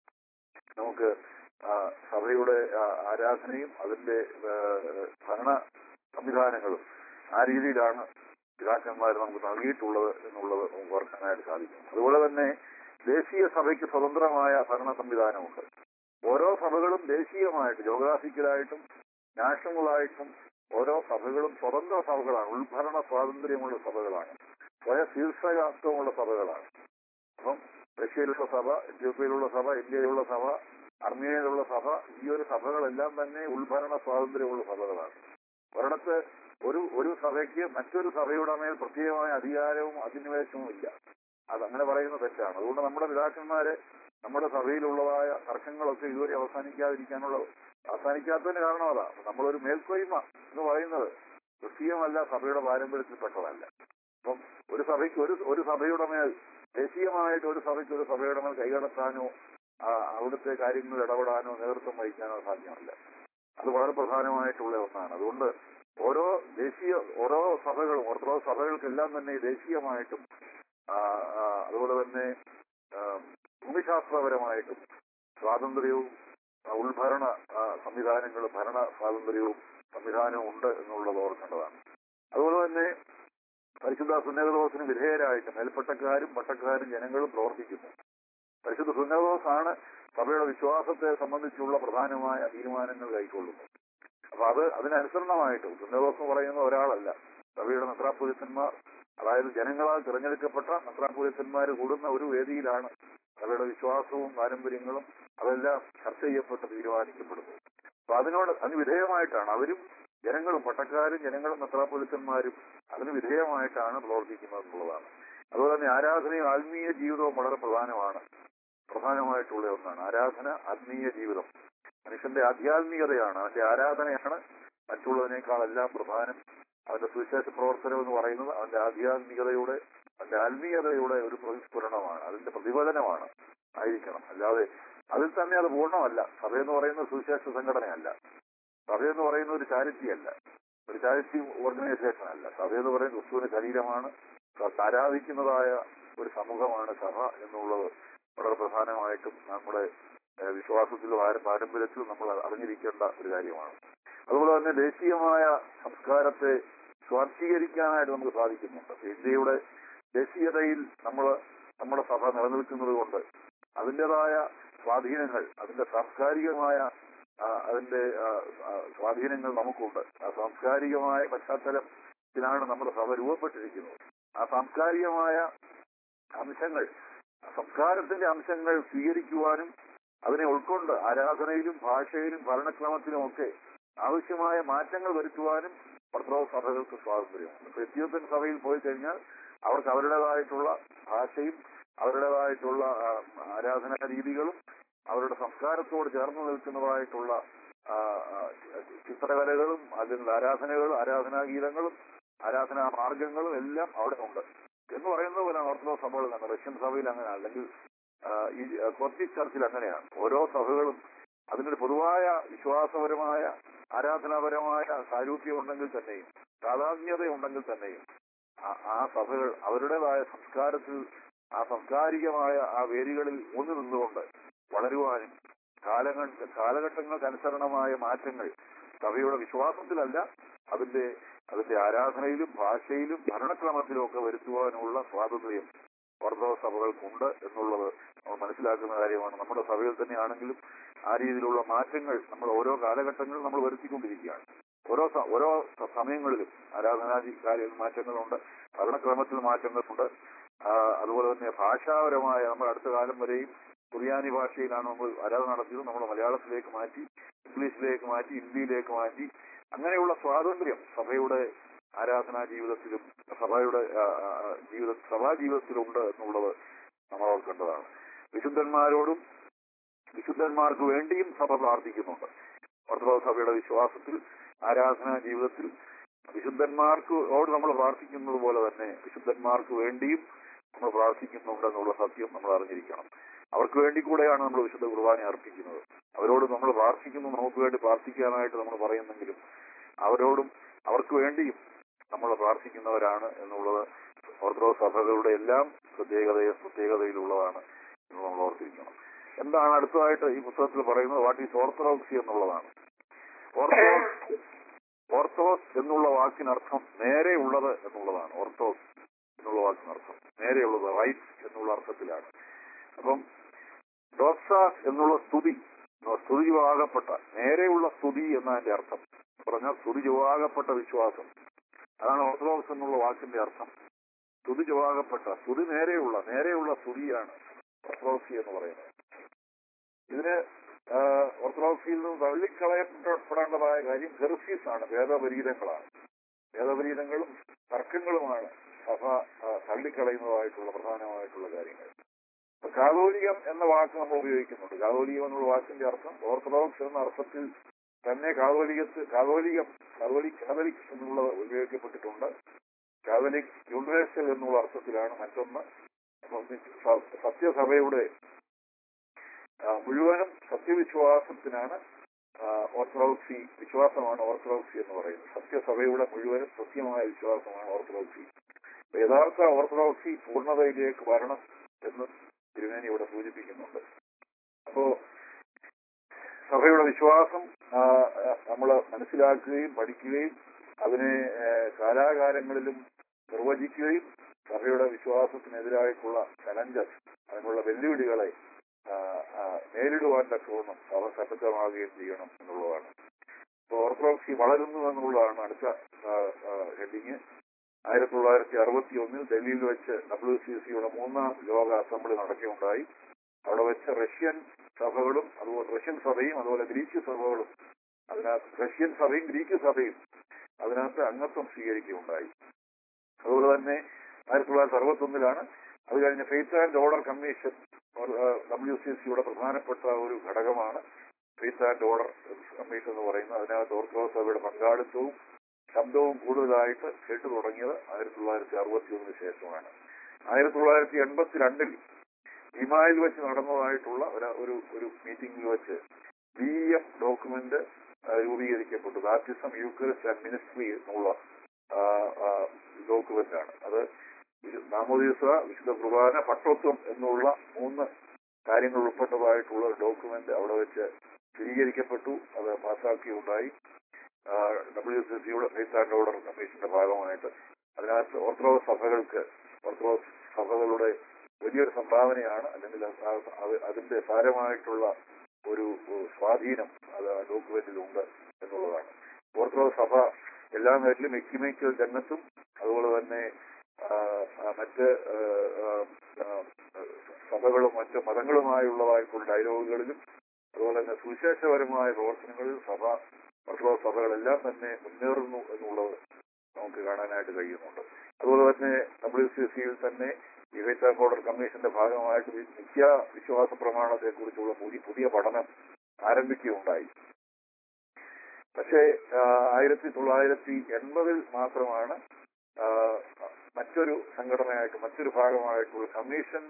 Speaker 1: നമുക്ക് ആ, സഭയുടെ ആ, ആരാധനയും അതിന്റെ ആ, ഭരണ സംവിധാനങ്ങളും ആ രീതിയിലാണ് പിതാക്കന്മാർ നമുക്ക് നൽകിയിട്ടുള്ളത് എന്നുള്ളത് നമുക്ക് ഓർക്കാനായിട്ട് സാധിക്കും അതുപോലെ തന്നെ ദേശീയ സഭയ്ക്ക് സ്വതന്ത്രമായ ഭരണ സംവിധാനമുണ്ട് ഓരോ സഭകളും ദേശീയമായിട്ട് ജോഗ്രാഫിക്കലായിട്ടും നാഷണലായിട്ടും ഓരോ സഭകളും സ്വതന്ത്ര സഭകളാണ് ഉൾഭരണ സ്വാതന്ത്ര്യമുള്ള സഭകളാണ് സ്വയ ശീർഷകത്വമുള്ള സഭകളാണ് അപ്പം റഷ്യയിലുള്ള സഭ എത്യോപ്യയിലുള്ള സഭ ഇന്ത്യയിലുള്ള സഭ അർമേനിയയിലുള്ള സഭ ഈ ഒരു സഭകളെല്ലാം തന്നെ ഉൾഭരണ സ്വാതന്ത്ര്യമുള്ള സഭകളാണ് ഒരിടത്ത് ഒരു ഒരു സഭയ്ക്ക് മറ്റൊരു സഭയുടെ മേൽ പ്രത്യേകമായ അധികാരവും അധിനിവേശവും ഇല്ല അത് അങ്ങനെ പറയുന്നത് തെറ്റാണ് അതുകൊണ്ട് നമ്മുടെ പിതാക്കന്മാര് നമ്മുടെ സഭയിലുള്ളതായ തർക്കങ്ങളൊക്കെ ഇതുവരെ അവസാനിക്കാതിരിക്കാനുള്ള അവസാനിക്കാത്തതിന് കാരണം അതാ നമ്മളൊരു മേൽക്കോയ്മ എന്ന് പറയുന്നത് ക്രിസ്തീയമല്ല സഭയുടെ പാരമ്പര്യത്തിൽപ്പെട്ടതല്ല അപ്പം ഒരു സഭയ്ക്ക് ഒരു ഒരു സഭയുടെ മേൽ ദേശീയമായിട്ട് ഒരു സഭയ്ക്ക് ഒരു സഭയുടെ മേൽ കൈകടത്താനോ ആ, അവിടുത്തെ കാര്യങ്ങളിൽ ഇടപെടാനോ നേതൃത്വം വഹിക്കാനോ സാധ്യമല്ല അത് വളരെ പ്രധാനമായിട്ടുള്ള ഒന്നാണ് അതുകൊണ്ട് ഓരോ ദേശീയ ഓരോ സഭകളും ഓർത്തഡോക്സ് സഭകൾക്കെല്ലാം തന്നെ ദേശീയമായിട്ടും ആ, ആ, അതുപോലെ തന്നെ ആ, ഭൂമിശാസ്ത്രപരമായിട്ടും സ്വാതന്ത്ര്യവും ആ, ഉൾഭരണ ആ, സംവിധാനങ്ങളും ഭരണ സ്വാതന്ത്ര്യവും സംവിധാനവും ഉണ്ട് എന്നുള്ളത് ഓർക്കേണ്ടതാണ് അതുപോലെ തന്നെ പരിശുദ്ധ സുന്നതദോസിന് വിധേയരായിട്ട് മേൽപ്പട്ടക്കാരും പട്ടക്കാരും ജനങ്ങളും പ്രവർത്തിക്കുന്നു പരിശുദ്ധ സുന്നതദോസാണ് സഭയുടെ വിശ്വാസത്തെ സംബന്ധിച്ചുള്ള പ്രധാനമായ തീരുമാനങ്ങൾ കൈക്കൊള്ളുന്നത് അപ്പൊ അത് അതിനനുസരണമായിട്ട് സുന്നതദോസ് എന്ന് പറയുന്ന ഒരാളല്ല സഭയുടെ മെത്രാപുരിത്തന്മാർ അതായത് ജനങ്ങളാൽ തിരഞ്ഞെടുക്കപ്പെട്ട മെത്രാപുരിത്തന്മാർ കൂടുന്ന ഒരു വേദിയിലാണ് അവരുടെ വിശ്വാസവും പാരമ്പര്യങ്ങളും അതെല്ലാം ചർച്ച ചെയ്യപ്പെട്ട് തീരുമാനിക്കപ്പെടുന്നു അപ്പൊ അതിനോട് അതിന് വിധേയമായിട്ടാണ് അവരും ജനങ്ങളും പട്ടക്കാരും ജനങ്ങളും മെത്രാപൊലിത്തന്മാരും അതിന് വിധേയമായിട്ടാണ് പ്രവർത്തിക്കുന്നത് എന്നുള്ളതാണ് അതുപോലെ തന്നെ ആരാധനയും ആത്മീയ ജീവിതവും വളരെ പ്രധാനമാണ് പ്രധാനമായിട്ടുള്ള ഒന്നാണ് ആരാധന ആത്മീയ ജീവിതം മനുഷ്യന്റെ ആധ്യാത്മികതയാണ് അവന്റെ ആരാധനയാണ് മറ്റുള്ളതിനേക്കാളെല്ലാം പ്രധാനം അവന്റെ സുവിശേഷ പ്രവർത്തനം എന്ന് പറയുന്നത് അവന്റെ ആധ്യാത്മികതയുടെ അവന്റെ ആത്മീയതയുടെ ഒരു പ്രതിസ്ഫുരണമാണ് അതിന്റെ പ്രതിഫലനമാണ് ആയിരിക്കണം അല്ലാതെ അതിൽ തന്നെ അത് പൂർണ്ണമല്ല സഭയെന്ന് പറയുന്ന സുവിശേഷ സംഘടനയല്ല സഭയെന്ന് പറയുന്ന ഒരു ചാരിറ്റി അല്ല ഒരു ചാരിറ്റി ഓർഗനൈസേഷൻ അല്ല സഭയെന്ന് പറയുന്ന ക്രിസ്തുവിന്റെ ശരീരമാണ് സ- ആരാധിക്കുന്നതായ ഒരു സമൂഹമാണ് സഭ എന്നുള്ളത് വളരെ പ്രധാനമായിട്ടും നമ്മുടെ ഏഹ്, വിശ്വാസത്തിലും ആര- പാരമ്പര്യത്തിലും നമ്മൾ അറിഞ്ഞിരിക്കേണ്ട ഒരു കാര്യമാണ് അതുപോലെ തന്നെ ദേശീയമായ സംസ്കാരത്തെ സ്വാംശീകരിക്കാനായിട്ട് നമുക്ക് സാധിക്കുന്നുണ്ട് ഇന്ത്യയുടെ ദേശീയതയിൽ നമ്മൾ നമ്മുടെ സഭ നിലനിൽക്കുന്നത് കൊണ്ട് അതിൻ്റെതായ സ്വാധീനങ്ങൾ അതിന്റെ സാംസ്കാരികമായ ആ, അതിന്റെ ആ, ആ, സ്വാധീനങ്ങൾ നമുക്കുണ്ട് ആ സാംസ്കാരികമായ പശ്ചാത്തലത്തിലാണ് നമ്മുടെ സഭ രൂപപ്പെട്ടിരിക്കുന്നത് ആ സാംസ്കാരികമായ അംശങ്ങൾ ആ സംസ്കാരത്തിന്റെ അംശങ്ങൾ സ്വീകരിക്കുവാനും അതിനെ ഉൾക്കൊണ്ട് ആരാധനയിലും ഭാഷയിലും ഭരണക്രമത്തിലും ഒക്കെ ആവശ്യമായ മാറ്റങ്ങൾ വരുത്തുവാനും ഓർത്തഡോക്സ് സഭകൾക്ക് സ്വാതന്ത്ര്യമുണ്ട് ഇപ്പൊ എത്യോപ്യൻ സഭയിൽ പോയി കഴിഞ്ഞാൽ അവർക്ക് അവരുടേതായിട്ടുള്ള ഭാഷയും അവരുടേതായിട്ടുള്ള ആ, ആരാധനാ രീതികളും അവരുടെ സംസ്കാരത്തോട് ചേർന്ന് നിൽക്കുന്നതായിട്ടുള്ള ആ, ആ, ചിത്രകലകളും അതിന്റെ ആരാധനകളും ആരാധനാഗീതങ്ങളും ആരാധനാ മാർഗങ്ങളും എല്ലാം അവിടെ ഉണ്ട് എന്ന് പറയുന്നത് പോലെ ഓർത്തഡോക്സ് സഭകൾ തന്നെ റഷ്യൻ സഭയിൽ അങ്ങനെ അല്ലെങ്കിൽ ആ, ഈ കോർത്തിക് ചർച്ചിൽ അങ്ങനെയാണ് ഓരോ സഭകളും അതിനൊരു പൊതുവായ വിശ്വാസപരമായ ആരാധനാപരമായ സാരൂപ്യം ഉണ്ടെങ്കിൽ തന്നെയും സാധാന്യത ഉണ്ടെങ്കിൽ തന്നെയും ആ- ആ സഭകൾ അവരുടേതായ സംസ്കാരത്തിൽ ആ സാംസ്കാരികമായ ആ വേദികളിൽ ഊന്നി നിന്നുകൊണ്ട് വളരുവാനും കാലങ്ങൾ കാലഘട്ടങ്ങൾക്കനുസരണമായ മാറ്റങ്ങൾ സഭയുടെ വിശ്വാസത്തിലല്ല അതിന്റെ അതിന്റെ ആരാധനയിലും ഭാഷയിലും ഭരണക്രമത്തിലും ഒക്കെ വരുത്തുവാനുള്ള സ്വാതന്ത്ര്യം ഓർത്തഡോക്സ് സഭകൾക്കുണ്ട് എന്നുള്ളത് നമ്മൾ മനസ്സിലാക്കുന്ന കാര്യമാണ് നമ്മുടെ സഭയിൽ തന്നെയാണെങ്കിലും ആ രീതിയിലുള്ള മാറ്റങ്ങൾ നമ്മൾ ഓരോ കാലഘട്ടങ്ങളിലും നമ്മൾ വരുത്തിക്കൊണ്ടിരിക്കുകയാണ് ഓരോ സ- ഓരോ സ- സമയങ്ങളിലും ആരാധനാദി കാര്യ മാറ്റങ്ങളുണ്ട് ഭരണക്രമത്തിൽ മാറ്റങ്ങളുണ്ട് ആ, അതുപോലെ തന്നെ ഭാഷാപരമായ നമ്മൾ അടുത്ത കാലം വരെയും കുറിയാനി ഭാഷയിലാണ് നമ്മൾ ആരാധന നടത്തിയത് നമ്മൾ മലയാളത്തിലേക്ക് മാറ്റി ഇംഗ്ലീഷിലേക്ക് മാറ്റി ഹിന്ദിയിലേക്ക് മാറ്റി അങ്ങനെയുള്ള സ്വാതന്ത്ര്യം സഭയുടെ ആരാധനാ ജീവിതത്തിലും സഭയുടെ ആ, ആ, ആ, ജീവിത സഭാ ജീവിതത്തിലുണ്ട് എന്നുള്ളത് നമ്മൾ ഓർക്കേണ്ടതാണ് വിശുദ്ധന്മാരോടും വിശുദ്ധന്മാർക്ക് വേണ്ടിയും സഭ പ്രാർത്ഥിക്കുന്നുണ്ട് ഓർത്തഡോക്സ് സഭയുടെ വിശ്വാസത്തിൽ ആരാധനാ ജീവിതത്തിൽ വിശുദ്ധന്മാർക്കോട് നമ്മൾ പ്രാർത്ഥിക്കുന്നത് പോലെ തന്നെ വിശുദ്ധന്മാർക്ക് വേണ്ടിയും നമ്മൾ പ്രാർത്ഥിക്കുന്നുണ്ട് എന്നുള്ള സത്യം നമ്മൾ അറിഞ്ഞിരിക്കണം അവർക്ക് വേണ്ടി കൂടെയാണ് നമ്മൾ വിശുദ്ധ കുർബാന അർപ്പിക്കുന്നത് അവരോട് നമ്മൾ പ്രാർത്ഥിക്കുന്നു നമുക്ക് വേണ്ടി പ്രാർത്ഥിക്കാനായിട്ട് നമ്മൾ പറയുന്നെങ്കിലും അവരോടും അവർക്ക് വേണ്ടിയും നമ്മൾ പ്രാർത്ഥിക്കുന്നവരാണ് എന്നുള്ളത് ഓർത്തഡോക്സ് സഭകളുടെ എല്ലാം പ്രത്യേകതയും പ്രത്യേകതയിലുള്ളതാണ് എന്ന് നമ്മൾ ഓർത്തിരിക്കണം എന്താണ് അടുത്തതായിട്ട് ഈ പുസ്തകത്തിൽ പറയുന്നത് വാട്ട് ഈസ് ഓർത്തഡോക്സി എന്നുള്ളതാണ് ഓർത്തഡോക്സ് ഓർത്തോസ് എന്നുള്ള വാക്കിനർത്ഥം നേരെയുള്ളത് എന്നുള്ളതാണ് ഓർത്തോസ് എന്നുള്ള വാക്കിനർത്ഥം നേരെയുള്ളത് റൈറ്റ് എന്നുള്ള അർത്ഥത്തിലാണ് അപ്പം ഡോക്സ എന്നുള്ള സ്തുതി സ്തുതി ചുവാകപ്പെട്ട നേരെയുള്ള സ്തുതി എന്നതിന്റെ അർത്ഥം പറഞ്ഞാൽ സ്തുതി ചുവാകപ്പെട്ട വിശ്വാസം അതാണ് ഓർത്തഡോക്സ് എന്നുള്ള വാക്കിന്റെ അർത്ഥം സ്തുതി ചുവാകപ്പെട്ട സ്തുതി നേരെയുള്ള നേരെയുള്ള സ്തുതിയാണ് ഓർത്തഡോക്സി എന്ന് പറയുന്നത് ഇതിന് ആ, ഓർത്തഡോക്സിയിൽ നിന്ന് തള്ളിക്കളയപ്പെടേണ്ടതായ കാര്യം ഹെർസീസ് ആണ് വേദപരീതങ്ങളാണ് വേദപരീതങ്ങളും തർക്കങ്ങളുമാണ് സഭ ആ, തള്ളിക്കളയുന്നതായിട്ടുള്ള പ്രധാനമായിട്ടുള്ള കാര്യങ്ങൾ അപ്പൊ കാതോലികം എന്ന വാക്ക് നമ്മൾ ഉപയോഗിക്കുന്നുണ്ട് കാതോലികം എന്നുള്ള വാക്കിന്റെ അർത്ഥം ഓർത്തഡോക്സ് എന്ന അർത്ഥത്തിൽ തന്നെ കാതോലികത്ത് കാതോലികം കാതോലിക് കാതലിക് എന്നുള്ളത് ഉപയോഗിക്കപ്പെട്ടിട്ടുണ്ട് കാതലിക് യൂണിവേഴ്സൽ എന്നുള്ള അർത്ഥത്തിലാണ് മറ്റൊന്ന് അപ്പം സ- സത്യസഭയുടെ ആ, മുഴുവനും സത്യവിശ്വാസത്തിനാണ് ആ, ഓർത്തഡോക്സി വിശ്വാസമാണ് ഓർത്തഡോക്സി എന്ന് പറയുന്നത് സത്യസഭയുടെ മുഴുവനും സത്യമായ വിശ്വാസമാണ് ഓർത്തഡോക്സി അപ്പൊ യഥാർത്ഥ ഓർത്തഡോക്സി പൂർണ്ണതയിലേക്ക് വരണം എന്ന് തിരുമേനി ഇവിടെ സൂചിപ്പിക്കുന്നുണ്ട് അപ്പോ സഭയുടെ വിശ്വാസം നമ്മൾ മനസ്സിലാക്കുകയും പഠിക്കുകയും അതിനെ ആ, കാലാകാലങ്ങളിലും നിർവചിക്കുകയും സഭയുടെ വിശ്വാസത്തിനെതിരായിട്ടുള്ള ചലഞ്ചസ് അതിനുള്ള വെല്ലുവിളികളെ ആ, ആ, നേരിടുവാൻ തക്കവണ്ണം സഭ സന്നദ്ധമാകുകയും ചെയ്യണം എന്നുള്ളതാണ് ഇപ്പോൾ ഓർത്തഡോക്സി വളരുന്നു എന്നുള്ളതാണ് അടുത്ത ഹെഡിങ് ആയിരത്തി തൊള്ളായിരത്തി അറുപത്തി ഒന്നിൽ ഡൽഹിയിൽ വെച്ച് ഡബ്ല്യു സി സിയുടെ മൂന്നാം ലോക അസംബ്ലി നടക്കുകയുണ്ടായി അവിടെ വെച്ച് റഷ്യൻ സഭകളും അതുപോലെ റഷ്യൻ സഭയും അതുപോലെ ഗ്രീക്ക് സഭകളും അതിനകത്ത് റഷ്യൻ സഭയും ഗ്രീക്ക് സഭയും അതിനകത്ത് അംഗത്വം സ്വീകരിക്കുകയുണ്ടായി അതുപോലെ തന്നെ ആയിരത്തി തൊള്ളായിരത്തി അറുപത്തി ഒന്നിലാണ് അത് കഴിഞ്ഞ് faith and order commission W C സിയുടെ പ്രധാനപ്പെട്ട ഒരു ഘടകമാണ് ഫെയ്ത്ത് ആൻഡ് ഓർഡർ കമ്മീഷൻ എന്ന് പറയുന്നത് അതിനകത്ത് ഓർത്തഡോക്സ് സഭയുടെ പങ്കാളിത്തവും ശബ്ദവും കൂടുതലായിട്ട് കേട്ടു തുടങ്ങിയത് ആയിരത്തി തൊള്ളായിരത്തി അറുപത്തി ഒന്നിന് ശേഷമാണ് ആയിരത്തി തൊള്ളായിരത്തി എൺപത്തി രണ്ടിൽ ഹിമായിൽ വെച്ച് നടന്നതായിട്ടുള്ള ഒരു ഒരു ഒരു മീറ്റിംഗിൽ വെച്ച് ബി എം ഡോക്യുമെന്റ് രൂപീകരിക്കപ്പെട്ടു ബാപ്റ്റിസം യൂക്രിസ്റ്റ് ആൻഡ് മിനിസ്ട്രി എന്നുള്ള ഡോക്യുമെന്റ് ആണ് അത് വിശു- നാമോദീസ വിശുദ്ധ കുർബാന പട്ടോത്വം എന്നുള്ള മൂന്ന് കാര്യങ്ങൾ ഉൾപ്പെട്ടതായിട്ടുള്ള ഒരു ഡോക്യുമെന്റ് അവിടെ വെച്ച് സ്ഥിരീകരിക്കപ്പെട്ടു അത് പാസ്സാക്കിയുണ്ടായി ഡബ്ല്യു സി സിയുടെ ഫെയ്ത്ത് ആൻഡ് ഓർഡർ കമ്മീഷന്റെ ഭാഗമായിട്ട് അതിനകത്ത് ഓർത്തഡോക്സ് സഭകൾക്ക് ഓർത്തഡോക്സ് സഭകളുടെ വലിയൊരു സംഭാവനയാണ് അല്ലെങ്കിൽ അത് ആ- അത് അതിന്റെ സാരമായിട്ടുള്ള ഒരു ഒരു സ്വാധീനം അത് ആ ഡോക്യുമെന്റിലുണ്ട് എന്നുള്ളതാണ് ഓർത്തഡോക്സ് സഭ എല്ലാ മേഖലയിലും എക്യുമേക്കൽ രംഗത്തും അതുപോലെ തന്നെ ആ, ആ, മറ്റ് ആ, ആ, ആ, സഭകളും മറ്റ് മതങ്ങളുമായുള്ളതായിട്ടുള്ള ഡയലോഗുകളിലും അതുപോലെ തന്നെ സുവിശേഷപരമായ പ്രവർത്തനങ്ങളിൽ സഭ ഓർത്തഡോക്സ് സഭകളെല്ലാം തന്നെ മുന്നേറുന്നു എന്നുള്ളത് നമുക്ക് കാണാനായിട്ട് കഴിയുന്നുണ്ട് അതുപോലെ തന്നെ ഡബ്ല്യു സി സിയിൽ തന്നെ ഈ ഫെയ്ത്ത് ഓർഡർ കമ്മീഷന്റെ ഭാഗമായിട്ട് വി- നിത്യ വിശ്വാസ പ്രമാണത്തെ കുറിച്ചുള്ള പുതിയ പുതിയ പഠനം ആരംഭിക്കുകയുണ്ടായി പക്ഷേ ആ, ആയിരത്തി തൊള്ളായിരത്തി എൺപതിൽ മാത്രമാണ് ആ, മറ്റൊരു സംഘടനയായിട്ട് മറ്റൊരു ഭാഗമായിട്ടുള്ള commission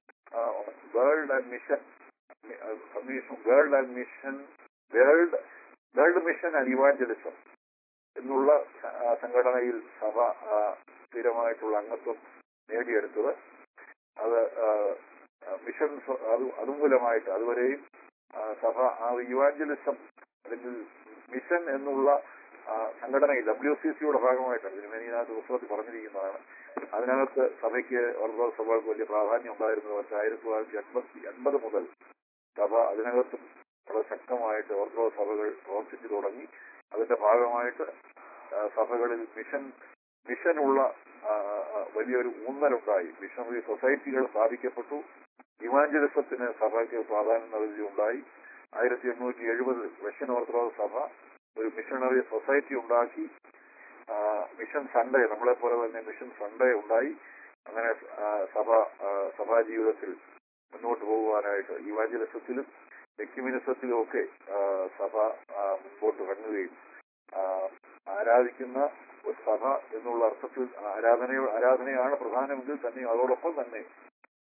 Speaker 1: world and mission commission world and mission world world mission and evangelism എന്നുള്ള സ- ആ, സംഘടനയിൽ സഭ ആ, സ്ഥിരമായിട്ടുള്ള അംഗത്വം നേടിയെടുത്തത് അത് ആ, ആ, മിഷൻ സ- അത് അതുമൂലമായിട്ട് അതുവരെയും ആ, സഭ ആ ഇവാഞ്ചലിസം അല്ലെങ്കിൽ മിഷൻ എന്നുള്ള ആ, സംഘടനയിൽ ഡബ്ല്യു സി സിയുടെ ഭാഗമായിട്ടാണ് തിരുമേനിനകത്ത് പുസ്തകത്തിൽ പറഞ്ഞിരിക്കുന്നതാണ് അതിനകത്ത് സഭയ്ക്ക് ഓർത്തഡോക്സ് സഭകൾക്ക് വലിയ പ്രാധാന്യം ഉണ്ടായിരുന്നത് പക്ഷേ ആയിരത്തി തൊള്ളായിരത്തി എൺപത്തി എൺപത് മുതൽ സഭ അതിനകത്തും വളരെ ശക്തമായിട്ട് ഓർത്തഡോക്സ് സഭകൾ പ്രവർത്തിച്ചു തുടങ്ങി അതിന്റെ ഭാഗമായിട്ട് ആ, സഭകളിൽ മിഷൻ മിഷനുള്ള ആ, ആ, വലിയൊരു ഊന്നലുണ്ടായി മിഷണറി സൊസൈറ്റികൾ സ്ഥാപിക്കപ്പെട്ടു ഇവാഞ്ചലിസത്തിന് സഭയ്ക്ക് പ്രാധാന്യം നൽകുകയുണ്ടായി ആയിരത്തി എണ്ണൂറ്റി എഴുപതിൽ റഷ്യൻ ഓർത്തഡോക്സ് സഭ ഒരു മിഷണറി സൊസൈറ്റി ഉണ്ടാക്കി ആ, മിഷൻ സൺഡേ നമ്മളെ പോലെ തന്നെ മിഷൻ സൺഡേ ഉണ്ടായി അങ്ങനെ ആ, സഭ ആ, സഭാ ജീവിതത്തിൽ മുന്നോട്ട് പോകുവാനായിട്ട് ഇവാഞ്ചലിസത്തിലും എക്യുമിനിസത്തിലും ഒക്കെ ആ, സഭ ആ, മുൻപോട്ട് ഇറങ്ങുകയും ആ, ആരാധിക്കുന്ന ഒരു സഭ എന്നുള്ള അർത്ഥത്തിൽ ആരാധന ആരാധനയാണ് പ്രധാനമെങ്കിൽ തന്നെ അതോടൊപ്പം തന്നെ ആ,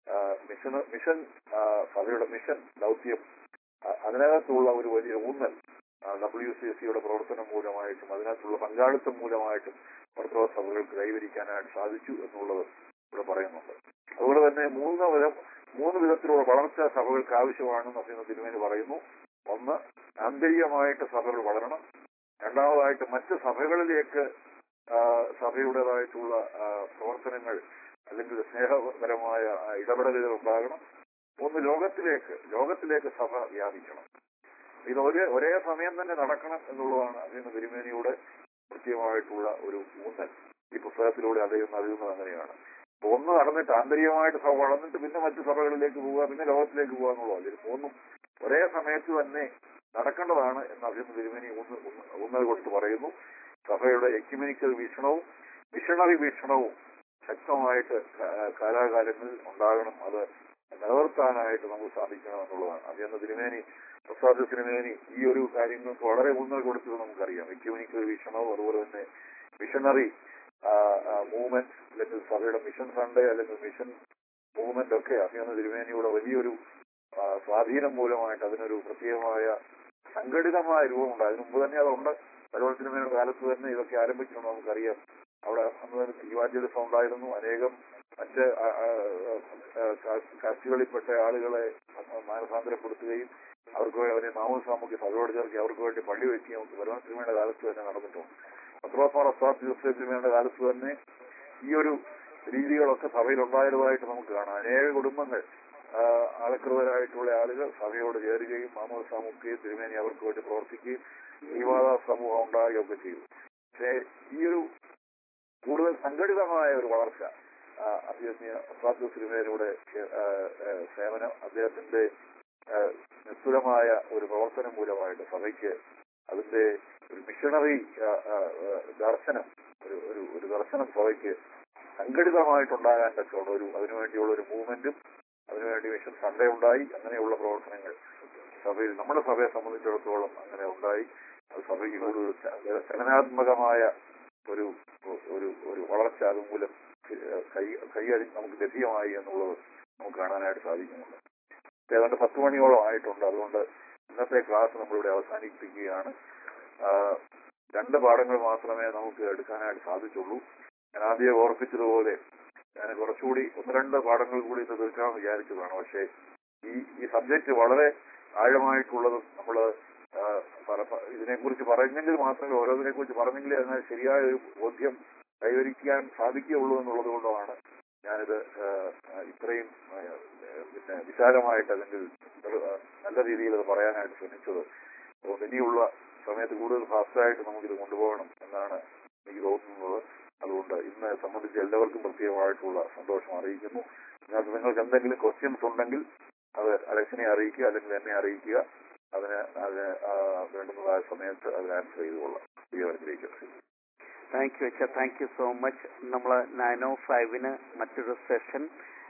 Speaker 1: മിഷൻ മിഷൻ ആ, സഭയുടെ മിഷൻ ദൗത്യം അ- അതിനകത്തുള്ള ഒരു വലിയ ഊന്നൽ ഡബ്ല്യു സി സിയുടെ പ്രവർത്തനം മൂലമായിട്ടും അതിനകത്തുള്ള പങ്കാളിത്തം മൂലമായിട്ടും ഓർത്തഡോക്സ് സഭകൾക്ക് കൈവരിക്കാനായിട്ട് സാധിച്ചു എന്നുള്ളത് ഇവിടെ പറയുന്നുണ്ട് അതുപോലെ തന്നെ മൂന്ന് വിധം മൂന്ന് വിധത്തിലുള്ള വളർച്ച സഭകൾക്ക് ആവശ്യമാണെന്ന് അദ്ദേഹം തിരുമേനി പറയുന്നു ഒന്ന് ആന്തരികമായിട്ട് സഭകൾ വളരണം രണ്ടാമതായിട്ട് മറ്റ് സഭകളിലേക്ക് ആ, സഭയുടേതായിട്ടുള്ള ആ, പ്രവർത്തനങ്ങൾ അല്ലെങ്കിൽ സ്നേഹപരമായ ആ, ഇടപെടലുകൾ ഉണ്ടാകണം ഒന്ന് ലോകത്തിലേക്ക് ലോകത്തിലേക്ക് സഭ വ്യാപിക്കണം ഇത് ഒരേ ഒരേ സമയം തന്നെ നടക്കണം എന്നുള്ളതാണ് അദ്ദേഹം തിരുമേനിയുടെ കൃത്യമായിട്ടുള്ള ഒരു ഊന്നൽ ഈ പുസ്തകത്തിലൂടെ അദ്ദേഹം നൽകുന്നത് അങ്ങനെയാണ് അപ്പൊ ഒന്ന് നടന്നിട്ട് ആന്തരികമായിട്ട് സഭ വളർന്നിട്ട് പിന്നെ മറ്റു സഭകളിലേക്ക് പോവുക പിന്നെ ലോകത്തിലേക്ക് പോവുക എന്നുള്ളത് ഇതിൽ മൂന്നും ഒരേ സമയത്ത് തന്നെ നടക്കേണ്ടതാണ് എന്ന് അദ്ദേഹം തിരുമേനി ഊന്ന് ഊന്ന് ഊന്നൽ കൊടുത്ത് പറയുന്നു സഭയുടെ എക്യുമെനിക്കൽ വീക്ഷണവും മിഷണറി വീക്ഷണവും ശക്തമായിട്ട് കാ- കാലാകാലങ്ങളിൽ ഉണ്ടാകണം അത് നിലനിർത്താനായിട്ട് നമുക്ക് സാധിക്കണം എന്നുള്ളതാണ് അദ്ദേഹം തിരുമേനി പ്രസാദ് തിരുമേനി ഈ ഒരു കാര്യങ്ങൾക്ക് വളരെ ഊന്നൽ കൊടുത്തത് നമുക്കറിയാം എക്യുമെനിക്കൽ വീക്ഷണവും അതുപോലെ തന്നെ മിഷണറി മൂവ്മെന്റ് അല്ലെങ്കിൽ സഭയുടെ മിഷൻ സൺഡേ അല്ലെങ്കിൽ മിഷൻ മൂവ്മെന്റ് ഒക്കെ അദ്ദേഹം തിരുമേനിയുടെ വലിയൊരു ആ, സ്വാധീനം മൂലമായിട്ട് അതിനൊരു പ്രത്യേകമായ സംഘടിതമായ രൂപമുണ്ട് അതിന് മുമ്പ് തന്നെ അതുണ്ട് പരിപാടി സിനിമയുടെ കാലത്ത് തന്നെ ഇതൊക്കെ ആരംഭിച്ചിട്ടുണ്ട് നമുക്കറിയാം അവിടെ അന്ന് യുവാജലിസം ഉണ്ടായിരുന്നു അനേകം മറ്റ് ആ, ആ, ആ, കാ- കാസ്റ്റുകളിൽപ്പെട്ട ആളുകളെ മാനസാന്തരപ്പെടുത്തുകയും അവർക്ക് വേണ്ടി അവരെ നാമസാമുഖ്യ സഭയോട് ചേർക്കി അവർക്ക് വേണ്ടി പള്ളി വയ്ക്കുകയും പരിപാടി സിനിമയുടെ കാലത്ത് തന്നെ നടന്നിട്ടുണ്ട് പത്രോസ്മാർ അസ്താഫ് ജോസഫ് സിനിമയുടെ കാലത്ത് തന്നെ ഈ ഒരു രീതികളൊക്കെ സഭയിൽ ഉണ്ടായതായിട്ട് നമുക്ക് കാണാം അനേക കുടുംബങ്ങൾ ആ, അലകൃതരായിട്ടുള്ള ആളുകൾ സഭയോട് ചേരുകയും മാമോദ സാമുക്കുകയും തിരുമേനി അവർക്ക് വേണ്ടി പ്രവർത്തിക്കുകയും വിവാദ സമൂഹം ഉണ്ടാകുകയൊക്കെ ചെയ്തു പക്ഷേ ഈ ഒരു കൂടുതൽ സംഘടിതമായ ഒരു വളർച്ച ആ, അദ്ദേഹത്തിന് അസാദ് സിനിമയിലൂടെ ആ, ആ, സേവനം അദ്ദേഹത്തിന്റെ ആ, നിസ്തുലമായ ഒരു പ്രവർത്തനം മൂലമായിട്ട് സഭയ്ക്ക് അതിന്റെ ഒരു മിഷണറി ആ, ആ, ആ, ദർശനം ഒരു ഒരു ഒരു ദർശനം സഭയ്ക്ക് സംഘടിതമായിട്ടുണ്ടാകാൻ തക്കമുള്ള ഒരു അതിനുവേണ്ടിയുള്ള ഒരു മൂവ്മെന്റും അതിനുവേണ്ടി മിഷൻ സൺഡേ ഉണ്ടായി അങ്ങനെയുള്ള പ്രവർത്തനങ്ങൾ സഭയിൽ നമ്മുടെ സഭയെ സംബന്ധിച്ചിടത്തോളം അങ്ങനെ ഉണ്ടായി അത് സഭയ്ക്ക് കൂടുതൽ ച- ചലനാത്മകമായ ഒരു ഒരു ഒരു വളർച്ച അതുമൂലം കൈ കൈകാര്യം നമുക്ക് ലഭ്യമായി എന്നുള്ളത് നമുക്ക് കാണാനായിട്ട് സാധിക്കുന്നുണ്ട് ഏതാണ്ട് പത്ത് മണിയോളം ആയിട്ടുണ്ട് അതുകൊണ്ട് ഇന്നത്തെ ക്ലാസ് നമ്മളിവിടെ അവസാനിപ്പിക്കുകയാണ് ആ, രണ്ട് പാഠങ്ങൾ മാത്രമേ നമുക്ക് എടുക്കാനായിട്ട് സാധിച്ചുള്ളൂ ഞാൻ ആദ്യം ഓർപ്പിച്ചതുപോലെ ഞാൻ കുറച്ചുകൂടി ഒന്ന് രണ്ട് പാഠങ്ങൾ കൂടി ഇത് തീർക്കാമെന്ന് വിചാരിച്ചതാണ് പക്ഷേ ഈ ഈ സബ്ജക്റ്റ് വളരെ ആഴമായിട്ടുള്ളതും നമ്മൾ ഇതിനെക്കുറിച്ച് പറഞ്ഞെങ്കിൽ മാത്രമേ ഓരോന്നിനെ കുറിച്ച് പറഞ്ഞെങ്കിലേ അതിന് ശരിയായ ഒരു ബോധ്യം കൈവരിക്കാൻ സാധിക്കുകയുള്ളൂ എന്നുള്ളത് കൊണ്ടാണ് ഞാനിത് ആ, ആ, ഇത്രയും ആ, പിന്നെ വിശാലമായിട്ട് അല്ലെങ്കിൽ ഒരു, ആ, നല്ല രീതിയിൽ അത് പറയാനായിട്ട് ശ്രമിച്ചത് അതുകൊണ്ട് ഇനിയുള്ള സമയത്ത് കൂടുതൽ ഫാസ്റ്റായിട്ട് നമുക്കിത് കൊണ്ടുപോകണം എന്നാണ് എനിക്ക് തോന്നുന്നത് അതുകൊണ്ട് ഇന്ന് സംബന്ധിച്ച് എല്ലാവർക്കും പ്രത്യേകമായിട്ടുള്ള സന്തോഷം അറിയിക്കുന്നു നിങ്ങൾക്ക് നിങ്ങൾക്ക് എന്തെങ്കിലും ക്വസ്റ്റ്യൻസ് ഉണ്ടെങ്കിൽ അത് അലക്സിനെ അറിയിക്കുക അല്ലെങ്കിൽ എന്നെ അറിയിക്കുക അതിന് അതിന് ആ, വേണ്ടുന്നതായ സമയത്ത് അതിന് ആൻസർ ചെയ്തുകൊള്ളാം ദൈവം അനുഗ്രഹിക്കട്ടെ
Speaker 2: താങ്ക് യു അച്ഛ താങ്ക് യു സോ മച്ച് നമ്മൾ നയൻ ഓ ഫൈവിന് മറ്റൊരു സെഷൻ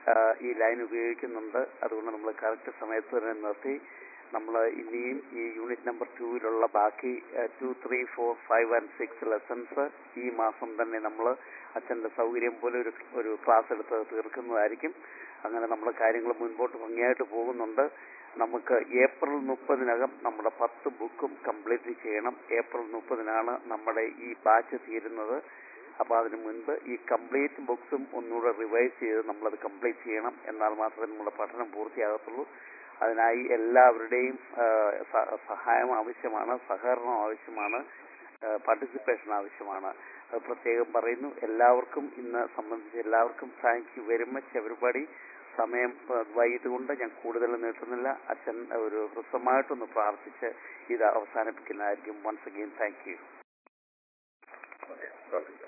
Speaker 2: ഈ ലൈൻ ഉപയോഗിക്കുന്നുണ്ട് അതുകൊണ്ട് നമ്മൾ കറക്റ്റ് സമയത്ത് തന്നെ നിർത്തി നമ്മൾ ഇനിയും ഈ യൂണിറ്റ് നമ്പർ ടൂവിലുള്ള ബാക്കി two three four five and six lessons ഈ മാസം തന്നെ നമ്മൾ അച്ഛൻ്റെ സൗകര്യം പോലെ ഒരു ഒരു ക്ലാസ് എടുത്ത് തീർക്കുന്നതായിരിക്കും അങ്ങനെ നമ്മൾ കാര്യങ്ങൾ മുൻപോട്ട് ഭംഗിയായിട്ട് പോകുന്നുണ്ട് നമുക്ക് ഏപ്രിൽ മുപ്പതിനകം നമ്മുടെ പത്ത് ബുക്കും കംപ്ലീറ്റ് ചെയ്യണം ഏപ്രിൽ മുപ്പതിനാണ് നമ്മുടെ ഈ ബാച്ച് തീരുന്നത് അപ്പോൾ അതിന് മുൻപ് ഈ കംപ്ലീറ്റ് ബുക്സും ഒന്നുകൂടെ റിവൈസ് ചെയ്ത് നമ്മളത് കംപ്ലീറ്റ് ചെയ്യണം എന്നാൽ മാത്രമേ നമ്മുടെ പഠനം പൂർത്തിയാകത്തുള്ളൂ അതിനായി എല്ലാവരുടെയും ആ, സ- സഹായം ആവശ്യമാണ് സഹകരണം ആവശ്യമാണ് പാർട്ടിസിപ്പേഷൻ ആവശ്യമാണ് അത് പ്രത്യേകം പറയുന്നു എല്ലാവർക്കും ഇന്ന് സംബന്ധിച്ച് എല്ലാവർക്കും thank you very much everybody സമയം ആ, വൈകിട്ടുകൊണ്ട് ഞാൻ കൂടുതൽ നീട്ടുന്നില്ല അച്ഛൻ ഒരു ഹ്രസ്വമായിട്ടൊന്ന് പ്രാർത്ഥിച്ച് ഇത് അവസാനിപ്പിക്കുന്നതായിരിക്കും വൺസ് അഗെയിൻ താങ്ക് യു
Speaker 1: പ്രാർത്ഥിക്കാം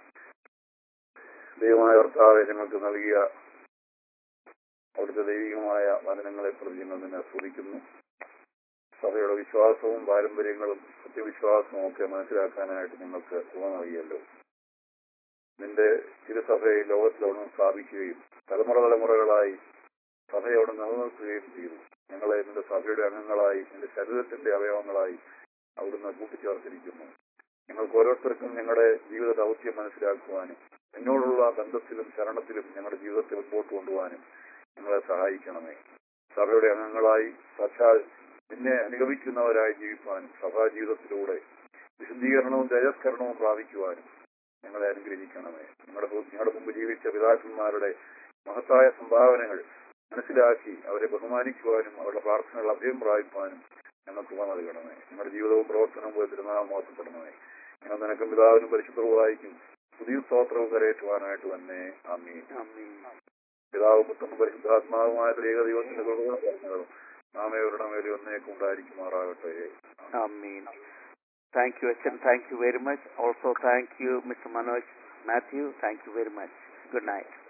Speaker 1: ദൈവമായ കർത്താവെ ഞങ്ങൾക്ക് നൽകിയ അവിടുത്തെ ദൈവികമായ വചനങ്ങളെ പ്രതി ഞങ്ങൾ നിന്നെ സ്തുതിക്കുന്നു സഭയുടെ വിശ്വാസവും പാരമ്പര്യങ്ങളും സത്യവിശ്വാസവും ഒക്കെ മനസ്സിലാക്കാനായിട്ട് നിങ്ങൾക്ക് തുക നൽകിയല്ലോ നിന്റെ തിരുസഭയെ ലോകത്തിലവിടുന്ന് സ്ഥാപിക്കുകയും തലമുറ തലമുറകളായി സഭയോട് നിലനിർത്തുകയും ചെയ്തു ഞങ്ങളെ നിന്റെ സഭയുടെ അംഗങ്ങളായി നിന്റെ ശരീരത്തിന്റെ അവയവങ്ങളായി അവിടുന്ന് കൂട്ടിച്ചേർത്തിരിക്കുന്നു ഞങ്ങൾക്ക് ഓരോരുത്തർക്കും ഞങ്ങളുടെ ജീവിത ദൗത്യം മനസ്സിലാക്കുവാനും എന്നോടുള്ള ബന്ധത്തിലും ശരണത്തിലും ഞങ്ങളുടെ ജീവിതത്തെ മുമ്പോട്ട് കൊണ്ടുപോകാനും ഞങ്ങളെ സഹായിക്കണമേ സഭയുടെ അംഗങ്ങളായി സാക്ഷാൽ നിന്നെ അനുഗമിക്കുന്നവരായി ജീവിപ്പാനും സഭാ ജീവിതത്തിലൂടെ വിശുദ്ധീകരണവും തേജസ്കരണവും പ്രാപിക്കുവാനും ഞങ്ങളെ അനുഗ്രഹിക്കണമേ ഞങ്ങളുടെ മു- ഞങ്ങളുടെ മുമ്പ് ജീവിച്ച പിതാക്കന്മാരുടെ മഹത്തായ സംഭാവനകൾ മനസ്സിലാക്കി അവരെ ബഹുമാനിക്കുവാനും അവരുടെ പ്രാർത്ഥനകൾ അഭയം പ്രാപിപ്പാനും ഞങ്ങൾക്ക് ഉപ നൽകണമേ ഞങ്ങളുടെ ജീവിതവും പ്രവർത്തനവും പോയി തിരുനാമം മോശപ്പെടണമേ ഞങ്ങൾ നിനക്കും പിതാവിനും പരിശുദ്ധവായിക്കും പുതിയ സ്തോത്രവും കരയേറ്റുവാനായിട്ട് തന്നെ അമ്മീ
Speaker 2: ആമീൻ
Speaker 1: പിതാവും പുത്രനും പരിശുദ്ധാത്മാവുമായ ത്രിയേക ദൈവത്തിന്റെ കൃപകളും നാമേവരുടെ മേലെ ഒന്നേക്കും ഉണ്ടായിരിക്കുമാറാകട്ടെ
Speaker 2: Amen. Thank you, Achan. Thank you very much. Also, thank you, Mr. Manoj Matthew. Thank you very much. Good night.